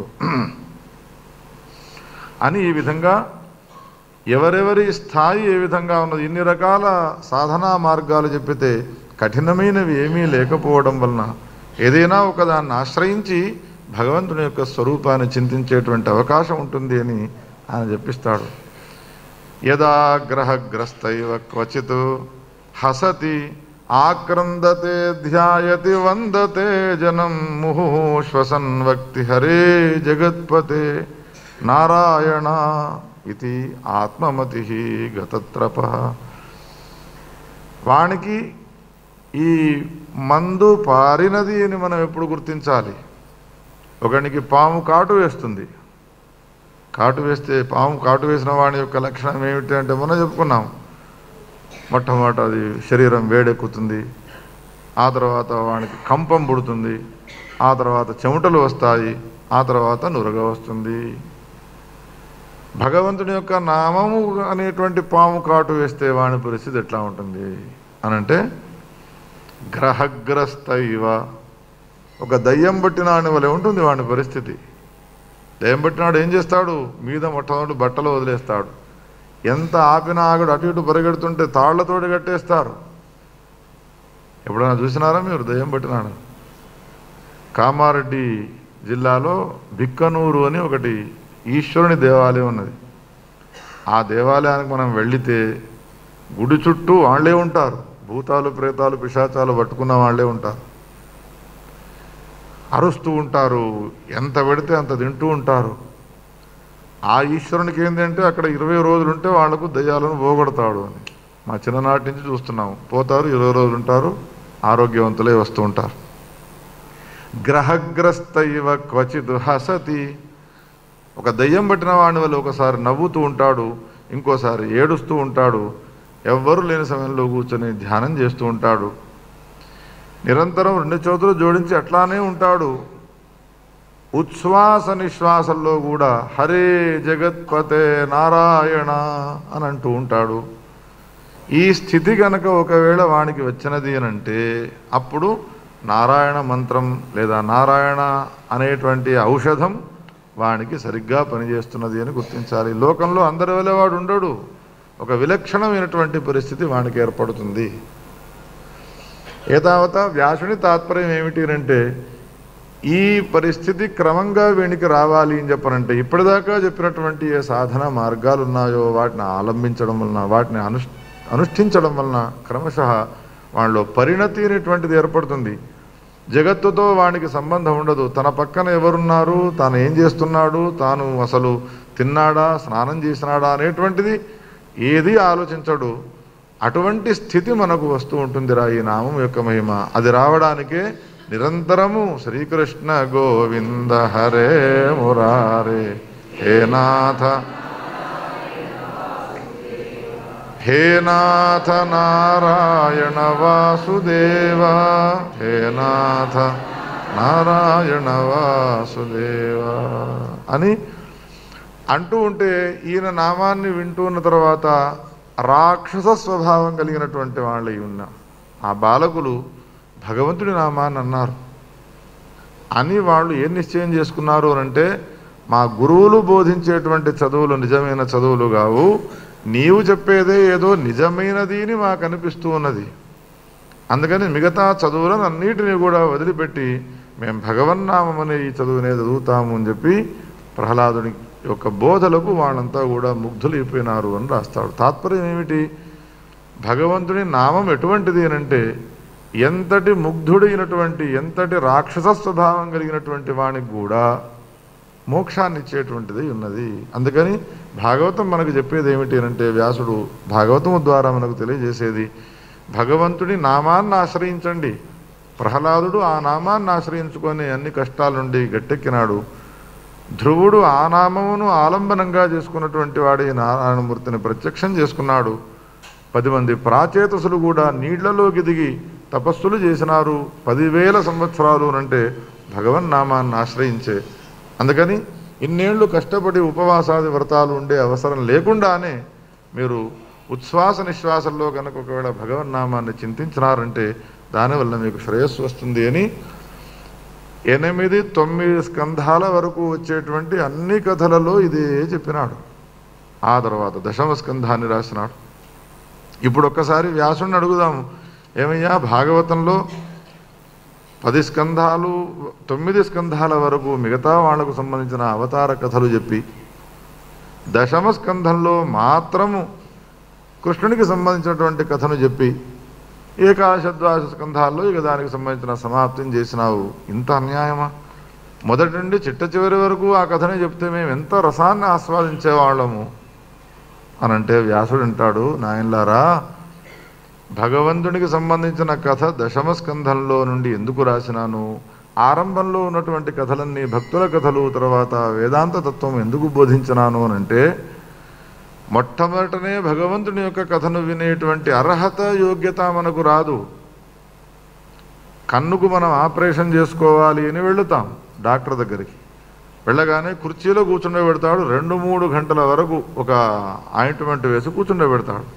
అని ఈ విధంగా ఎవరెవరి స్థాయి ఏ విధంగా ఉన్నది ఇన్ని రకాల సాధనా మార్గాలు చెప్పితే కఠినమైనవి ఏమీ లేకపోవడం వలన ఏదైనా ఒకదాన్ని ఆశ్రయించి భగవంతుని యొక్క స్వరూపాన్ని చింతించేటువంటి అవకాశం ఉంటుంది అని ఆయన చెప్పిస్తాడు యదా గ్రహగ్రస్తైవ క్వచిత్ హసతి ఆక్రందతే ధ్యాయతి వందతే జనం ముహు శ్వసన్ వక్తి హరే జగత్పతే నారాయణ ఇది ఆత్మమతి గతత్రప వానికి ఈ మందు పారినది అని మనం ఎప్పుడు గుర్తించాలి ఒకనికి పాము కాటు వేస్తుంది కాటు వేస్తే పాము కాటు వేసిన వాడి యొక్క లక్షణం ఏమిటి అంటే మనం చెప్పుకున్నాం మొట్టమొదట అది శరీరం వేడెక్కుతుంది ఆ తర్వాత వానికి కంపం పుడుతుంది ఆ తర్వాత చెమటలు వస్తాయి ఆ తర్వాత నురగ వస్తుంది భగవంతుని యొక్క నామము అనేటువంటి పాము కాటు వేస్తే వాని పరిస్థితి ఎట్లా ఉంటుంది అనంటే గ్రహగ్రస్త ఇవ ఒక దయ్యం పట్టినాని వలె ఉంటుంది వాని పరిస్థితి దయ్యం పట్టినాడు ఏం చేస్తాడు మీద మొట్టమొదటి బట్టలు వదిలేస్తాడు ఎంత ఆపినా ఆగడు అటు ఇటు పరిగెడుతుంటే తాళ్లతోటి కట్టేస్తారు ఎప్పుడైనా చూసినారా మీరు దయ్యం పట్టినాడు కామారెడ్డి జిల్లాలో బిక్కనూరు అని ఒకటి ఈశ్వరుని దేవాలయం ఉన్నది ఆ దేవాలయానికి మనం వెళితే గుడి చుట్టూ వాళ్ళే ఉంటారు భూతాలు ప్రేతాలు పిశాచాలు పట్టుకున్న వాళ్ళే ఉంటారు అరుస్తూ ఉంటారు ఎంత పెడితే అంత తింటూ ఉంటారు ఆ ఈశ్వరునికి ఏంటంటే అక్కడ ఇరవై రోజులు ఉంటే వాళ్లకు దయ్యాలను పోగొడతాడు అని మా చిన్ననాటి నుంచి చూస్తున్నాము పోతారు ఇరవై రోజులు ఉంటారు ఆరోగ్యవంతులై వస్తూ ఉంటారు గ్రహగ్రస్త ఇవ క్వచిత్ హసతి ఒక దయ్యం పట్టిన వాడిని వల్ల ఒకసారి నవ్వుతూ ఉంటాడు ఇంకోసారి ఏడుస్తూ ఉంటాడు ఎవ్వరు లేని సమయంలో కూర్చొని ధ్యానం చేస్తూ ఉంటాడు నిరంతరం రెండు చేతులు జోడించి అట్లానే ఉంటాడు ఉచ్ఛ్వాస నిశ్వాసంలో కూడా హరే జగత్పతే నారాయణ అని అంటూ ఉంటాడు ఈ స్థితి కనుక ఒకవేళ వానికి వచ్చినది అని అంటే అప్పుడు నారాయణ మంత్రం లేదా నారాయణ అనేటువంటి ఔషధం వానికి సరిగ్గా పనిచేస్తున్నది అని గుర్తించాలి లోకంలో అందరి వల్ల వాడు ఉండడు ఒక విలక్షణమైనటువంటి పరిస్థితి వానికి ఏర్పడుతుంది ఏతావత వ్యాసుని తాత్పర్యం ఏమిటి అంటే ఈ పరిస్థితి క్రమంగా వీనికి రావాలి అని చెప్పనంటే ఇప్పటిదాకా చెప్పినటువంటి ఏ సాధన మార్గాలు ఉన్నాయో వాటిని ఆలంబించడం వలన వాటిని అనుష్ అనుష్ఠించడం వలన క్రమశః వాళ్ళలో పరిణతి అనేటువంటిది ఏర్పడుతుంది జగత్తుతో వానికి సంబంధం ఉండదు తన పక్కన ఎవరున్నారు తాను ఏం చేస్తున్నాడు తాను అసలు తిన్నాడా స్నానం చేసినాడా అనేటువంటిది ఏది ఆలోచించడు అటువంటి స్థితి మనకు వస్తూ ఉంటుందిరా ఈ నామం యొక్క మహిమ అది రావడానికే నిరంతరము శ్రీకృష్ణ గోవింద హరే మురారే హే నాథ హే నాథ నారాయణ వాసుదేవ హే నాథ నారాయణ వాసుదేవ అని అంటూ ఉంటే ఈయన నామాన్ని వింటూ ఉన్న తర్వాత రాక్షస స్వభావం కలిగినటువంటి వాళ్ళై ఉన్న ఆ బాలకులు భగవంతుడి నామాన్ని అన్నారు అని వాళ్ళు ఏం నిశ్చయం చేసుకున్నారు అని అంటే మా గురువులు బోధించేటువంటి చదువులు నిజమైన చదువులు కావు నీవు చెప్పేదే ఏదో నిజమైనది అని మాకు అనిపిస్తూ ఉన్నది అందుకని మిగతా చదువులను అన్నిటినీ కూడా వదిలిపెట్టి మేము భగవన్నామనే ఈ చదువునే చదువుతాము అని చెప్పి ప్రహ్లాదుని యొక్క బోధలకు వాళ్ళంతా కూడా ముగ్ధులైపోయినారు అని రాస్తాడు తాత్పర్యం ఏమిటి భగవంతుని నామం ఎటువంటిది అని అంటే ఎంతటి ముగ్ధుడైనటువంటి ఎంతటి రాక్షస స్వభావం కలిగినటువంటి వానికి కూడా మోక్షాన్ని ఇచ్చేటువంటిది ఉన్నది అందుకని భాగవతం మనకు చెప్పేది ఏమిటి అంటే వ్యాసుడు భాగవతము ద్వారా మనకు తెలియజేసేది భగవంతుడి నామాన్ని ఆశ్రయించండి ప్రహ్లాదుడు ఆ నామాన్ని ఆశ్రయించుకొని అన్ని కష్టాల నుండి గట్టెక్కినాడు ధ్రువుడు ఆ నామమును ఆలంబనంగా చేసుకున్నటువంటి వాడి నారాయణమూర్తిని ప్రత్యక్షం చేసుకున్నాడు పది మంది ప్రాచేతసులు కూడా నీళ్లలోకి దిగి తపస్సులు చేసినారు పదివేల సంవత్సరాలు అంటే భగవన్ నామాన్ని ఆశ్రయించే అందుకని ఇన్నేళ్లు కష్టపడి ఉపవాసాది వ్రతాలు ఉండే అవసరం లేకుండానే మీరు ఉచ్ఛ్వాస నిశ్వాసంలో కనుక ఒకవేళ భగవన్నామాన్ని చింతించినారంటే దానివల్ల మీకు శ్రేయస్సు వస్తుంది అని ఎనిమిది తొమ్మిది స్కంధాల వరకు వచ్చేటువంటి అన్ని కథలలో ఇదే చెప్పినాడు ఆ తర్వాత దశమ స్కంధాన్ని రాసినాడు ఇప్పుడు ఒక్కసారి వ్యాసుని అడుగుదాము ఏమయ్యా భాగవతంలో పది స్కంధాలు తొమ్మిది స్కంధాల వరకు మిగతా వాళ్లకు సంబంధించిన అవతార కథలు చెప్పి దశమ స్కంధంలో మాత్రము కృష్ణునికి సంబంధించినటువంటి కథను చెప్పి ఏకాదశ ద్వాదశ స్కంధాల్లో ఇక దానికి సంబంధించిన సమాప్తిని చేసినావు ఇంత అన్యాయమా మొదటి నుండి చిట్ట చివరి వరకు ఆ కథనే చెప్తే మేము ఎంత రసాన్ని ఆస్వాదించేవాళ్ళము అనంటే వ్యాసుడు అంటాడు నాయనలారా భగవంతునికి సంబంధించిన కథ దశమ స్కంధంలో నుండి ఎందుకు రాసినాను ఆరంభంలో ఉన్నటువంటి కథలన్నీ భక్తుల కథలు తర్వాత వేదాంత తత్వం ఎందుకు బోధించినాను అని అంటే మొట్టమొదటనే భగవంతుని యొక్క కథను వినేటువంటి అర్హత యోగ్యత మనకు రాదు కన్నుకు మనం ఆపరేషన్ చేసుకోవాలి అని వెళుతాం డాక్టర్ దగ్గరికి వెళ్ళగానే కుర్చీలో కూర్చుండే పెడతాడు రెండు మూడు గంటల వరకు ఒక ఆయింట్మెంట్ వేసి కూర్చుండే పెడతాడు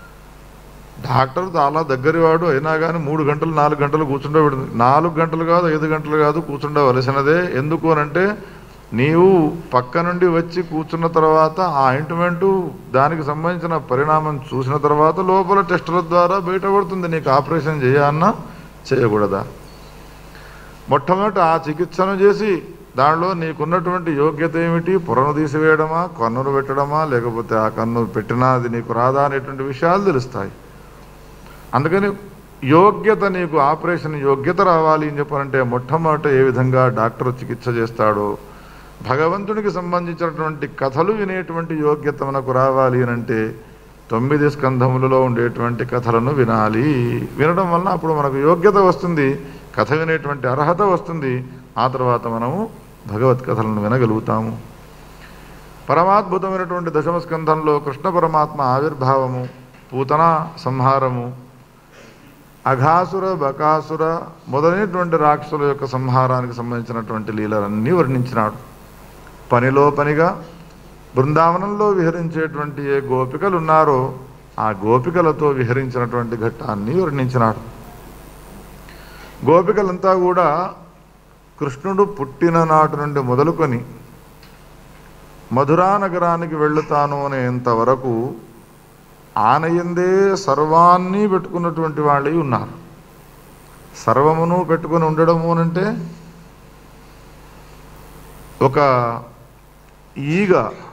డాక్టర్ చాలా దగ్గరివాడు అయినా కానీ మూడు గంటలు నాలుగు గంటలు కూర్చుండే పెడుతుంది నాలుగు గంటలు కాదు ఐదు గంటలు కాదు కూర్చుండవలసినదే ఎందుకు అని అంటే నీవు పక్క నుండి వచ్చి కూర్చున్న తర్వాత ఆ ఆయింట్మెంటు దానికి సంబంధించిన పరిణామం చూసిన తర్వాత లోపల టెస్టుల ద్వారా బయటపడుతుంది నీకు ఆపరేషన్ చేయాలన్నా చేయకూడదా మొట్టమొదట ఆ చికిత్సను చేసి దానిలో నీకున్నటువంటి యోగ్యత ఏమిటి పొరను తీసివేయడమా కన్నును పెట్టడమా లేకపోతే ఆ కన్ను పెట్టినా అది నీకు రాదా అనేటువంటి విషయాలు తెలుస్తాయి అందుకని యోగ్యత నీకు ఆపరేషన్ యోగ్యత రావాలి అని చెప్పాలంటే మొట్టమొదట ఏ విధంగా డాక్టర్ చికిత్స చేస్తాడో భగవంతునికి సంబంధించినటువంటి కథలు వినేటువంటి యోగ్యత మనకు రావాలి అని అంటే తొమ్మిది స్కంధములలో ఉండేటువంటి కథలను వినాలి వినడం వలన అప్పుడు మనకు యోగ్యత వస్తుంది కథ వినేటువంటి అర్హత వస్తుంది ఆ తర్వాత మనము భగవత్ కథలను వినగలుగుతాము పరమాద్భుతమైనటువంటి దశమ స్కంధంలో కృష్ణ పరమాత్మ ఆవిర్భావము పూతన సంహారము అఘాసుర బకాసుర మొదలైనటువంటి రాక్షసుల యొక్క సంహారానికి సంబంధించినటువంటి లీలలన్నీ వర్ణించినాడు పనిలో పనిగా బృందావనంలో విహరించేటువంటి ఏ గోపికలు ఉన్నారో ఆ గోపికలతో విహరించినటువంటి ఘట్టాన్ని వర్ణించినాడు గోపికలంతా కూడా కృష్ణుడు పుట్టిన నాటి నుండి మొదలుకొని మధురా నగరానికి వెళ్తాను అనేంత వరకు ఆనయందే సర్వాన్ని పెట్టుకున్నటువంటి వాళ్ళే ఉన్నారు సర్వమును పెట్టుకుని ఉండడము అనంటే ఒక ఈగ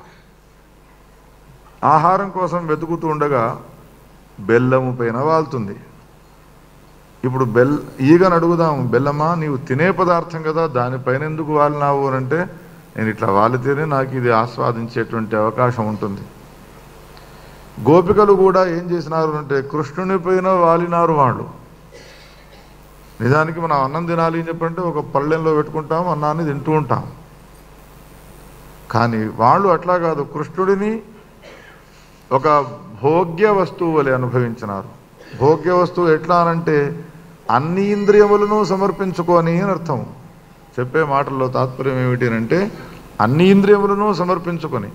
ఆహారం కోసం వెతుకుతూ ఉండగా బెల్లము పైన వాళ్తుంది ఇప్పుడు బెల్ ఈగను అడుగుదాం బెల్లమా నీవు తినే పదార్థం కదా దానిపైన ఎందుకు వాలినావు అని అంటే నేను ఇట్లా వాలితేనే నాకు ఇది ఆస్వాదించేటువంటి అవకాశం ఉంటుంది గోపికలు కూడా ఏం చేసినారు అంటే కృష్ణుని పైన వాలినారు వాళ్ళు నిజానికి మనం అన్నం తినాలి అని చెప్పంటే ఒక పళ్ళెంలో పెట్టుకుంటాం అన్నాన్ని తింటూ ఉంటాం కానీ వాళ్ళు అట్లా కాదు కృష్ణుడిని ఒక భోగ్య వస్తువు వలె అనుభవించినారు భోగ్య వస్తువు ఎట్లా అనంటే అన్ని ఇంద్రియములను సమర్పించుకొని అని అర్థం చెప్పే మాటల్లో తాత్పర్యం ఏమిటి అంటే అన్ని ఇంద్రియములను సమర్పించుకొని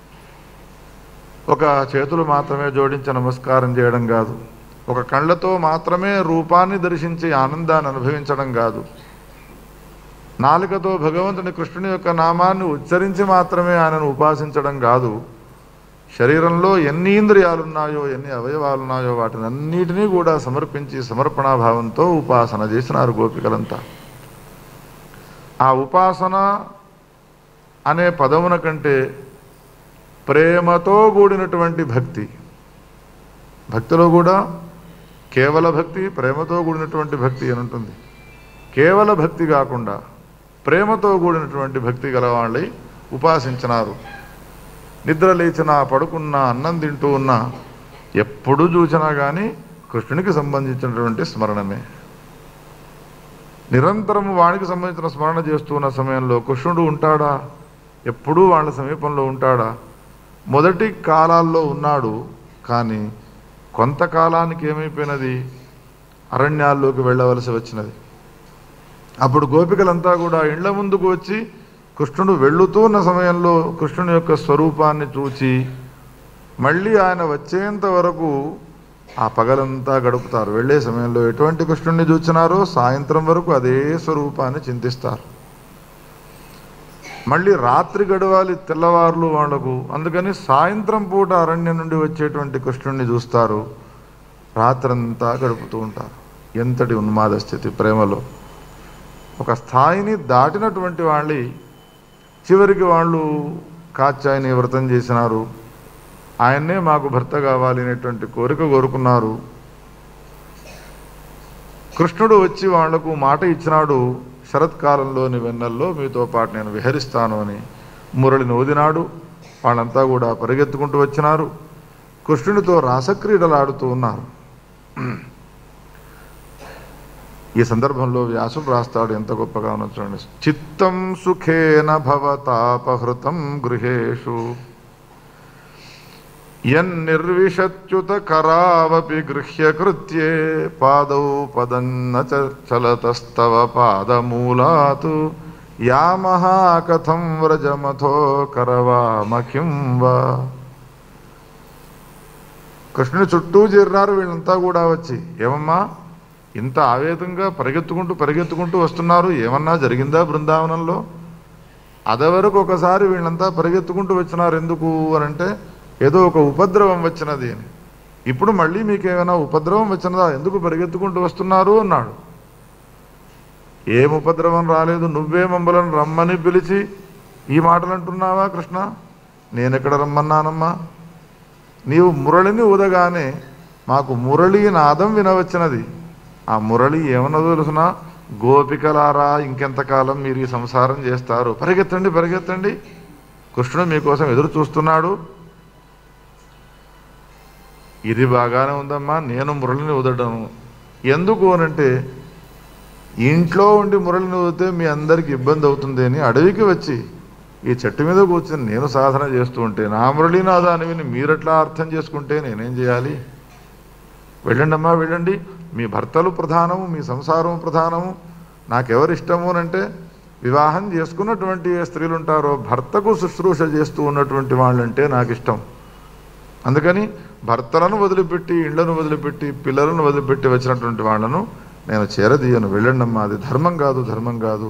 ఒక చేతులు మాత్రమే జోడించి నమస్కారం చేయడం కాదు ఒక కళ్ళతో మాత్రమే రూపాన్ని దర్శించి ఆనందాన్ని అనుభవించడం కాదు నాలుకతో భగవంతుని కృష్ణుని యొక్క నామాన్ని ఉచ్చరించి మాత్రమే ఆయనను ఉపాసించడం కాదు శరీరంలో ఎన్ని ఇంద్రియాలు ఉన్నాయో ఎన్ని అవయవాలు ఉన్నాయో వాటిని అన్నిటినీ కూడా సమర్పించి సమర్పణాభావంతో ఉపాసన చేసినారు గోపికలంతా ఆ ఉపాసన అనే పదమున కంటే ప్రేమతో కూడినటువంటి భక్తి భక్తిలో కూడా కేవల భక్తి ప్రేమతో కూడినటువంటి భక్తి అని ఉంటుంది కేవల భక్తి కాకుండా ప్రేమతో కూడినటువంటి భక్తి గల వాళ్ళై ఉపాసించినారు నిద్ర లేచినా పడుకున్నా అన్నం తింటూ ఉన్నా ఎప్పుడు చూసినా కానీ కృష్ణునికి సంబంధించినటువంటి స్మరణమే నిరంతరం వానికి సంబంధించిన స్మరణ చేస్తున్న సమయంలో కృష్ణుడు ఉంటాడా ఎప్పుడూ వాళ్ళ సమీపంలో ఉంటాడా మొదటి కాలాల్లో ఉన్నాడు కానీ కొంతకాలానికి ఏమైపోయినది అరణ్యాల్లోకి వెళ్ళవలసి వచ్చినది అప్పుడు గోపికలంతా కూడా ఇండ్ల ముందుకు వచ్చి కృష్ణుడు వెళ్ళుతూ ఉన్న సమయంలో కృష్ణుని యొక్క స్వరూపాన్ని చూచి మళ్ళీ ఆయన వచ్చేంత వరకు ఆ పగలంతా గడుపుతారు వెళ్ళే సమయంలో ఎటువంటి కృష్ణుడిని చూచినారో సాయంత్రం వరకు అదే స్వరూపాన్ని చింతిస్తారు మళ్ళీ రాత్రి గడవాలి తెల్లవారులు వాళ్లకు అందుకని సాయంత్రం పూట అరణ్యం నుండి వచ్చేటువంటి కృష్ణుడిని చూస్తారు రాత్రంతా గడుపుతూ ఉంటారు ఎంతటి ఉన్మాద స్థితి ప్రేమలో ఒక స్థాయిని దాటినటువంటి వాళ్ళి చివరికి వాళ్ళు కాచాయిని వ్రతం చేసినారు ఆయన్నే మాకు భర్త కావాలి అనేటువంటి కోరిక కోరుకున్నారు కృష్ణుడు వచ్చి వాళ్లకు మాట ఇచ్చినాడు శరత్కాలంలోని వెన్నెల్లో మీతో పాటు నేను విహరిస్తాను అని మురళిని ఓదినాడు వాళ్ళంతా కూడా పరిగెత్తుకుంటూ వచ్చినారు కృష్ణునితో రాసక్రీడలాడుతూ ఉన్నారు ఈ సందర్భంలో వ్యాసుడు రాస్తాడు ఎంత గొప్పగా ఉన్నది చూడండి చిత్తం సుఖేన భవతాపహృతం గృహేషు యన్నిర్విశత్యుత కరావపి గృహ్య కృత్యే పాదౌ పదన్న చ- చలతస్తవ పాదమూలాతు యామహ కథం వ్రజమథో కరవామఖిం వా కృష్ణుని చుట్టూ చేరినారు వీళ్ళంతా కూడా వచ్చి ఏమమ్మా ఇంత ఆవేదంగా పరిగెత్తుకుంటూ పరిగెత్తుకుంటూ వస్తున్నారు ఏమన్నా జరిగిందా బృందావనంలో అదవరకు ఒకసారి వీళ్ళంతా పరిగెత్తుకుంటూ వచ్చినారు ఎందుకు అని అంటే ఏదో ఒక ఉపద్రవం వచ్చినది అని ఇప్పుడు మళ్ళీ మీకేమైనా ఉపద్రవం వచ్చినదా ఎందుకు పరిగెత్తుకుంటూ వస్తున్నారు అన్నాడు ఏం ఉపద్రవం రాలేదు నువ్వే మమ్మలను రమ్మని పిలిచి ఈ మాటలు అంటున్నావా కృష్ణ నేనెక్కడ రమ్మన్నానమ్మా నీవు మురళిని ఊదగానే మాకు మురళి నాదం వినవచ్చినది ఆ మురళి ఏమన్నదో తెలుసిన గోపికలారా ఇంకెంతకాలం మీరు ఈ సంసారం చేస్తారు పరిగెత్తండి పరిగెత్తండి కృష్ణుడు మీకోసం ఎదురు చూస్తున్నాడు ఇది బాగానే ఉందమ్మా నేను మురళిని ఊదడము ఎందుకు అనంటే ఇంట్లో ఉండి మురళిని ఊదితే మీ అందరికి ఇబ్బంది అవుతుంది అని అడవికి వచ్చి ఈ చెట్టు మీద కూర్చొని నేను సాధన చేస్తూ ఉంటే నా మురళీనాదాన్ని విని మీరెట్లా అర్థం చేసుకుంటే నేనేం చేయాలి వెళ్ళండి అమ్మా వెళ్ళండి మీ భర్తలు ప్రధానము మీ సంసారం ప్రధానము నాకెవరు ఇష్టము అంటే వివాహం చేసుకున్నటువంటి ఏ స్త్రీలు ఉంటారో భర్తకు శుశ్రూష చేస్తూ ఉన్నటువంటి వాళ్ళంటే నాకు ఇష్టం అందుకని భర్తలను వదిలిపెట్టి ఇళ్లను వదిలిపెట్టి పిల్లలను వదిలిపెట్టి వచ్చినటువంటి వాళ్ళను నేను చేరదీయను వెళ్ళండమ్మా అది ధర్మం కాదు ధర్మం కాదు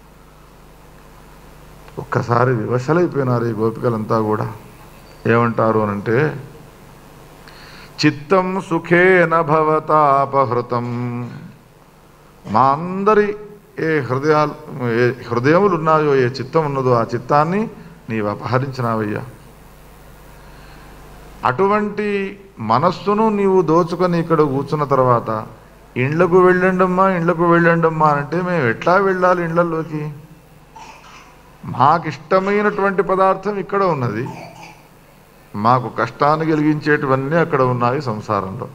ఒక్కసారి వివశలైపోయినారు ఈ గోపికలంతా కూడా ఏమంటారు అనంటే చిత్తం సుఖేన భవతాపహృతం మా అందరి ఏ హృదయాలు ఏ హృదయములు ఉన్నాయో ఏ చిత్తం ఉన్నదో ఆ చిత్తాన్ని నీవు అపహరించినావయ్యా అటువంటి మనస్సును నీవు దోచుకొని ఇక్కడ కూర్చున్న తర్వాత ఇండ్లకు వెళ్ళండమ్మా ఇండ్లకు వెళ్ళండమ్మా అంటే మేము ఎట్లా వెళ్ళాలి ఇండ్లలోకి మాకిష్టమైనటువంటి పదార్థం ఇక్కడ ఉన్నది మాకు కష్టాన్ని కలిగించేటివన్నీ అక్కడ ఉన్నాయి సంసారంలో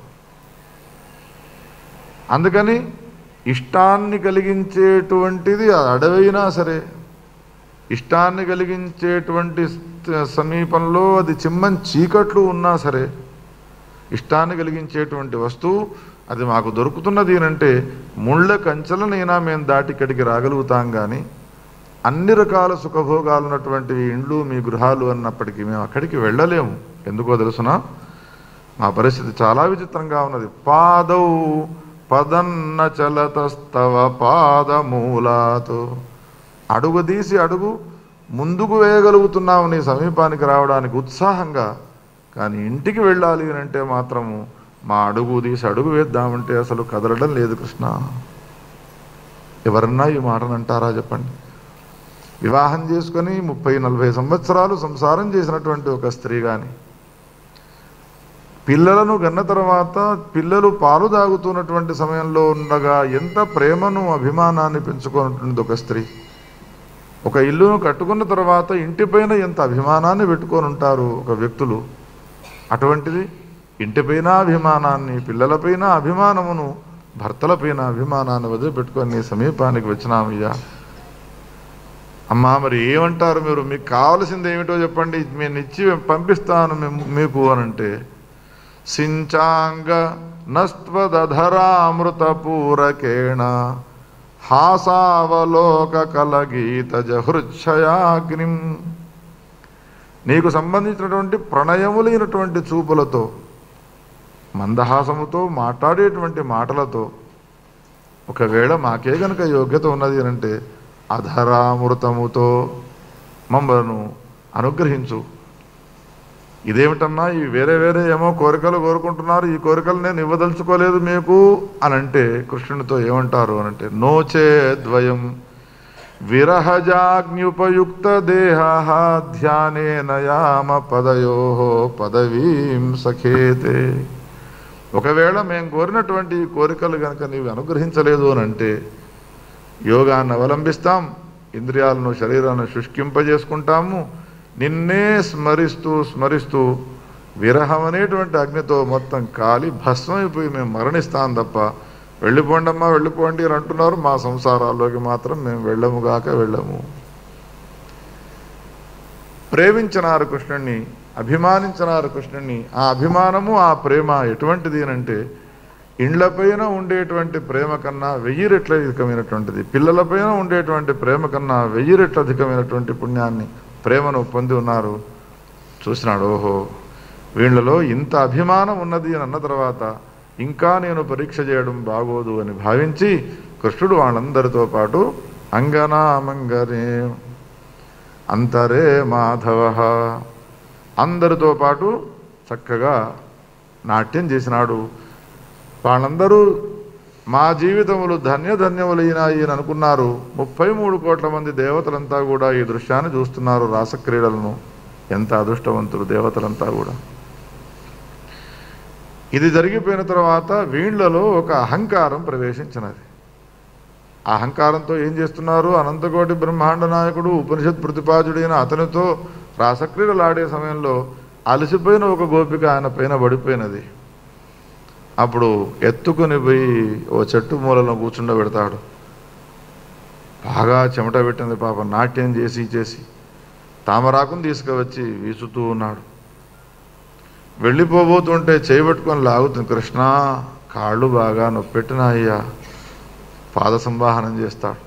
అందుకని ఇష్టాన్ని కలిగించేటువంటిది ఆ అడవైనా సరే ఇష్టాన్ని కలిగించేటువంటి స్థ- సమీపంలో అది చిమ్మని చీకట్లు ఉన్నా సరే ఇష్టాన్ని కలిగించేటువంటి వస్తువు అది మాకు దొరుకుతున్నది అంటే ముళ్ళ కంచెలనైనా మేము దాటి ఇక్కడికి రాగలుగుతాం కానీ అన్ని రకాల సుఖభోగాలు ఉన్నటువంటివి ఇండ్లు మీ గృహాలు అన్నప్పటికీ మేము అక్కడికి వెళ్ళలేము ఎందుకో తెలుసునా మా పరిస్థితి చాలా విచిత్రంగా ఉన్నది పాదౌ పదన్న చలతస్తవ పాదమూలాతో అడుగు తీసి అడుగు ముందుకు వేయగలుగుతున్నాము నీ సమీపానికి రావడానికి ఉత్సాహంగా కానీ ఇంటికి వెళ్ళాలి అని అంటే మాత్రము మా అడుగు తీసి అడుగు వేద్దామంటే అసలు కదలడం లేదు కృష్ణ ఎవరన్నా ఈ మాటను అంటారా చెప్పండి వివాహం చేసుకొని ముప్పై నలభై సంవత్సరాలు సంసారం చేసినటువంటి ఒక స్త్రీ కానీ పిల్లలను గన్న తర్వాత పిల్లలు పాలు తాగుతున్నటువంటి సమయంలో ఉండగా ఎంత ప్రేమను అభిమానాన్ని పెంచుకున్నటువంటి ఒక స్త్రీ ఒక ఇల్లును కట్టుకున్న తర్వాత ఇంటిపైన ఎంత అభిమానాన్ని పెట్టుకొని ఉంటారు ఒక వ్యక్తులు అటువంటిది ఇంటిపైన అభిమానాన్ని పిల్లలపైన అభిమానమును భర్తలపైన అభిమానాన్ని వదిలిపెట్టుకొని నీ సమీపానికి వచ్చినామయ్యా అమ్మా మరి ఏమంటారు మీరు మీకు కావలసింది ఏమిటో చెప్పండి నేను ఇచ్చి పంపిస్తాను మేము మీకు అనంటే సించాంగ నస్త్వదధరామృతపూరకేణ హాసావలోక కలగీత జహృచ్ఛయాగ్నిం నీకు సంబంధించినటువంటి ప్రణయములైనటువంటి చూపులతో మందహాసముతో మాట్లాడేటువంటి మాటలతో ఒకవేళ మాకే గనుక యోగ్యత ఉన్నది అని అంటే అధరామృతముతో మమ్మలను అనుగ్రహించు ఇదేమిటమ్మా ఈ వేరే వేరే ఏమో కోరికలు కోరుకుంటున్నారు ఈ కోరికలు నేను ఇవ్వదలుచుకోలేదు మీకు అని అంటే కృష్ణునితో ఏమంటారు అని అంటే నోచేద్వయం విరహజాగ్న్యుపయుక్త దేహ ధ్యానేన యామ పదయో పదవీం సఖేతే ఒకవేళ మేము కోరినటువంటి ఈ కోరికలు కనుక నీవు అనుగ్రహించలేదు అని అంటే యోగాన్ని అవలంబిస్తాం ఇంద్రియాలను శరీరాన్ని శుష్కింపజేసుకుంటాము నిన్నే స్మరిస్తూ స్మరిస్తూ విరహం అనేటువంటి అగ్నితో మొత్తం కాలి భస్మైపోయి మేము మరణిస్తాం తప్ప వెళ్ళిపోండమ్మా వెళ్ళిపోండి అని అంటున్నారు మా సంసారాల్లోకి మాత్రం మేము వెళ్ళముగాక వెళ్ళము ప్రేమించినారు కృష్ణుణ్ణి అభిమానించినారు కృష్ణుణ్ణి ఆ అభిమానము ఆ ప్రేమ ఎటువంటిది అని అంటే ఇండ్లపైన ఉండేటువంటి ప్రేమ కన్నా వెయ్యి రెట్ల అధికమైనటువంటిది పిల్లలపైన ఉండేటువంటి ప్రేమ కన్నా వెయ్యి రెట్ల అధికమైనటువంటి పుణ్యాన్ని ప్రేమను పొంది ఉన్నారు చూసినాడు ఓహో వీళ్ళలో ఇంత అభిమానం ఉన్నది అని అన్న తర్వాత ఇంకా నేను పరీక్ష చేయడం బాగోదు అని భావించి కృష్ణుడు వాళ్ళందరితో పాటు అంగనామంగనే అంతరే మాధవ అందరితో పాటు చక్కగా నాట్యం చేసినాడు వాళ్ళందరూ మా జీవితములు ధన్యధన్యములైనాయి అని అనుకున్నారు ముప్పై మూడు కోట్ల మంది దేవతలంతా కూడా ఈ దృశ్యాన్ని చూస్తున్నారు రాసక్రీడలను ఎంత అదృష్టవంతులు దేవతలంతా కూడా ఇది జరిగిపోయిన తర్వాత వీళ్ళలో ఒక అహంకారం ప్రవేశించినది ఆ అహంకారంతో ఏం చేస్తున్నారు అనంతకోటి బ్రహ్మాండ నాయకుడు ఉపనిషత్ ప్రతిపాదుడైన అతనితో రాసక్రీడలు ఆడే సమయంలో అలసిపోయిన ఒక గోపిక ఆయన పైన పడిపోయినది అప్పుడు ఎత్తుకుని పోయి ఓ చెట్టు మూలలో కూర్చుండబెడతాడు బాగా చెమట పెట్టింది పాప నాట్యం చేసి చేసి తామరాకును తీసుకువచ్చి వీసుతూ ఉన్నాడు వెళ్ళిపోబోతుంటే చేయబట్టుకొని లాగుతుంది కృష్ణ కాళ్ళు బాగా నొప్పెట్టినాయ్యా పాద సంవాహనం చేస్తాడు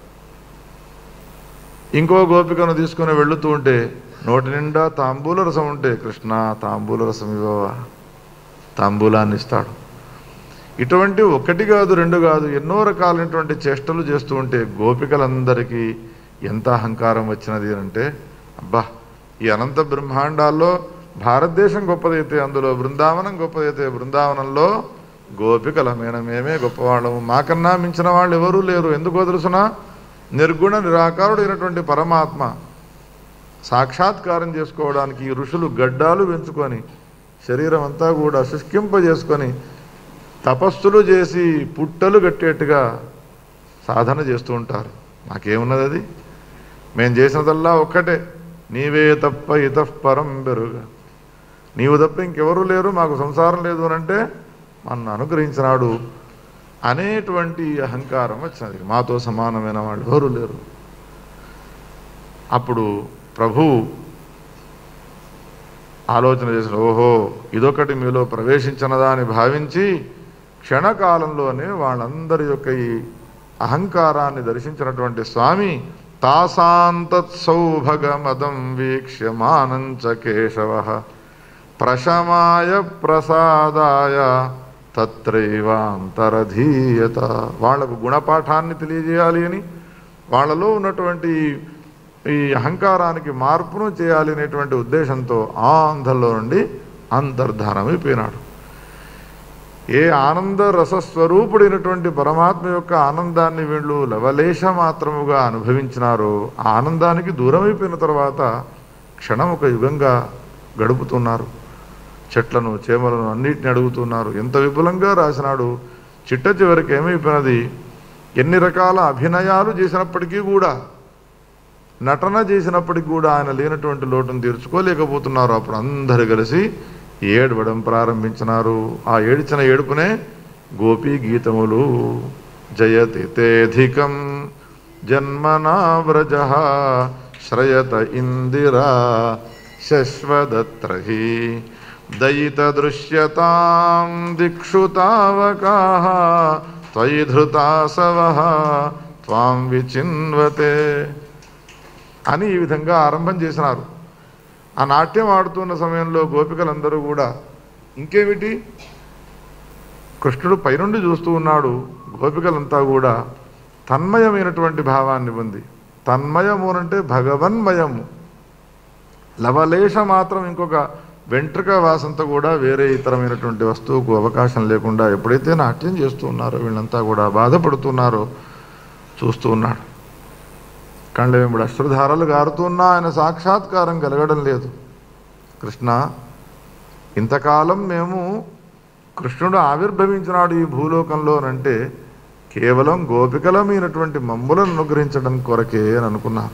ఇంకో గోపికను తీసుకొని వెళుతూ ఉంటే నోటి నిండా తాంబూల రసం ఉంటే కృష్ణ తాంబూల రసం ఇవ్వవా తాంబూలాన్ని ఇస్తాడు ఇటువంటి ఒకటి కాదు రెండు కాదు ఎన్నో రకాలైనటువంటి చేష్టలు చేస్తూ ఉంటే గోపికలందరికీ ఎంత అహంకారం వచ్చినది అని అంటే అబ్బా ఈ అనంత బ్రహ్మాండాల్లో భారతదేశం గొప్పదైతే అందులో బృందావనం గొప్పదైతే బృందావనంలో గోపికలమైన మేమే గొప్పవాళ్ళము మాకన్నా మించిన వాళ్ళు ఎవరూ లేరు ఎందుకో తెలుసునా నిర్గుణ నిరాకారుడైనటువంటి పరమాత్మ సాక్షాత్కారం చేసుకోవడానికి ఈ ఋషులు గడ్డాలు పెంచుకొని శరీరం అంతా కూడా శుష్కింపజేసుకొని తపస్సులు చేసి పుట్టలు కట్టేట్టుగా సాధన చేస్తూ ఉంటారు మాకేమున్నది అది మేము చేసినదల్లా ఒక్కటే నీవే తప్ప ఇతఃపరం బెరుగా నీవు తప్ప ఇంకెవరూ లేరు మాకు సంసారం లేదు అని అంటే మన అనుగ్రహించినాడు అనేటువంటి అహంకారం వచ్చినది మాతో సమానమైన వాళ్ళు ఎవరు లేరు అప్పుడు ప్రభు ఆలోచన చేసిన ఓహో ఇదొకటి మీలో ప్రవేశించినదా అని భావించి క్షణకాలంలోనే వాళ్ళందరి యొక్క ఈ అహంకారాన్ని దర్శించినటువంటి స్వామి తాసాంతత్సౌభగమదం వీక్ష్యమానంచ కేశవ ప్రశమాయ ప్రసాదాయ తత్రైవాంతరధీయత వాళ్లకు గుణపాఠాన్ని తెలియజేయాలి అని వాళ్ళలో ఉన్నటువంటి ఈ అహంకారానికి మార్పును చేయాలి అనేటువంటి ఉద్దేశంతో ఆ అంధంలో నుండి అంతర్ధానమైపోయినాడు ఏ ఆనంద రసస్వరూపుడైనటువంటి పరమాత్మ యొక్క ఆనందాన్ని వీళ్ళు లవలేశ మాత్రముగా అనుభవించినారో ఆ ఆనందానికి దూరమైపోయిన తర్వాత క్షణం ఒక యుగంగా గడుపుతున్నారు చెట్లను చేమలను అన్నిటిని అడుగుతున్నారు ఎంత విపులంగా రాసినాడు చిట్ట చివరికి ఏమైపోయినది ఎన్ని రకాల అభినయాలు చేసినప్పటికీ కూడా నటన చేసినప్పటికి కూడా ఆయన లేనటువంటి లోటును తీర్చుకోలేకపోతున్నారు అప్పుడు అందరు కలిసి ఏడవడం ప్రారంభించినారు ఆ ఏడిచిన ఏడుపునే గోపీ గీతములు జయతి తేధికం జన్మనా వ్రజ శ్రయత ఇందిరా శశ్వదత్రహి దయిత దృశ్యతాం దిక్షు తావకా త్వయి ధృతాసవ త్వాం విచిన్వతే అని ఈ విధంగా ఆరంభం చేసినారు ఆ నాట్యం ఆడుతున్న సమయంలో గోపికలందరూ కూడా ఇంకేమిటి కృష్ణుడు పైనుండి చూస్తూ ఉన్నాడు గోపికలంతా కూడా తన్మయమైనటువంటి భావాన్ని పొంది తన్మయము అంటే భగవన్మయము లవలేశ మాత్రం ఇంకొక వెంట్రుక వాసంతో కూడా వేరే ఇతరమైనటువంటి వస్తువుకు అవకాశం లేకుండా ఎప్పుడైతే నాట్యం చేస్తూ ఉన్నారో వీళ్ళంతా కూడా బాధపడుతున్నారో చూస్తూ ఉన్నాడు కళ్ళ వెంబడి అశ్రుధారలు గారుతున్నా ఆయన సాక్షాత్కారం కలగడం లేదు కృష్ణ ఇంతకాలం మేము కృష్ణుడు ఆవిర్భవించినాడు ఈ భూలోకంలోనంటే కేవలం గోపికలమైనటువంటి మమ్ములను అనుగ్రహించడం కొరకే అని అనుకున్నాను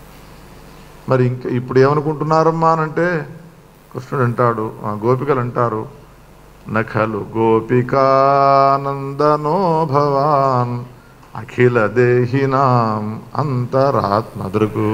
మరి ఇంకా ఇప్పుడు ఏమనుకుంటున్నారమ్మా అనంటే కృష్ణుడు అంటాడు ఆ గోపికలు అంటారు నఖలు గోపికానందనో భవాన్ అఖిల దేహినాం అంతరాత్మదృగు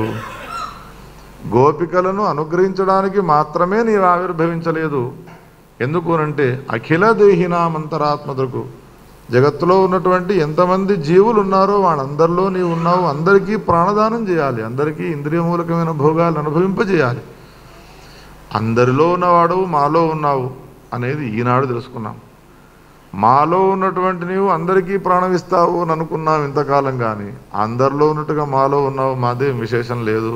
గోపికలను అనుగ్రహించడానికి మాత్రమే నీవు ఆవిర్భవించలేదు ఎందుకు అంటే అఖిల దేహినాం అంతరాత్మదృగు జగత్తులో ఉన్నటువంటి ఎంతమంది జీవులు ఉన్నారో వాళ్ళందరిలో నీవు ఉన్నావు అందరికీ ప్రాణదానం చేయాలి అందరికీ ఇంద్రియమూలకమైన భోగాలు అనుభవింపజేయాలి అందరిలో ఉన్నవాడు మాలో ఉన్నావు అనేది ఈనాడు తెలుసుకున్నాం మాలో ఉన్నటువంటి నీవు అందరికీ ప్రాణం ఇస్తావు అని అనుకున్నాం ఇంతకాలం కానీ అందరిలో ఉన్నట్టుగా మాలో ఉన్నావు మాదేం విశేషం లేదు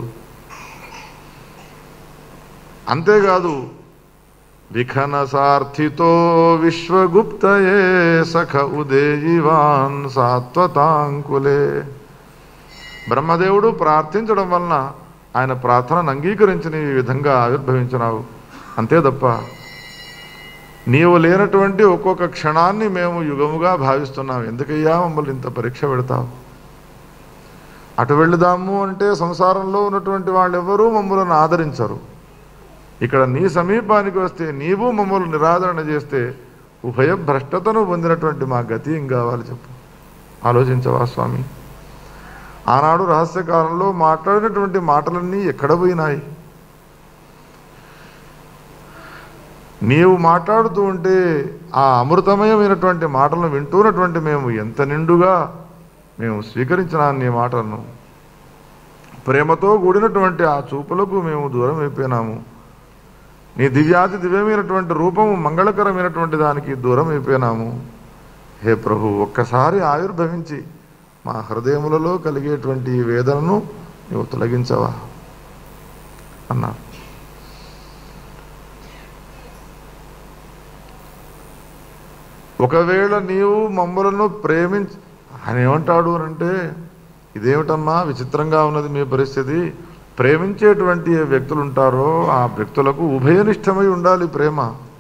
అంతేకాదు విఖన సార్థితో విశ్వగుప్తయే సఖ ఉదేయివాన్ సాత్వతాంకులే బ్రహ్మదేవుడు ప్రార్థించడం వలన ఆయన ప్రార్థనను అంగీకరించి నీవు ఈ విధంగా ఆవిర్భవించినావు అంతే తప్ప నీవు లేనటువంటి ఒక్కొక్క క్షణాన్ని మేము యుగముగా భావిస్తున్నాం ఎందుకయ్యా మమ్మల్ని ఇంత పరీక్ష పెడతావు అటు వెళుదాము అంటే సంసారంలో ఉన్నటువంటి వాళ్ళు ఎవరూ మమ్మల్ని ఆదరించరు ఇక్కడ నీ సమీపానికి వస్తే నీవు మమ్మల్ని నిరాదరణ చేస్తే ఉభయ భ్రష్టతను పొందినటువంటి మా గతి ఏం కావాలి చెప్పు ఆలోచించవా స్వామి ఆనాడు రహస్యకాలంలో మాట్లాడినటువంటి మాటలన్నీ ఎక్కడ పోయినాయి నీవు మాట్లాడుతూ ఉంటే ఆ అమృతమయమైనటువంటి మాటలను వింటున్నటువంటి మేము ఎంత నిండుగా మేము స్వీకరించిన నీ మాటలను ప్రేమతో కూడినటువంటి ఆ చూపులకు మేము దూరం అయిపోయినాము నీ దివ్యాతి దివ్యమైనటువంటి రూపము మంగళకరమైనటువంటి దానికి దూరం అయిపోయినాము హే ప్రభు ఒక్కసారి ఆవిర్భవించి మా హృదయములలో కలిగేటువంటి ఈ వేదనను నీవు తొలగించవా అన్నారు ఒకవేళ నీవు మమ్మలను ప్రేమించ ఆయన ఏమంటాడు అని అంటే ఇదేమిటమ్మా విచిత్రంగా ఉన్నది మీ పరిస్థితి ప్రేమించేటువంటి ఏ వ్యక్తులు ఉంటారో ఆ వ్యక్తులకు ఉభయనిష్టమై ఉండాలి ప్రేమ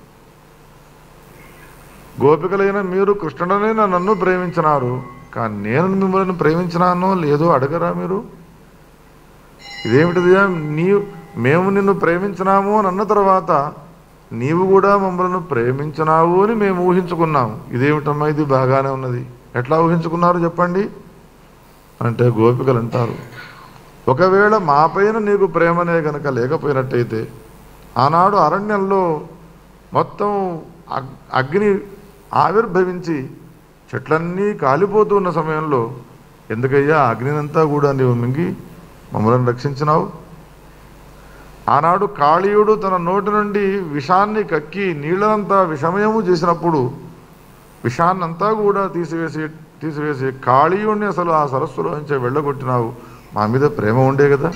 గోపికలైన మీరు కృష్ణుడనైన నన్ను ప్రేమించినారు కానీ నేను మిమ్మల్ని ప్రేమించినానో లేదో అడగరా మీరు ఇదేమిటిదిగా నీ మేము నిన్ను ప్రేమించినాము అని అన్న తర్వాత నీవు కూడా మమ్మల్ని ప్రేమించినావు అని మేము ఊహించుకున్నాము ఇదేమిటమ్మా ఇది బాగానే ఉన్నది ఎట్లా ఊహించుకున్నారు చెప్పండి అంటే గోపికలు అంటారు ఒకవేళ మా పైన నీకు ప్రేమనే గనక లేకపోయినట్టయితే ఆనాడు అరణ్యంలో మొత్తం అగ్- అగ్ని ఆవిర్భవించి చెట్లన్నీ కాలిపోతూ ఉన్న సమయంలో ఎందుకయ్యా అగ్నినంతా కూడా నీవు మింగి మమ్మల్ని రక్షించినావు ఆనాడు కాళీయుడు తన నోటి నుండి విషాన్ని కక్కి నీళ్ళనంతా విషమయము చేసినప్పుడు విషాన్నంతా కూడా తీసివేసి తీసివేసి కాళీయుడిని అసలు ఆ సరస్సులో నుంచి వెళ్ళగొట్టినావు మా మీద ప్రేమ ఉండే కదా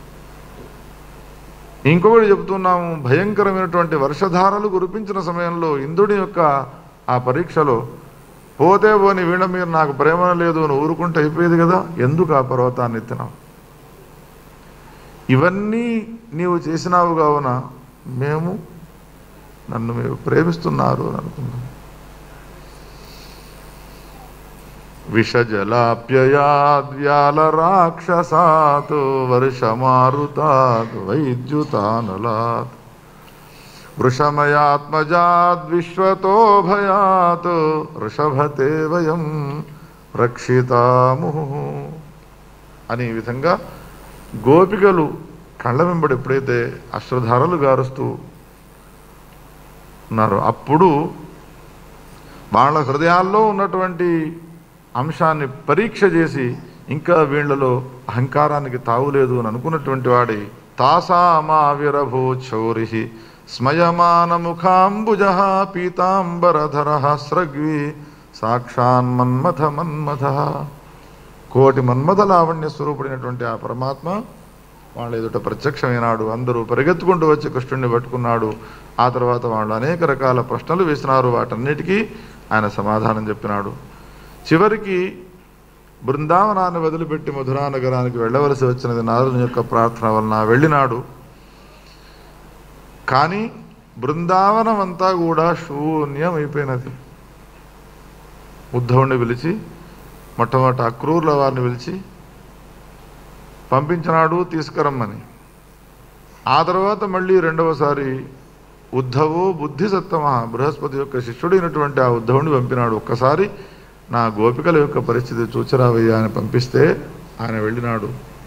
ఇంకొకటి చెబుతున్నాము భయంకరమైనటువంటి వర్షధారలు కురిపించిన సమయంలో ఇంద్రుడి యొక్క ఆ పరీక్షలో పోతే పోని వీళ్ళ మీద నాకు ప్రేమ లేదు అని ఊరుకుంటే అయిపోయేది కదా ఎందుకు ఆ పర్వతాన్ని ఎత్తినావు ఇవన్నీ నీవు చేసినావు కావున మేము నన్ను మీరు ప్రేమిస్తున్నారు అని అనుకున్నాం విషజలాప్యయాద్వ్యాల రాక్షసాత్ వర్షమారుతాత్ వైద్యుతానలాత్ వృషమయాత్మజాద్ విశ్వతో భయాత్ వృషభతే వయం రక్షితాము అని ఈ విధంగా గోపికలు కళ్ళ వెంబడి ఎప్పుడైతే అశ్రధారలు గారుస్తూ ఉన్నారో అప్పుడు వాళ్ళ హృదయాల్లో ఉన్నటువంటి అంశాన్ని పరీక్ష చేసి ఇంకా వీళ్ళలో అహంకారానికి తావులేదు అని అనుకున్నటువంటి వాడి తాసామావిరభూ చౌరి స్మయమాన ముఖాంబుజ పీతాంబరధర స్రగ్వి సాక్షాన్ మన్మథ మన్మథ కోటి మన్మథ లావణ్య స్వరూపుడైనటువంటి ఆ పరమాత్మ వాళ్ళ ఎదుట ప్రత్యక్షమైనాడు అందరూ పరిగెత్తుకుంటూ వచ్చి కృష్ణుడిని పట్టుకున్నాడు ఆ తర్వాత వాళ్ళు అనేక రకాల ప్రశ్నలు వేసినారు వాటన్నిటికీ ఆయన సమాధానం చెప్పినాడు చివరికి బృందావనాన్ని వదిలిపెట్టి మధురా నగరానికి వెళ్ళవలసి వచ్చినది నారదుని యొక్క ప్రార్థన వలన వెళ్ళినాడు కానీ బృందావనం అంతా కూడా శూన్యం అయిపోయినది ఉద్ధవుణ్ణి పిలిచి మొట్టమొదట అక్రూర్ల వారిని పిలిచి పంపించినాడు తీసుకురమ్మని ఆ తర్వాత మళ్ళీ రెండవసారి ఉద్ధవో బుద్ధి సత్తమ బృహస్పతి యొక్క శిష్యుడైనటువంటి ఆ ఉద్ధవుని పంపినాడు ఒక్కసారి నా గోపికల యొక్క పరిస్థితి చూచరావయ్యా అని పంపిస్తే ఆయన వెళ్ళినాడు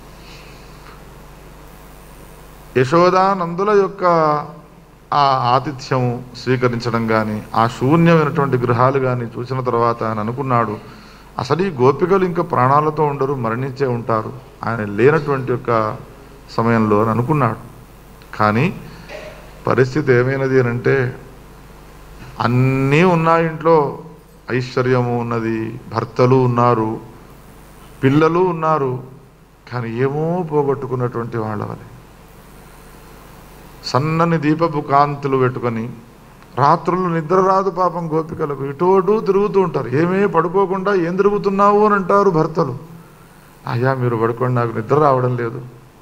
యశోదానందుల యొక్క ఆ ఆతిథ్యం స్వీకరించడం కానీ ఆ శూన్యమైనటువంటి గృహాలు కానీ చూసిన తర్వాత ఆయన అనుకున్నాడు అసలు ఈ గోపికలు ఇంకా ప్రాణాలతో ఉండరు మరణించే ఉంటారు ఆయన లేనటువంటి యొక్క సమయంలో అని అనుకున్నాడు కానీ పరిస్థితి ఏమైనది అని అంటే అన్నీ ఉన్నాయి ఇంట్లో ఐశ్వర్యము ఉన్నది భర్తలు ఉన్నారు పిల్లలు ఉన్నారు కానీ ఏమో పోగొట్టుకున్నటువంటి వాళ్ళ వలె సన్నని దీపపు కాంతులు పెట్టుకొని రాత్రులు నిద్ర రాదు పాపం గోపికలకు ఇటు అటు తిరుగుతూ ఉంటారు ఏమీ పడుకోకుండా ఏం తిరుగుతున్నావు అని అంటారు భర్తలు అయ్యా మీరు పడుకోండి నాకు నిద్ర రావడం లేదు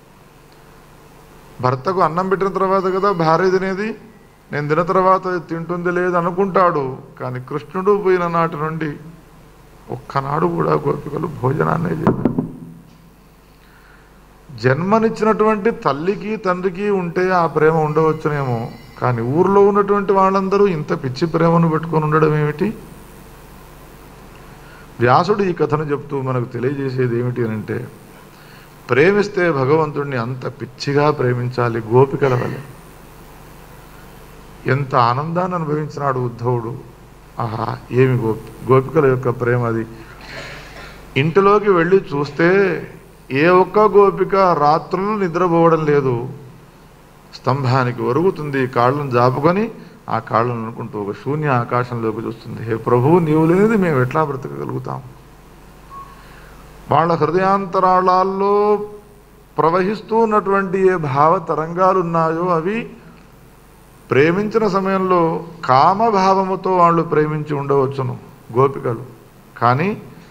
భర్తకు అన్నం పెట్టిన తర్వాత కదా భార్య తినేది నేను తిన తర్వాత తింటుంది లేదు అనుకుంటాడు కానీ కృష్ణుడు పోయిన నాటి నుండి ఒక్కనాడు కూడా గోపికలు భోజనాన్నే చేయలేదు జన్మనిచ్చినటువంటి తల్లికి తండ్రికి ఉంటే ఆ ప్రేమ ఉండవచ్చునేమో కానీ ఊర్లో ఉన్నటువంటి వాళ్ళందరూ ఇంత పిచ్చి ప్రేమను పెట్టుకొని ఉండడం ఏమిటి వ్యాసుడు ఈ కథను చెప్తూ మనకు తెలియజేసేది ఏమిటి అని అంటే ప్రేమిస్తే భగవంతుడిని అంత పిచ్చిగా ప్రేమించాలి గోపికల వలె ఎంత ఆనందాన్ని అనుభవించినాడు ఉద్ధవుడు ఆహా ఏమి గోపి గోపికల యొక్క ప్రేమ అది ఇంటిలోకి వెళ్ళి చూస్తే ఏ ఒక్క గోపిక రాత్రులు నిద్రపోవడం లేదు స్తంభానికి ఒరుగుతుంది కాళ్ళను జాపుకొని ఆ కాళ్ళను అనుకుంటూ ఒక శూన్య ఆకాశంలోకి చూస్తుంది హే ప్రభువు నీవు లేనిది మేము ఎట్లా బ్రతకగలుగుతాం వాళ్ళ హృదయాంతరాళాల్లో ప్రవహిస్తూ ఉన్నటువంటి ఏ భావ తరంగాలు ఉన్నాయో అవి ప్రేమించిన సమయంలో కామభావముతో వాళ్ళు ప్రేమించి ఉండవచ్చును గోపికలు కానీ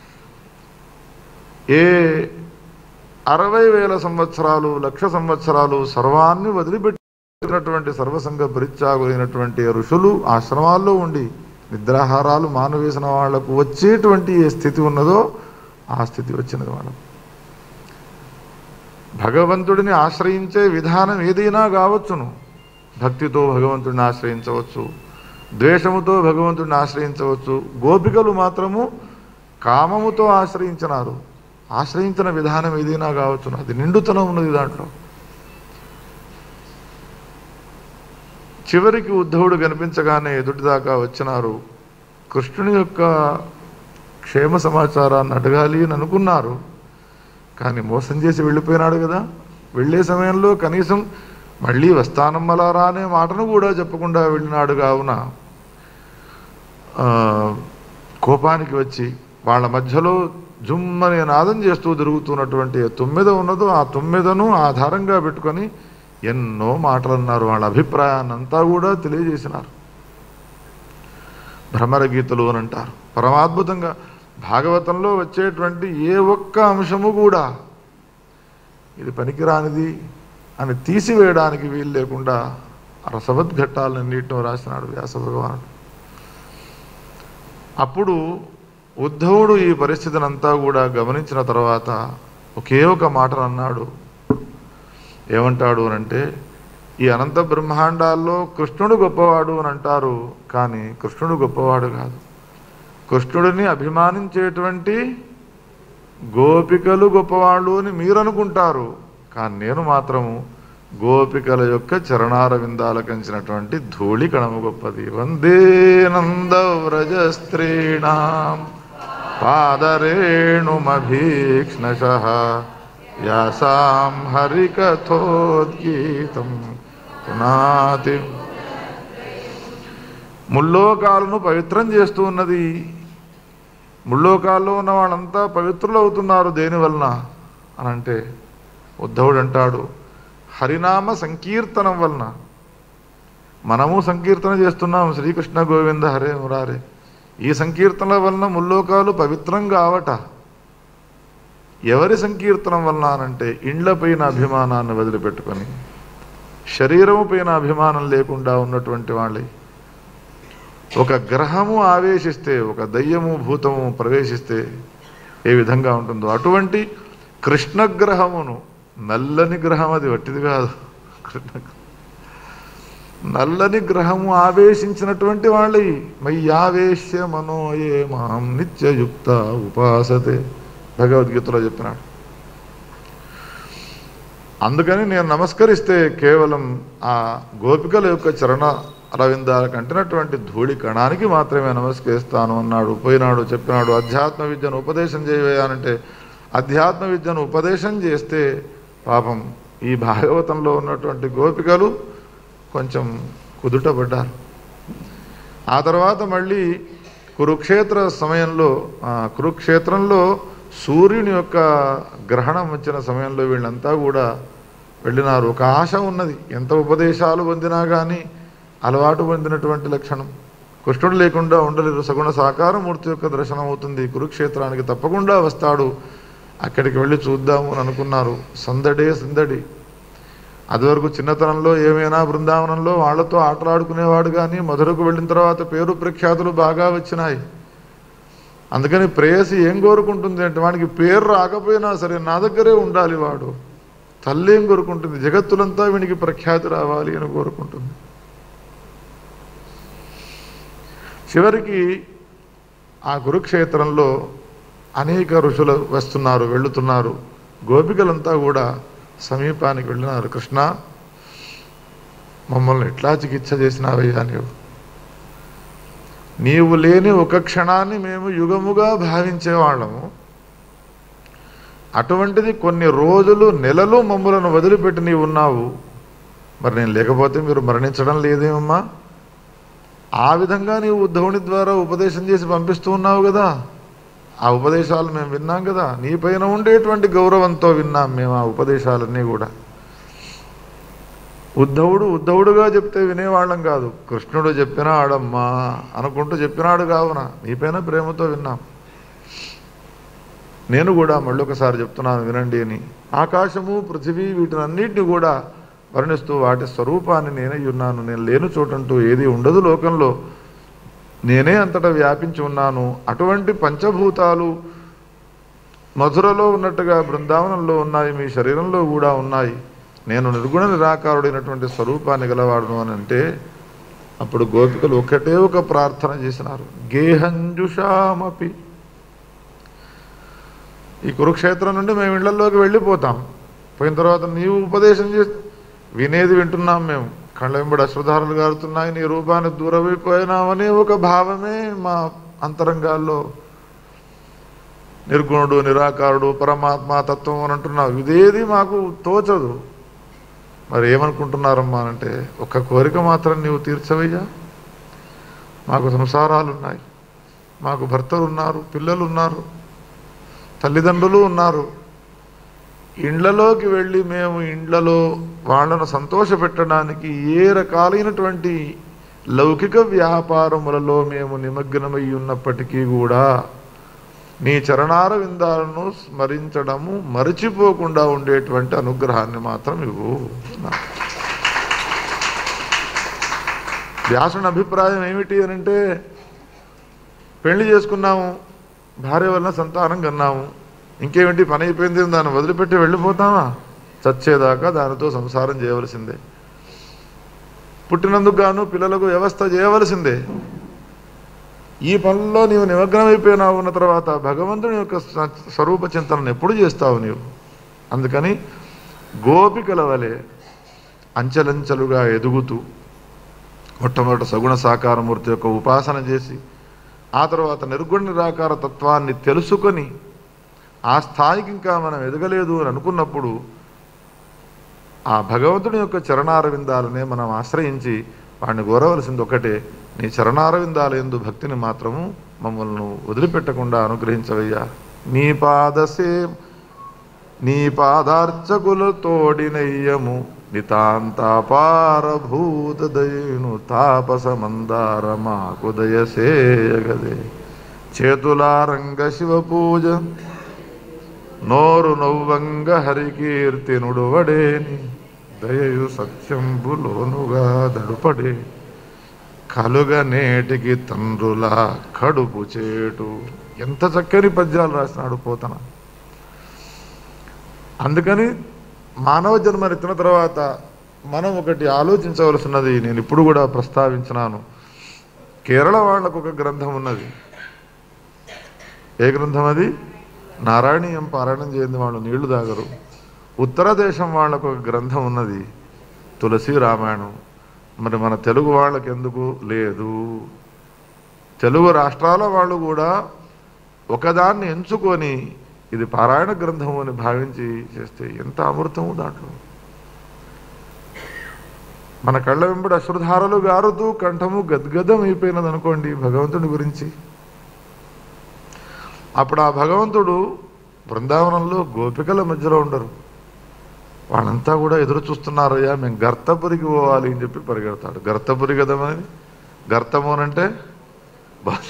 ఏ అరవై వేల సంవత్సరాలు లక్ష సంవత్సరాలు సర్వాన్ని వదిలిపెట్టినటువంటి సర్వసంగ పరిత్యాగులైనటువంటి ఋషులు ఆశ్రమాల్లో ఉండి నిద్రాహారాలు మానవేసిన వాళ్లకు వచ్చేటువంటి ఏ స్థితి ఉన్నదో ఆ స్థితి వచ్చినది వాళ్ళకు భగవంతుడిని ఆశ్రయించే విధానం ఏదైనా కావచ్చును భక్తితో భగవంతుడిని ఆశ్రయించవచ్చు ద్వేషముతో భగవంతుడిని ఆశ్రయించవచ్చు గోపికలు మాత్రము కామముతో ఆశ్రయించినారు ఆశ్రయించిన విధానం ఏదైనా కావచ్చు అది నిండుతనం ఉన్నది దాంట్లో చివరికి ఉద్ధవుడు కనిపించగానే ఎదుటిదాకా వచ్చినారు కృష్ణుని యొక్క క్షేమ సమాచారాన్ని అడగాలి అని అనుకున్నారు కానీ మోసం చేసి వెళ్ళిపోయినాడు కదా వెళ్ళే సమయంలో కనీసం మళ్ళీ వస్తానమ్మలారా అనే మాటను కూడా చెప్పకుండా వెళ్ళినాడు కావున ఆ, కోపానికి వచ్చి వాళ్ళ మధ్యలో జుమ్మని నాదం చేస్తూ తిరుగుతున్నటువంటి ఏ తొమ్మిద ఉన్నదో ఆ తొమ్మిదను ఆధారంగా పెట్టుకొని ఎన్నో మాటలు అన్నారు వాళ్ళ అభిప్రాయాన్ని అంతా కూడా తెలియజేసినారు భ్రమర గీతలు అని అంటారు పరమాద్భుతంగా భాగవతంలో వచ్చేటువంటి ఏ ఒక్క అంశము కూడా ఇది పనికిరానిది అని తీసివేయడానికి వీలు లేకుండా రసవద్ఘట్టాలన్నింటినో రాసినాడు వ్యాస భగవానుడు అప్పుడు ఉద్ధవుడు ఈ పరిస్థితిని అంతా కూడా గమనించిన తర్వాత ఒకే ఒక మాటను అన్నాడు ఏమంటాడు అని అంటే ఈ అనంత బ్రహ్మాండాల్లో కృష్ణుడు గొప్పవాడు అని అంటారు కానీ కృష్ణుడు గొప్పవాడు కాదు కృష్ణుడిని అభిమానించేటువంటి గోపికలు గొప్పవాళ్ళు అని మీరు అనుకుంటారు కానీ నేను మాత్రము గోపికల యొక్క చరణార విందాల కంచినటువంటి ధూళి కణము గొప్పది వందే నందవ్రజ స్త్రీణాం పాదరేణుమభీక్ష్ణశ యాసాం హరికథోద్గీతం పునాతి ముల్లోకాలను పవిత్రం చేస్తూ ఉన్నది ముల్లోకాల్లో ఉన్న వాళ్ళంతా పవిత్రులు అవుతున్నారు దేని వలన అని అంటే ఉద్ధవుడు అంటాడు హరినామ సంకీర్తనం వలన మనము సంకీర్తన చేస్తున్నాం శ్రీకృష్ణ గోవింద హరే మురారే ఈ సంకీర్తనల వలన ముల్లోకాలు పవిత్రం కావట ఎవరి సంకీర్తనం వలన అనంటే ఇండ్లపైన అభిమానాన్ని వదిలిపెట్టుకొని శరీరము పైన అభిమానం లేకుండా ఉన్నటువంటి వాళ్ళే ఒక గ్రహము ఆవేశిస్తే ఒక దయ్యము భూతము ప్రవేశిస్తే ఏ విధంగా ఉంటుందో అటువంటి కృష్ణగ్రహమును నల్లని గ్రహం అది వట్టిది కాదు కృష్ణ నల్లని గ్రహము ఆవేశించినటువంటి వాళ్ళి మయ్యావేశ్య మనోయే మాం నిత్యయుక్త ఉపాసతే భగవద్గీతలో చెప్పినాడు అందుకని నేను నమస్కరిస్తే కేవలం ఆ గోపికల యొక్క చరణ అరవిందాలకు అంటినటువంటి ధూళి కణానికి మాత్రమే నమస్కరిస్తాను అన్నాడు పోయినాడు చెప్పినాడు అధ్యాత్మ విద్యను ఉపదేశం చేయవేయాలంటే అధ్యాత్మ విద్యను ఉపదేశం చేస్తే పాపం ఈ భాగవతంలో ఉన్నటువంటి గోపికలు కొంచెం కుదుటపడ్డారు ఆ తర్వాత మళ్ళీ కురుక్షేత్ర సమయంలో ఆ, కురుక్షేత్రంలో సూర్యుని యొక్క గ్రహణం వచ్చిన సమయంలో వీళ్ళంతా కూడా వెళ్ళినారు ఒక ఆశ ఉన్నది ఎంత ఉపదేశాలు పొందినా కానీ అలవాటు పొందినటువంటి లక్షణం కృష్ణుడు లేకుండా ఉండలేరు సగుణ సాకార మూర్తి యొక్క దర్శనం అవుతుంది కురుక్షేత్రానికి తప్పకుండా వస్తాడు అక్కడికి వెళ్ళి చూద్దాము అని అనుకున్నారు సందడే సందడి అదివరకు చిన్నతనంలో ఏమైనా బృందావనంలో వాళ్ళతో ఆటలాడుకునేవాడు కానీ మధురకు వెళ్ళిన తర్వాత పేరు ప్రఖ్యాతులు బాగా వచ్చినాయి అందుకని ప్రేయసి ఏం కోరుకుంటుంది అంటే వాడికి పేరు రాకపోయినా సరే నా దగ్గరే ఉండాలి వాడు తల్లి ఏం కోరుకుంటుంది జగత్తులంతా వీనికి ప్రఖ్యాతి రావాలి అని కోరుకుంటుంది చివరికి ఆ కురుక్షేత్రంలో అనేక ఋషులు వస్తున్నారు వెళుతున్నారు గోపికలంతా కూడా సమీపానికి వెళ్ళినారు కృష్ణ మమ్మల్ని ఎట్లా చికిత్స చేసినావయ్యా నీవు నీవు లేని ఒక క్షణాన్ని మేము యుగముగా భావించేవాళ్ళము అటువంటిది కొన్ని రోజులు నెలలు మమ్మలను వదిలిపెట్టి నీవు ఉన్నావు మరి నేను లేకపోతే మీరు మరణించడం లేదేమమ్మా ఆ విధంగా నీవు ఉద్ధవుని ద్వారా ఉపదేశం చేసి పంపిస్తూ ఉన్నావు కదా ఆ ఉపదేశాలు మేము విన్నాం కదా నీ పైన ఉండేటువంటి గౌరవంతో విన్నాం మేము ఆ ఉపదేశాలన్నీ కూడా ఉద్ధవుడు ఉద్ధవుడుగా చెప్తే వినేవాళ్ళం కాదు కృష్ణుడు చెప్పినాడమ్మా అనుకుంటూ చెప్పినాడు కావున నీపైన ప్రేమతో విన్నాం నేను కూడా మళ్ళొకసారి చెప్తున్నాను వినండి అని ఆకాశము పృథివీ వీటినన్నిటిని కూడా వర్ణిస్తూ వాటి స్వరూపాన్ని నేనే ఉన్నాను నేను లేని చోటంటూ ఏది ఉండదు లోకంలో నేనే అంతటా వ్యాపించి ఉన్నాను అటువంటి పంచభూతాలు మధురలో ఉన్నట్టుగా బృందావనంలో ఉన్నాయి మీ శరీరంలో కూడా ఉన్నాయి నేను నిర్గుణ నిరాకారుడైనటువంటి స్వరూపాన్ని గలవాడును అని అంటే అప్పుడు గోపికలు ఒకటే ఒక ప్రార్థన చేసినారు గేహంజుషామపి ఈ కురుక్షేత్రం నుండి మేము ఇళ్లలోకి వెళ్ళిపోతాం పోయిన తర్వాత నీవు ఉపదేశం చేసి వినేది వింటున్నాం మేము కళ్ళ వెంబడి అశ్వధారలు గారుతున్నాయి నీ రూపాన్ని దూరమైపోయినామనే ఒక భావమే మా అంతరంగాల్లో నిర్గుణుడు నిరాకారుడు పరమాత్మ తత్వం అని అంటున్నావు ఇదేది మాకు తోచదు మరి ఏమనుకుంటున్నారమ్మా అంటే ఒక్క కోరిక మాత్రం నీవు తీర్చవయ్యా మాకు సంసారాలు ఉన్నాయి మాకు భర్తలు ఉన్నారు పిల్లలు ఉన్నారు తల్లిదండ్రులు ఉన్నారు ఇండ్లలోకి వెళ్ళి మేము ఇండ్లలో వాళ్ళను సంతోషపెట్టడానికి ఏ రకాలైనటువంటి లౌకిక వ్యాపారములలో మేము నిమగ్నమై ఉన్నప్పటికీ కూడా నీ చరణార విందాలను స్మరించడము మరచిపోకుండా ఉండేటువంటి అనుగ్రహాన్ని మాత్రం ఇవ్వు వ్యాసుని అభిప్రాయం ఏమిటి అని అంటే పెళ్లి చేసుకున్నాము భార్య వలన సంతానం కన్నాము ఇంకేమిటి పని అయిపోయింది దాన్ని వదిలిపెట్టి వెళ్ళిపోతామా చచ్చేదాకా దానితో సంసారం చేయవలసిందే పుట్టినందుకు గాను పిల్లలకు వ్యవస్థ చేయవలసిందే ఈ పనుల్లో నీవు నిమగ్నమైపోయినావు ఉన్న తర్వాత భగవంతుని యొక్క స- స్వరూప చింతనను ఎప్పుడు చేస్తావు నీవు అందుకని గోపికల వలె అంచెలంచెలుగా ఎదుగుతూ మొట్టమొదట సగుణ సాకారమూర్తి యొక్క ఉపాసన చేసి ఆ తర్వాత నిర్గుణ నిరాకార తత్వాన్ని తెలుసుకొని ఆ స్థాయికి ఇంకా మనం ఎదగలేదు అని అనుకున్నప్పుడు ఆ భగవంతుని యొక్క చరణారవిందాలనే మనం ఆశ్రయించి వాడిని కోరవలసింది ఒకటే నీ చరణారవిందాల ఎందు భక్తిని మాత్రము మమ్మల్ని వదిలిపెట్టకుండా అనుగ్రహించవయ్యా నీ పాదసే నీ పాదార్చకుల తోడినయ్యము నితాంతాపారభూత దయను తాపస మందార మాకు దయసేయగదే చేతులారంగ శివ పూజ నోరు నవ్వంగ హరికీర్తి నుడువడేని దయయు సత్యంబులోనుగా దడుపడే కలుగ నేటికి తండ్రుల కడుపు చేటు ఎంత చక్కని పద్యాలు రాసినాడు పోతన అందుకని మానవ జన్మనెత్తిన తర్వాత మనం ఒకటి ఆలోచించవలసినది నేను ఇప్పుడు కూడా ప్రస్తావించినాను కేరళ వాళ్ళకు ఒక గ్రంథం ఉన్నది ఏ గ్రంథం అది నారాయణీయం పారాయణం చేయండి వాళ్ళు నీళ్లు తాగరు ఉత్తర దేశం వాళ్ళకు ఒక గ్రంథం ఉన్నది తులసి రామాయణం మరి మన తెలుగు వాళ్ళకి ఎందుకు లేదు తెలుగు రాష్ట్రాల వాళ్ళు కూడా ఒకదాన్ని ఎంచుకొని ఇది పారాయణ గ్రంథము అని భావించి చేస్తే ఎంత అమృతము దాంట్లో మన కళ్ళ వెంబడి అశ్రుధారలు గారుతూ కంఠము గద్గదం అయిపోయినది అనుకోండి భగవంతుడి గురించి అప్పుడు ఆ భగవంతుడు బృందావనంలో గోపికల మధ్యలో ఉండరు వాళ్ళంతా కూడా ఎదురు చూస్తున్నారయ్యా మేము గర్తపురికి పోవాలి అని చెప్పి పరిగెడతాడు గర్తపురి కదమని గర్తము అని అంటే బా-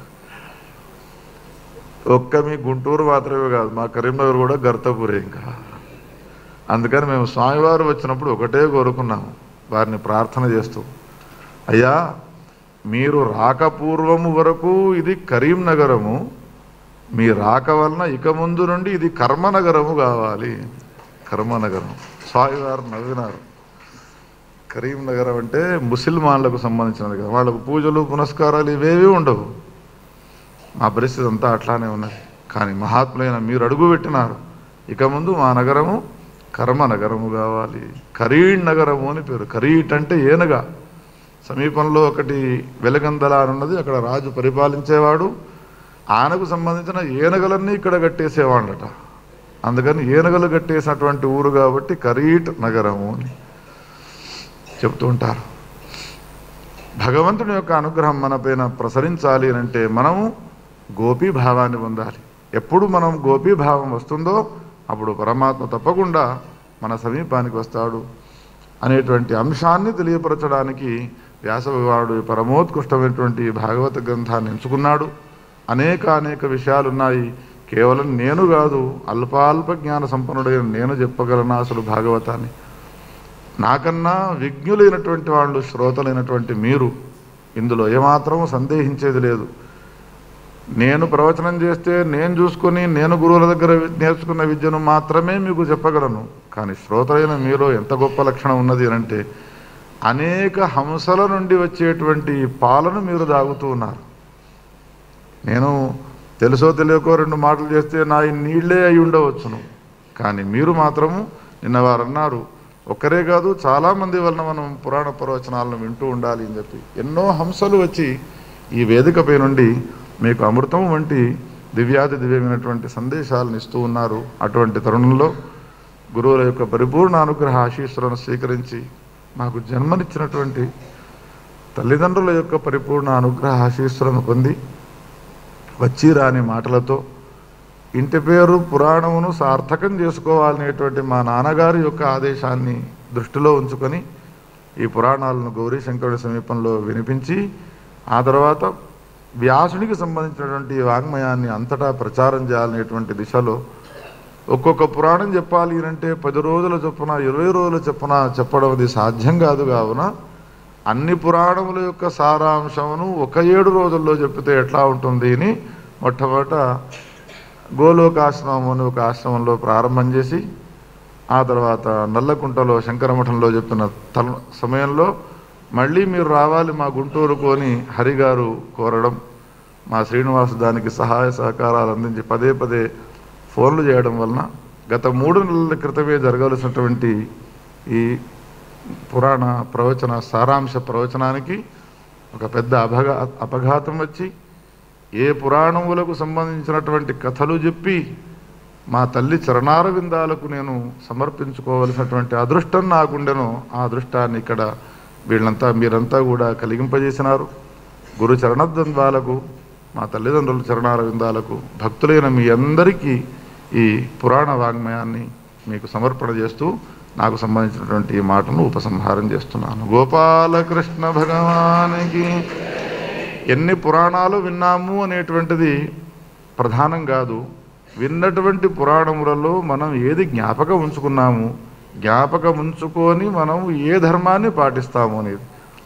ఒక్క మీ గుంటూరు మాత్రమే కాదు మా కరీంనగర్ కూడా గర్తపురే ఇంకా అందుకని మేము స్వామివారు వచ్చినప్పుడు ఒకటే కోరుకున్నాము వారిని ప్రార్థన చేస్తూ అయ్యా మీరు రాకపూర్వము వరకు ఇది కరీంనగరము మీ రాక వలన ఇక ముందు నుండి ఇది కర్మనగరము కావాలి కర్మనగరం స్వామివారు నవ్వినారు కరీంనగరం అంటే ముసిల్మాన్లకు సంబంధించినది కదా వాళ్ళకు పూజలు పునస్కారాలు ఇవేవి ఉండవు మా పరిస్థితి అంతా అట్లానే ఉన్నది కానీ మహాత్ములైన మీరు అడుగు పెట్టినారు ఇక ముందు మా నగరము కర్మ నగరము కావాలి కరీడ్ నగరము అని పేరు కరీట్ అంటే ఏనుగ సమీపంలో ఒకటి వెలగందల అని ఉన్నది అక్కడ రాజు పరిపాలించేవాడు ఆయనకు సంబంధించిన ఏనుగలన్నీ ఇక్కడ కట్టేసేవాళ్ళట అందుకని ఏనుగలు కట్టేసినటువంటి ఊరు కాబట్టి కరీట్ నగరము అని చెప్తూ ఉంటారు భగవంతుని యొక్క అనుగ్రహం మన పైన ప్రసరించాలి అని అంటే మనము గోపీ భావాన్ని పొందాలి ఎప్పుడు మనం గోపీ భావం వస్తుందో అప్పుడు పరమాత్మ తప్పకుండా మన సమీపానికి వస్తాడు అనేటువంటి అంశాన్ని తెలియపరచడానికి వ్యాసభగవానుడు ఈ పరమోత్కృష్టమైనటువంటి భాగవత గ్రంథాన్ని ఎంచుకున్నాడు అనేక అనేక విషయాలు ఉన్నాయి కేవలం నేను కాదు అల్పాల్ప జ్ఞాన సంపన్నుడైన నేను చెప్పగలను అసలు భాగవతాన్ని నాకన్నా విజ్ఞులైనటువంటి వాళ్ళు శ్రోతలైనటువంటి మీరు ఇందులో ఏమాత్రం సందేహించేది లేదు నేను ప్రవచనం చేస్తే నేను చూసుకొని నేను గురువుల దగ్గర వి- నేర్చుకున్న విద్యను మాత్రమే మీకు చెప్పగలను కానీ శ్రోతలైన మీలో ఎంత గొప్ప లక్షణం ఉన్నది అని అంటే అనేక హంసల నుండి వచ్చేటువంటి పాలను మీరు తాగుతూ ఉన్నారు నేను తెలుసో తెలియకో రెండు మాటలు చేస్తే నా ఈ నీళ్ళే అయి ఉండవచ్చును కానీ మీరు మాత్రము నిన్న వారు అన్నారు ఒక్కరే కాదు చాలామంది వలన మనం పురాణ ప్రవచనాలను వింటూ ఉండాలి అని చెప్పి ఎన్నో హంసలు వచ్చి ఈ వేదికపై నుండి మీకు అమృతం వంటి దివ్యాది దివ్యమైనటువంటి సందేశాలను ఇస్తూ ఉన్నారు అటువంటి తరుణంలో గురువుల యొక్క పరిపూర్ణ అనుగ్రహ ఆశీస్సులను స్వీకరించి మాకు జన్మనిచ్చినటువంటి తల్లిదండ్రుల యొక్క పరిపూర్ణ అనుగ్రహ ఆశీస్సులను పొంది వచ్చి రాని మాటలతో ఇంటి పేరు పురాణమును సార్థకం చేసుకోవాలనేటువంటి మా నాన్నగారి యొక్క ఆదేశాన్ని దృష్టిలో ఉంచుకొని ఈ పురాణాలను గౌరీ శంకరుడి సమీపంలో వినిపించి ఆ తర్వాత వ్యాసునికి సంబంధించినటువంటి ఈ వాంగ్మయాన్ని అంతటా ప్రచారం చేయాలనేటువంటి దిశలో ఒక్కొక్క పురాణం చెప్పాలి అంటే పది రోజుల చొప్పున ఇరవై రోజుల చొప్పున చెప్పడం అది సాధ్యం కాదు కావున అన్ని పురాణముల యొక్క సారాంశమును ఒక ఏడు రోజుల్లో చెప్తే ఎట్లా ఉంటుంది అని మొట్టమొదట గోలోకాశ్రమం అని ఒక ఆశ్రమంలో ప్రారంభం చేసి ఆ తర్వాత నల్లకుంటలో శంకరమఠంలో చెప్పిన తల సమయంలో మళ్ళీ మీరు రావాలి మా గుంటూరుకు అని హరిగారు కోరడం మా శ్రీనివాస్ దానికి సహాయ సహకారాలు అందించి పదే పదే ఫోన్లు చేయడం వలన గత మూడు నెలల క్రితమే జరగాల్సినటువంటి ఈ పురాణ ప్రవచన సారాంశ ప్రవచనానికి ఒక పెద్ద అపఘా అపఘాతం వచ్చి ఏ పురాణములకు సంబంధించినటువంటి కథలు చెప్పి మా తల్లి చరణార విందాలకు నేను సమర్పించుకోవలసినటువంటి అదృష్టం నాకుండెను ఆ అదృష్టాన్ని ఇక్కడ వీళ్ళంతా మీరంతా కూడా కలిగింపజేసినారు గురు చరణద్వంద్వాలకు మా తల్లిదండ్రుల చరణార విందాలకు భక్తులైన మీ అందరికీ ఈ పురాణ వాంగ్మయాన్ని మీకు సమర్పణ చేస్తూ నాకు సంబంధించినటువంటి ఈ మాటను ఉపసంహారం చేస్తున్నాను గోపాలకృష్ణ భగవానికి ఎన్ని పురాణాలు విన్నాము అనేటువంటిది ప్రధానం కాదు విన్నటువంటి పురాణములలో మనం ఏది జ్ఞాపకం ఉంచుకున్నాము జ్ఞాపకం ఉంచుకొని మనం ఏ ధర్మాన్ని పాటిస్తాము అనేది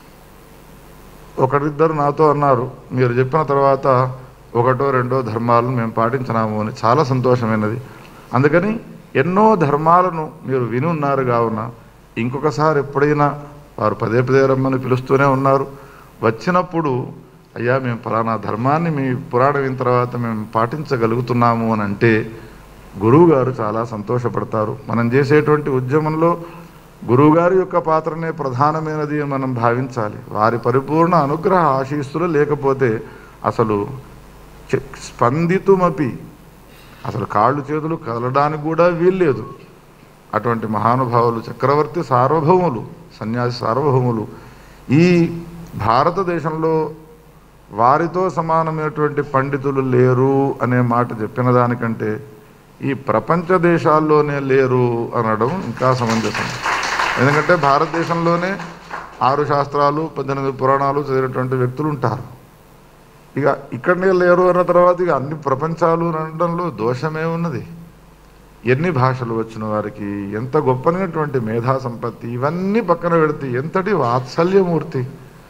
ఒకరిద్దరు నాతో అన్నారు మీరు చెప్పిన తర్వాత ఒకటో రెండో ధర్మాలను మేము పాటించినాము అని చాలా సంతోషమైనది అందుకని ఎన్నో ధర్మాలను మీరు విని ఉన్నారు కావున ఇంకొకసారి ఎప్పుడైనా వారు పదే పదే రమ్మని పిలుస్తూనే ఉన్నారు వచ్చినప్పుడు అయ్యా మేము ఫలానా ధర్మాన్ని మీ పురాణం విన్న తర్వాత మేము పాటించగలుగుతున్నాము అని అంటే గురువు గారు చాలా సంతోషపడతారు మనం చేసేటువంటి ఉద్యమంలో గురువుగారి యొక్క పాత్రనే ప్రధానమైనది అని మనం భావించాలి వారి పరిపూర్ణ అనుగ్రహ ఆశీస్సులు లేకపోతే అసలు చె- స్పందితుమపి అసలు కాళ్ళు చేతులు కదలడానికి కూడా వీల్లేదు అటువంటి మహానుభావులు చక్రవర్తి సార్వభౌములు సన్యాసి సార్వభౌములు ఈ భారతదేశంలో వారితో సమానమైనటువంటి పండితులు లేరు అనే మాట చెప్పిన దానికంటే ఈ ప్రపంచ దేశాల్లోనే లేరు అనడం ఇంకా సమంజసం ఎందుకంటే భారతదేశంలోనే ఆరు శాస్త్రాలు పద్దెనిమిది పురాణాలు చదివినటువంటి వ్యక్తులు ఉంటారు ఇక ఇక్కడనే లేరు అన్న తర్వాత ఇక అన్ని ప్రపంచాలు అనడంలో దోషమే ఉన్నది ఎన్ని భాషలు వచ్చిన వారికి ఎంత గొప్పనైనటువంటి మేధా సంపత్తి ఇవన్నీ పక్కన పెడితే ఎంతటి వాత్సల్యమూర్తి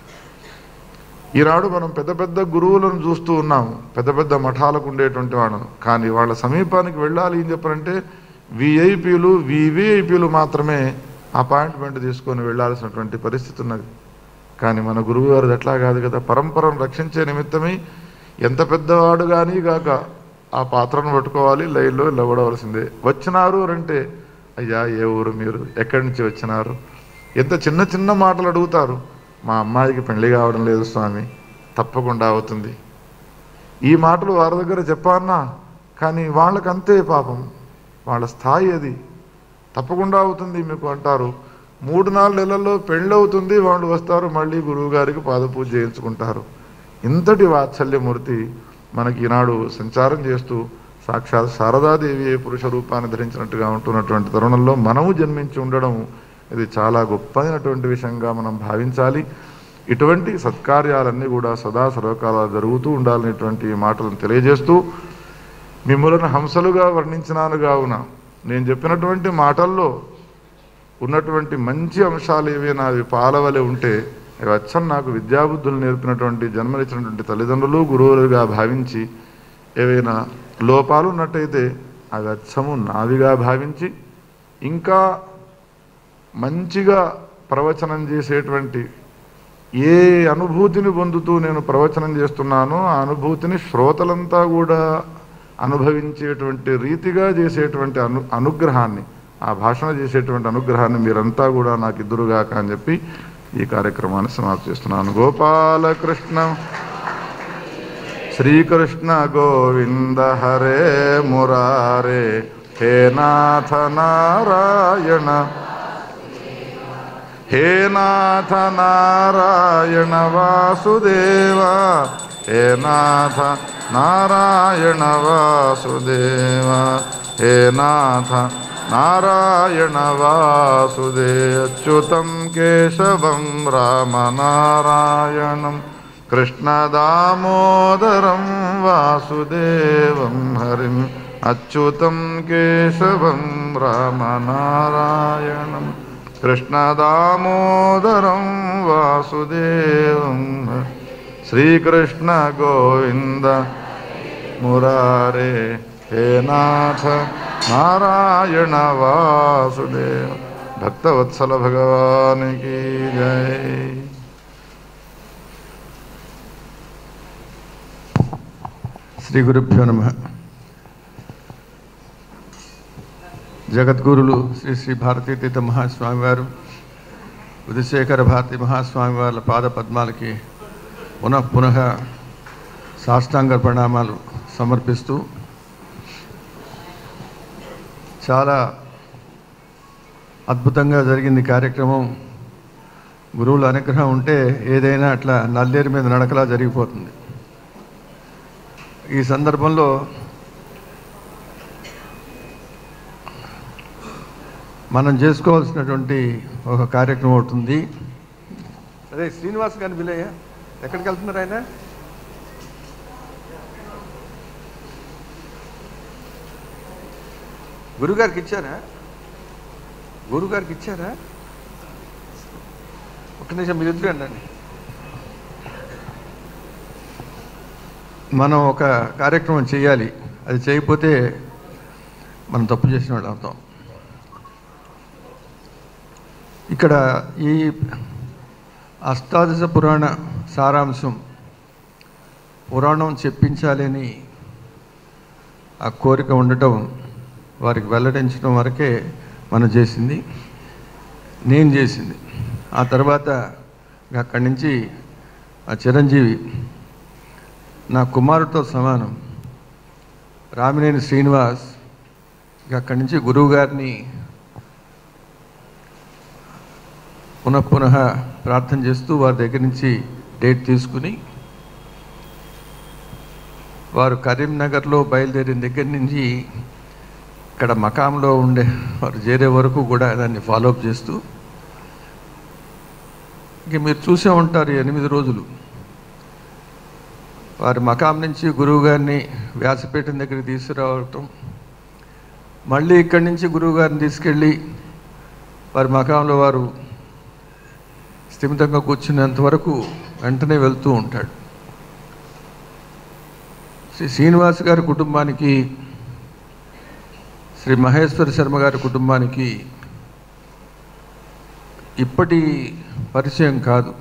ఈనాడు మనం పెద్ద పెద్ద గురువులను చూస్తూ ఉన్నాము పెద్ద పెద్ద మఠాలకు ఉండేటువంటి వాళ్ళను కానీ వాళ్ళ సమీపానికి వెళ్ళాలి అని చెప్పారంటే విఐపీలు వివిఐపీలు మాత్రమే అపాయింట్మెంట్ తీసుకొని వెళ్ళాల్సినటువంటి పరిస్థితి ఉన్నది కానీ మన గురువు గారు అట్లా కాదు కదా పరంపరను రక్షించే నిమిత్తమై ఎంత పెద్దవాడు కానీ కాక ఆ పాత్రను పట్టుకోవాలి లైన్లో నిలబడవలసిందే వచ్చినారు అని అంటే అయ్యా ఏ ఊరు మీరు ఎక్కడి నుంచి వచ్చినారు ఎంత చిన్న చిన్న మాటలు అడుగుతారు మా అమ్మాయికి పెళ్లి కావడం లేదు స్వామి తప్పకుండా అవుతుంది ఈ మాటలు వారి దగ్గర చెప్పానా కానీ వాళ్ళకంతే పాపం వాళ్ళ స్థాయి అది తప్పకుండా అవుతుంది మీకు అంటారు మూడు నాలుగు నెలల్లో పెళ్ళి అవుతుంది వాళ్ళు వస్తారు మళ్ళీ గురువు గారికి పాదపూజ చేయించుకుంటారు ఇంతటి వాత్సల్యమూర్తి మనకి ఈనాడు సంచారం చేస్తూ సాక్షాత్ శారదాదేవి ఏ పురుష రూపాన్ని ధరించినట్టుగా ఉంటున్నటువంటి తరుణంలో మనము జన్మించి ఉండడం ఇది చాలా గొప్పైనటువంటి విషయంగా మనం భావించాలి ఇటువంటి సత్కార్యాలన్నీ కూడా సదా సర్వకాల జరుగుతూ ఉండాలనేటువంటి మాటలను తెలియజేస్తూ మిమ్మల్ని హంసలుగా వర్ణించినాను కావున నేను చెప్పినటువంటి మాటల్లో ఉన్నటువంటి మంచి అంశాలు ఏవైనా అవి పాలవలే ఉంటే అవి అచ్చం నాకు విద్యాబుద్ధులు నేర్పినటువంటి జన్మనిచ్చినటువంటి తల్లిదండ్రులు గురువులుగా భావించి ఏవైనా లోపాలు ఉన్నట్టయితే అవి అచ్చము నావిగా భావించి ఇంకా మంచిగా ప్రవచనం చేసేటువంటి ఏ అనుభూతిని పొందుతూ నేను ప్రవచనం చేస్తున్నానో ఆ అనుభూతిని శ్రోతలంతా కూడా అనుభవించేటువంటి రీతిగా చేసేటువంటి అను అనుగ్రహాన్ని ఆ భాషణ చేసేటువంటి అనుగ్రహాన్ని మీరంతా కూడా నాకు ఇద్దరుగాక అని చెప్పి ఈ కార్యక్రమాన్ని సమాప్తి చేస్తున్నాను గోపాలకృష్ణ శ్రీకృష్ణ గోవింద హరే మురారే హే నాథ నారాయణ హే నాథ నారాయణ వాసుదేవ హే నాథ నారాయణ వాసుదేవ హే నాథ నారాయణ వాసుదే అచ్యుతం కేశవం రామనారాయణం కృష్ణదామోదరం వాసుదేవం హరిం అచ్యుతం కేశవం రామనారాయణం కృష్ణదామోదరం వాసుదేవం శ్రీకృష్ణ గోవింద మురారే హే నాథ నారాయణ వాసుదేవ భక్తవత్సల భగవానికి జై
శ్రీ గురుభ్యో నమ జగద్గురులు శ్రీ శ్రీ భారతీతీర్థ మహాస్వామి వారు ఉదిశేఖర భారతి మహాస్వామి వారి పాద పద్మాలకి పునః పునః సాష్టాంగ ప్రణామాలు సమర్పిస్తూ చాలా అద్భుతంగా జరిగింది కార్యక్రమం గురువుల అనుగ్రహం ఉంటే ఏదైనా అట్లా నల్లేరు మీద నడకలా జరిగిపోతుంది ఈ సందర్భంలో మనం చేసుకోవాల్సినటువంటి ఒక కార్యక్రమం ఒకటి ఉంది అదే శ్రీనివాస్ గారిని విలయ్య ఎక్కడికి వెళ్తున్నారు ఆయన గురుగారికి ఇచ్చారా గురుగారికి ఇచ్చారా ఒక్క నిమిషం మీరు ఎదురు అండి మనం ఒక కార్యక్రమం చేయాలి అది చేయకపోతే మనం తప్పు చేసిన వాళ్ళు అవుతాం ఇక్కడ ఈ అష్టాదశ పురాణ సారాంశం పురాణం చెప్పించాలని ఆ కోరిక ఉండటం వారికి వెల్లడించడం వరకే మనం చేసింది నేను చేసింది ఆ తర్వాత అక్కడి నుంచి ఆ చిరంజీవి నా కుమారుడితో సమానం రామినేని శ్రీనివాస్ ఇక అక్కడి నుంచి గురువు గారిని పునః పునః ప్రార్థన చేస్తూ వారి దగ్గర నుంచి డేట్ తీసుకుని వారు కరీంనగర్లో బయలుదేరిన దగ్గర నుంచి ఇక్కడ మకాంలో ఉండే వారు చేరే వరకు కూడా దాన్ని ఫాలోఅప్ చేస్తూ ఇంక మీరు చూసే ఉంటారు ఈ ఎనిమిది రోజులు వారి మకాం నుంచి గురువు గారిని వ్యాసపీఠం దగ్గరికి తీసుకురావటం మళ్ళీ ఇక్కడి నుంచి గురువు గారిని తీసుకెళ్ళి వారి మకాంలో వారు స్థిమితంగా కూర్చునేంత వరకు వెంటనే వెళ్తూ ఉంటాడు శ్రీ శ్రీనివాస్ గారి కుటుంబానికి శ్రీ మహేశ్వర శర్మ గారి కుటుంబానికి ఇప్పటి పరిచయం కాదు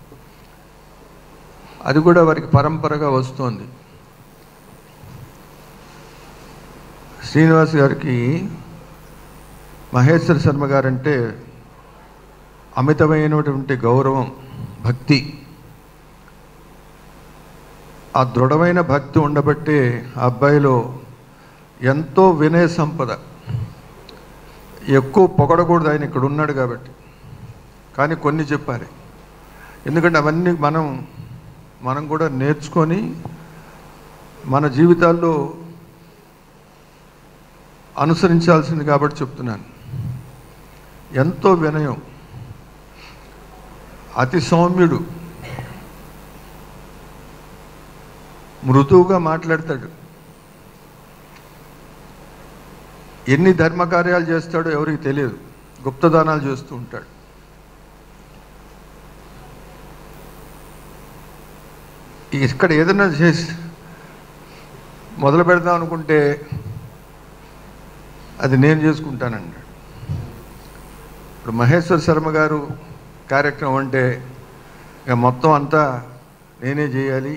అది కూడా వారికి పరంపరగా వస్తోంది శ్రీనివాస్ గారికి మహేశ్వర శర్మ గారంటే అమితమైనటువంటి గౌరవం భక్తి ఆ దృఢమైన భక్తి ఉండబట్టే ఆ అబ్బాయిలో ఎంతో వినయ సంపద ఎక్కువ పొగడకూడదు ఆయన ఇక్కడ ఉన్నాడు కాబట్టి కానీ కొన్ని చెప్పాలి ఎందుకంటే అవన్నీ మనం మనం కూడా నేర్చుకొని మన జీవితాల్లో అనుసరించాల్సింది కాబట్టి చెప్తున్నాను ఎంతో వినయం అతి సౌమ్యుడు మృదువుగా మాట్లాడతాడు ఎన్ని ధర్మకార్యాలు చేస్తాడో ఎవరికి తెలియదు గుప్తదానాలు చేస్తూ ఉంటాడు ఇక్కడ ఏదైనా చేసి మొదలు పెడదాం అనుకుంటే అది నేను చేసుకుంటానండి ఇప్పుడు మహేశ్వర్ శర్మ గారు కార్యక్రమం అంటే ఇక మొత్తం అంతా నేనే చేయాలి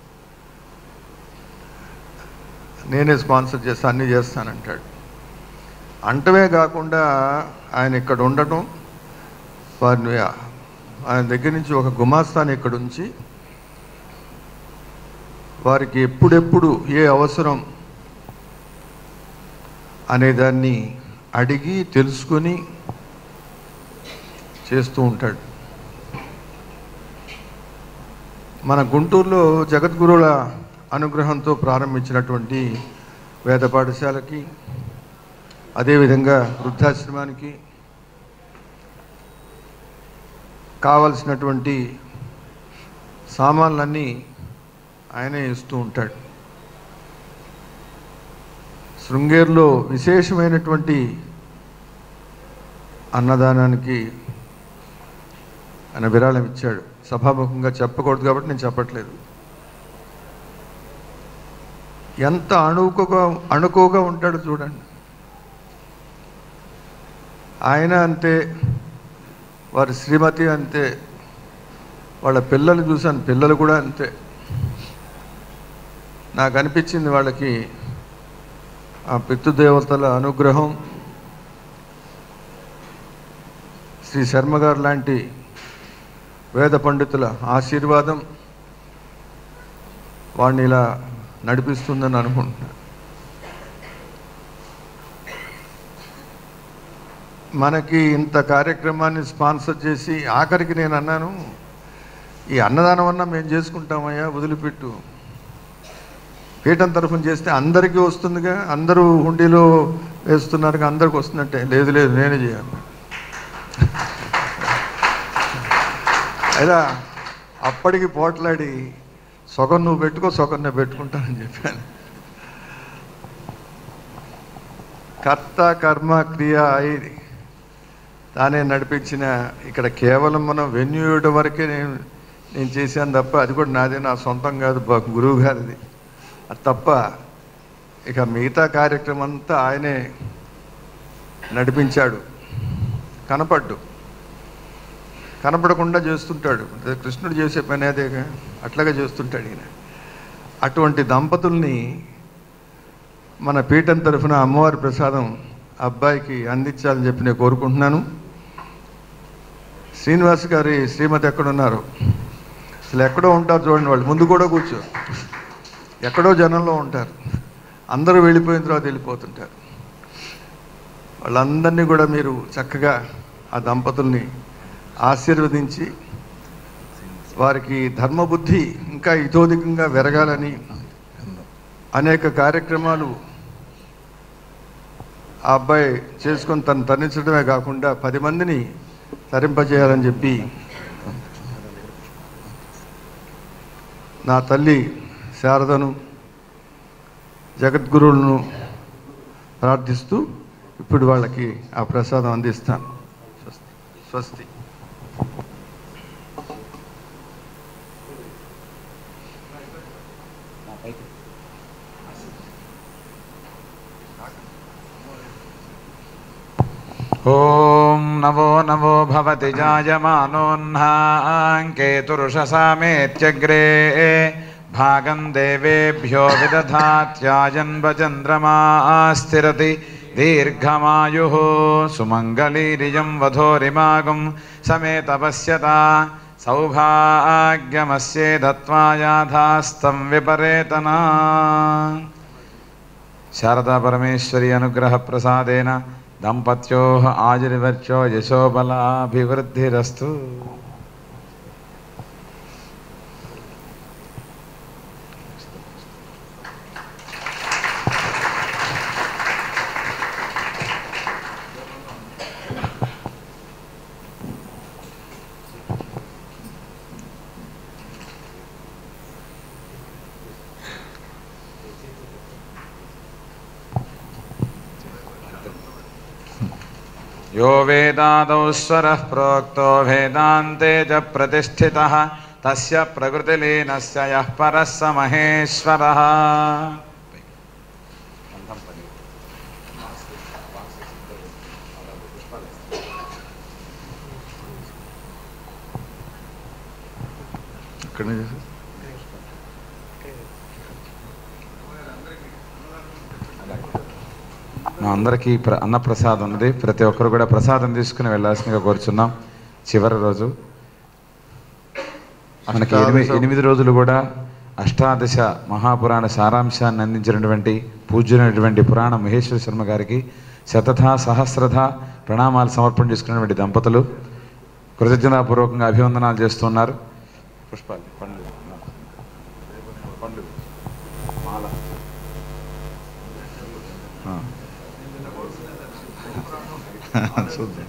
నేనే స్పాన్సర్ చేస్తా అన్నీ చేస్తానంటాడు అంటవే కాకుండా ఆయన ఇక్కడ ఉండటం వారిని ఆయన దగ్గర నుంచి ఒక గుమాస్తాని ఇక్కడ ఉంచి వారికి ఎప్పుడెప్పుడు ఏ అవసరం అనేదాన్ని అడిగి తెలుసుకొని చేస్తూ ఉంటాడు మన గుంటూరులో జగద్గురువుల అనుగ్రహంతో ప్రారంభించినటువంటి వేద పాఠశాలకి అదేవిధంగా వృద్ధాశ్రమానికి కావలసినటువంటి సామాన్లన్నీ ఆయనే ఇస్తూ ఉంటాడు శృంగేరిలో విశేషమైనటువంటి అన్నదానానికి ఆయన విరాళం ఇచ్చాడు సభాముఖంగా చెప్పకూడదు కాబట్టి నేను చెప్పట్లేదు ఎంత అణువుగా అణుకోగా ఉంటాడో చూడండి ఆయన అంతే వారి శ్రీమతి అంతే వాళ్ళ పిల్లలు చూశాను పిల్లలు కూడా అంతే నాకు అనిపించింది వాళ్ళకి ఆ పితృదేవతల అనుగ్రహం శ్రీ శర్మ గారు లాంటి వేద పండితుల ఆశీర్వాదం వాడిని ఇలా నడిపిస్తుందని అనుకుంటున్నాను మనకి ఇంత కార్యక్రమాన్ని స్పాన్సర్ చేసి ఆఖరికి నేను అన్నాను ఈ అన్నదానం అన్నా మేము చేసుకుంటామయ్యా వదిలిపెట్టు పీఠం తరఫున చేస్తే అందరికీ వస్తుందిగా అందరూ హుండీలో వేస్తున్నారుగా అందరికి వస్తున్నట్టే లేదు లేదు నేనే చేయాలి అయినా అప్పటికి పోట్లాడి సొగం నువ్వు పెట్టుకో సొగం నేను పెట్టుకుంటానని చెప్పాను కర్త కర్మ క్రియ అయి తానే నడిపించిన ఇక్కడ కేవలం మనం వెన్యూ ఇవ్వడం వరకే నేను నేను చేశాను తప్ప అది కూడా నాదే నా సొంతం కాదు బా- గురువు గారిది అది తప్ప ఇక మిగతా కార్యక్రమం అంతా ఆయనే నడిపించాడు కనపడ్డు కనపడకుండా చేస్తుంటాడు అదే కృష్ణుడు చేసే పని అదేగా అట్లాగా చేస్తుంటాడు ఈయన అటువంటి దంపతుల్ని మన పీఠం తరఫున అమ్మవారి ప్రసాదం అబ్బాయికి అందించాలని చెప్పి నేను కోరుకుంటున్నాను శ్రీనివాస్ గారి శ్రీమతి ఎక్కడున్నారు అసలు ఎక్కడో ఉంటారు చూడండి వాళ్ళు ముందు కూడా కూర్చో ఎక్కడో జనంలో ఉంటారు అందరూ వెళ్ళిపోయిన తర్వాత వెళ్ళిపోతుంటారు వాళ్ళందరినీ కూడా మీరు చక్కగా ఆ దంపతుల్ని ఆశీర్వదించి వారికి ధర్మబుద్ధి ఇంకా ఇతోధికంగా వెరగాలని అనేక కార్యక్రమాలు ఆ అబ్బాయి చేసుకొని తను తరించడమే కాకుండా పది మందిని తరింపజేయాలని చెప్పి నా తల్లి శారదను జగద్గురువులను ప్రార్థిస్తూ ఇప్పుడు వాళ్ళకి ఆ ప్రసాదం అందిస్తాను స్వస్తి స్వస్తి
ॐ नवो नवो भवति जायमानोऽह्नाङ्केतुरुषसामेत्यग्रे भागं देवेभ्यो विदधात्याजन्वचन्द्रमा स्थिरति दीर्घमायुः सुमङ्गलीरियं वधोरिमागुं समेतपश्यता सौभाग्यमस्ये दत्त्वा याथास्तं विपरेतना శారదా పరమేశ్వరి అనుగ్రహ ప్రసాదేన దంపత్యో ఆయుర్వర్చో యశోబలాభివృద్ధిరస్తు यो वेदादौ स्वरः प्रोक्तो वेदान्ते च प्रतिष्ठितः तस्य प्रकृतिलीनस्य यः परः स महेश्वरः
ఇక్కడనే చేసి
మా అందరికీ ప్ర అన్నప్రసాదం ఉన్నది ప్రతి ఒక్కరు కూడా ప్రసాదం తీసుకుని వెళ్ళాల్సిందిగా కోరుచున్నాం చివరి రోజు మనకి ఎనిమిది
అష్టాదశ-
ఎనిమిది రోజులు కూడా అష్టాదశ మహాపురాణ సారాంశాన్ని అందించినటువంటి పూజ్యునటువంటి పురాణ మహేశ్వర శర్మ గారికి శతథ సహస్రథ ప్రణామాలు సమర్పణ చేసుకున్నటువంటి దంపతులు కృతజ్ఞతాపూర్వకంగా అభివందనాలు చేస్తున్నారు పుష్పాలు పండ్లు పండ్లు మాల ఆ. చూద్దాం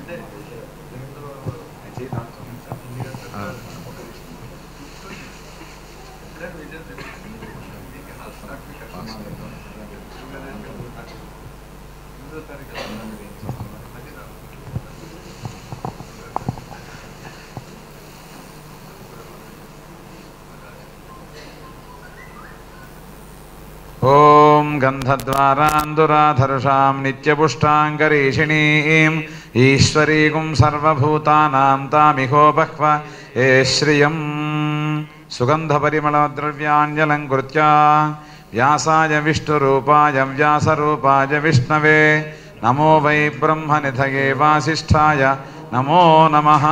ఓం గంధద్వారాందురాధరుషాం నిత్యపుష్టాంగరీషిణీం ఈశ్వరీగుం సర్వభూతానాం తామిహోపహ్వ ఏ శ్రియం సుగంధపరిమళద్రవ్యాణ్యలంకృత్య వ్యాసాయ విష్ణురూపాయ వ్యాసరూపాయ విష్ణవే నమో వై బ్రహ్మనిధయే వాసిష్ఠాయ నమో నమః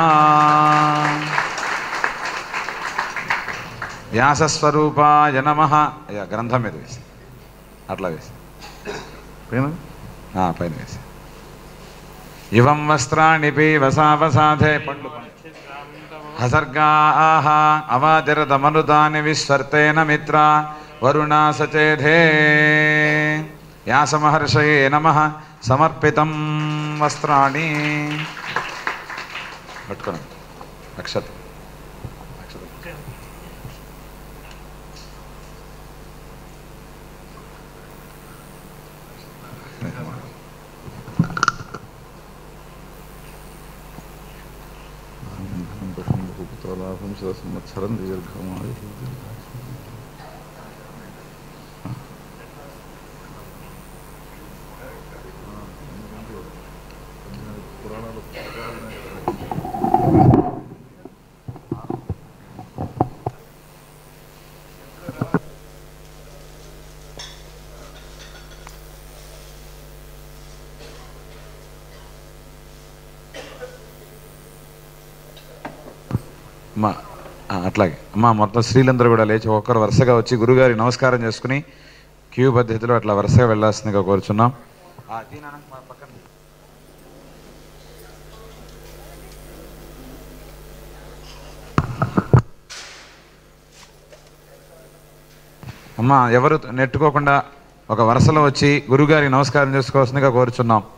వ్యాసస్వరూపాయ నమ అయ్యా గ్రంథం మీద వేసి అట్లా వేసి
పైన
ఆ, పైన వేసి ఇవం వస్త్రాణి పీవసావసాధే పండ్లు హసర్గాహ అవాదిరదమనుదాని విస్వర్తేన మిత్ర వరుణా సచేధే వ్యాసమహర్షయే నమ సమర్పితం వస్త్రాణి పట్టుకోండి అక్షత అక్షత
లాభం సంవత్సరం దీర్ఘమాయు
అమ్మా ఆ, అట్లాగే అమ్మా మొత్తం స్త్రీలందరూ కూడా లేచి ఒక్కరు వరుసగా వచ్చి గురుగారి నమస్కారం చేసుకుని క్యూ పద్ధతిలో అట్లా వరుసగా వెళ్ళాల్సిందిగా కోరుచున్నాం ఆ, దీనాన్న, మా పక్కన. అమ్మా ఎవరు నెట్టుకోకుండా ఒక వరుసలో వచ్చి గురుగారికి నమస్కారం చేసుకోవాల్సిందిగా కోరుచున్నాం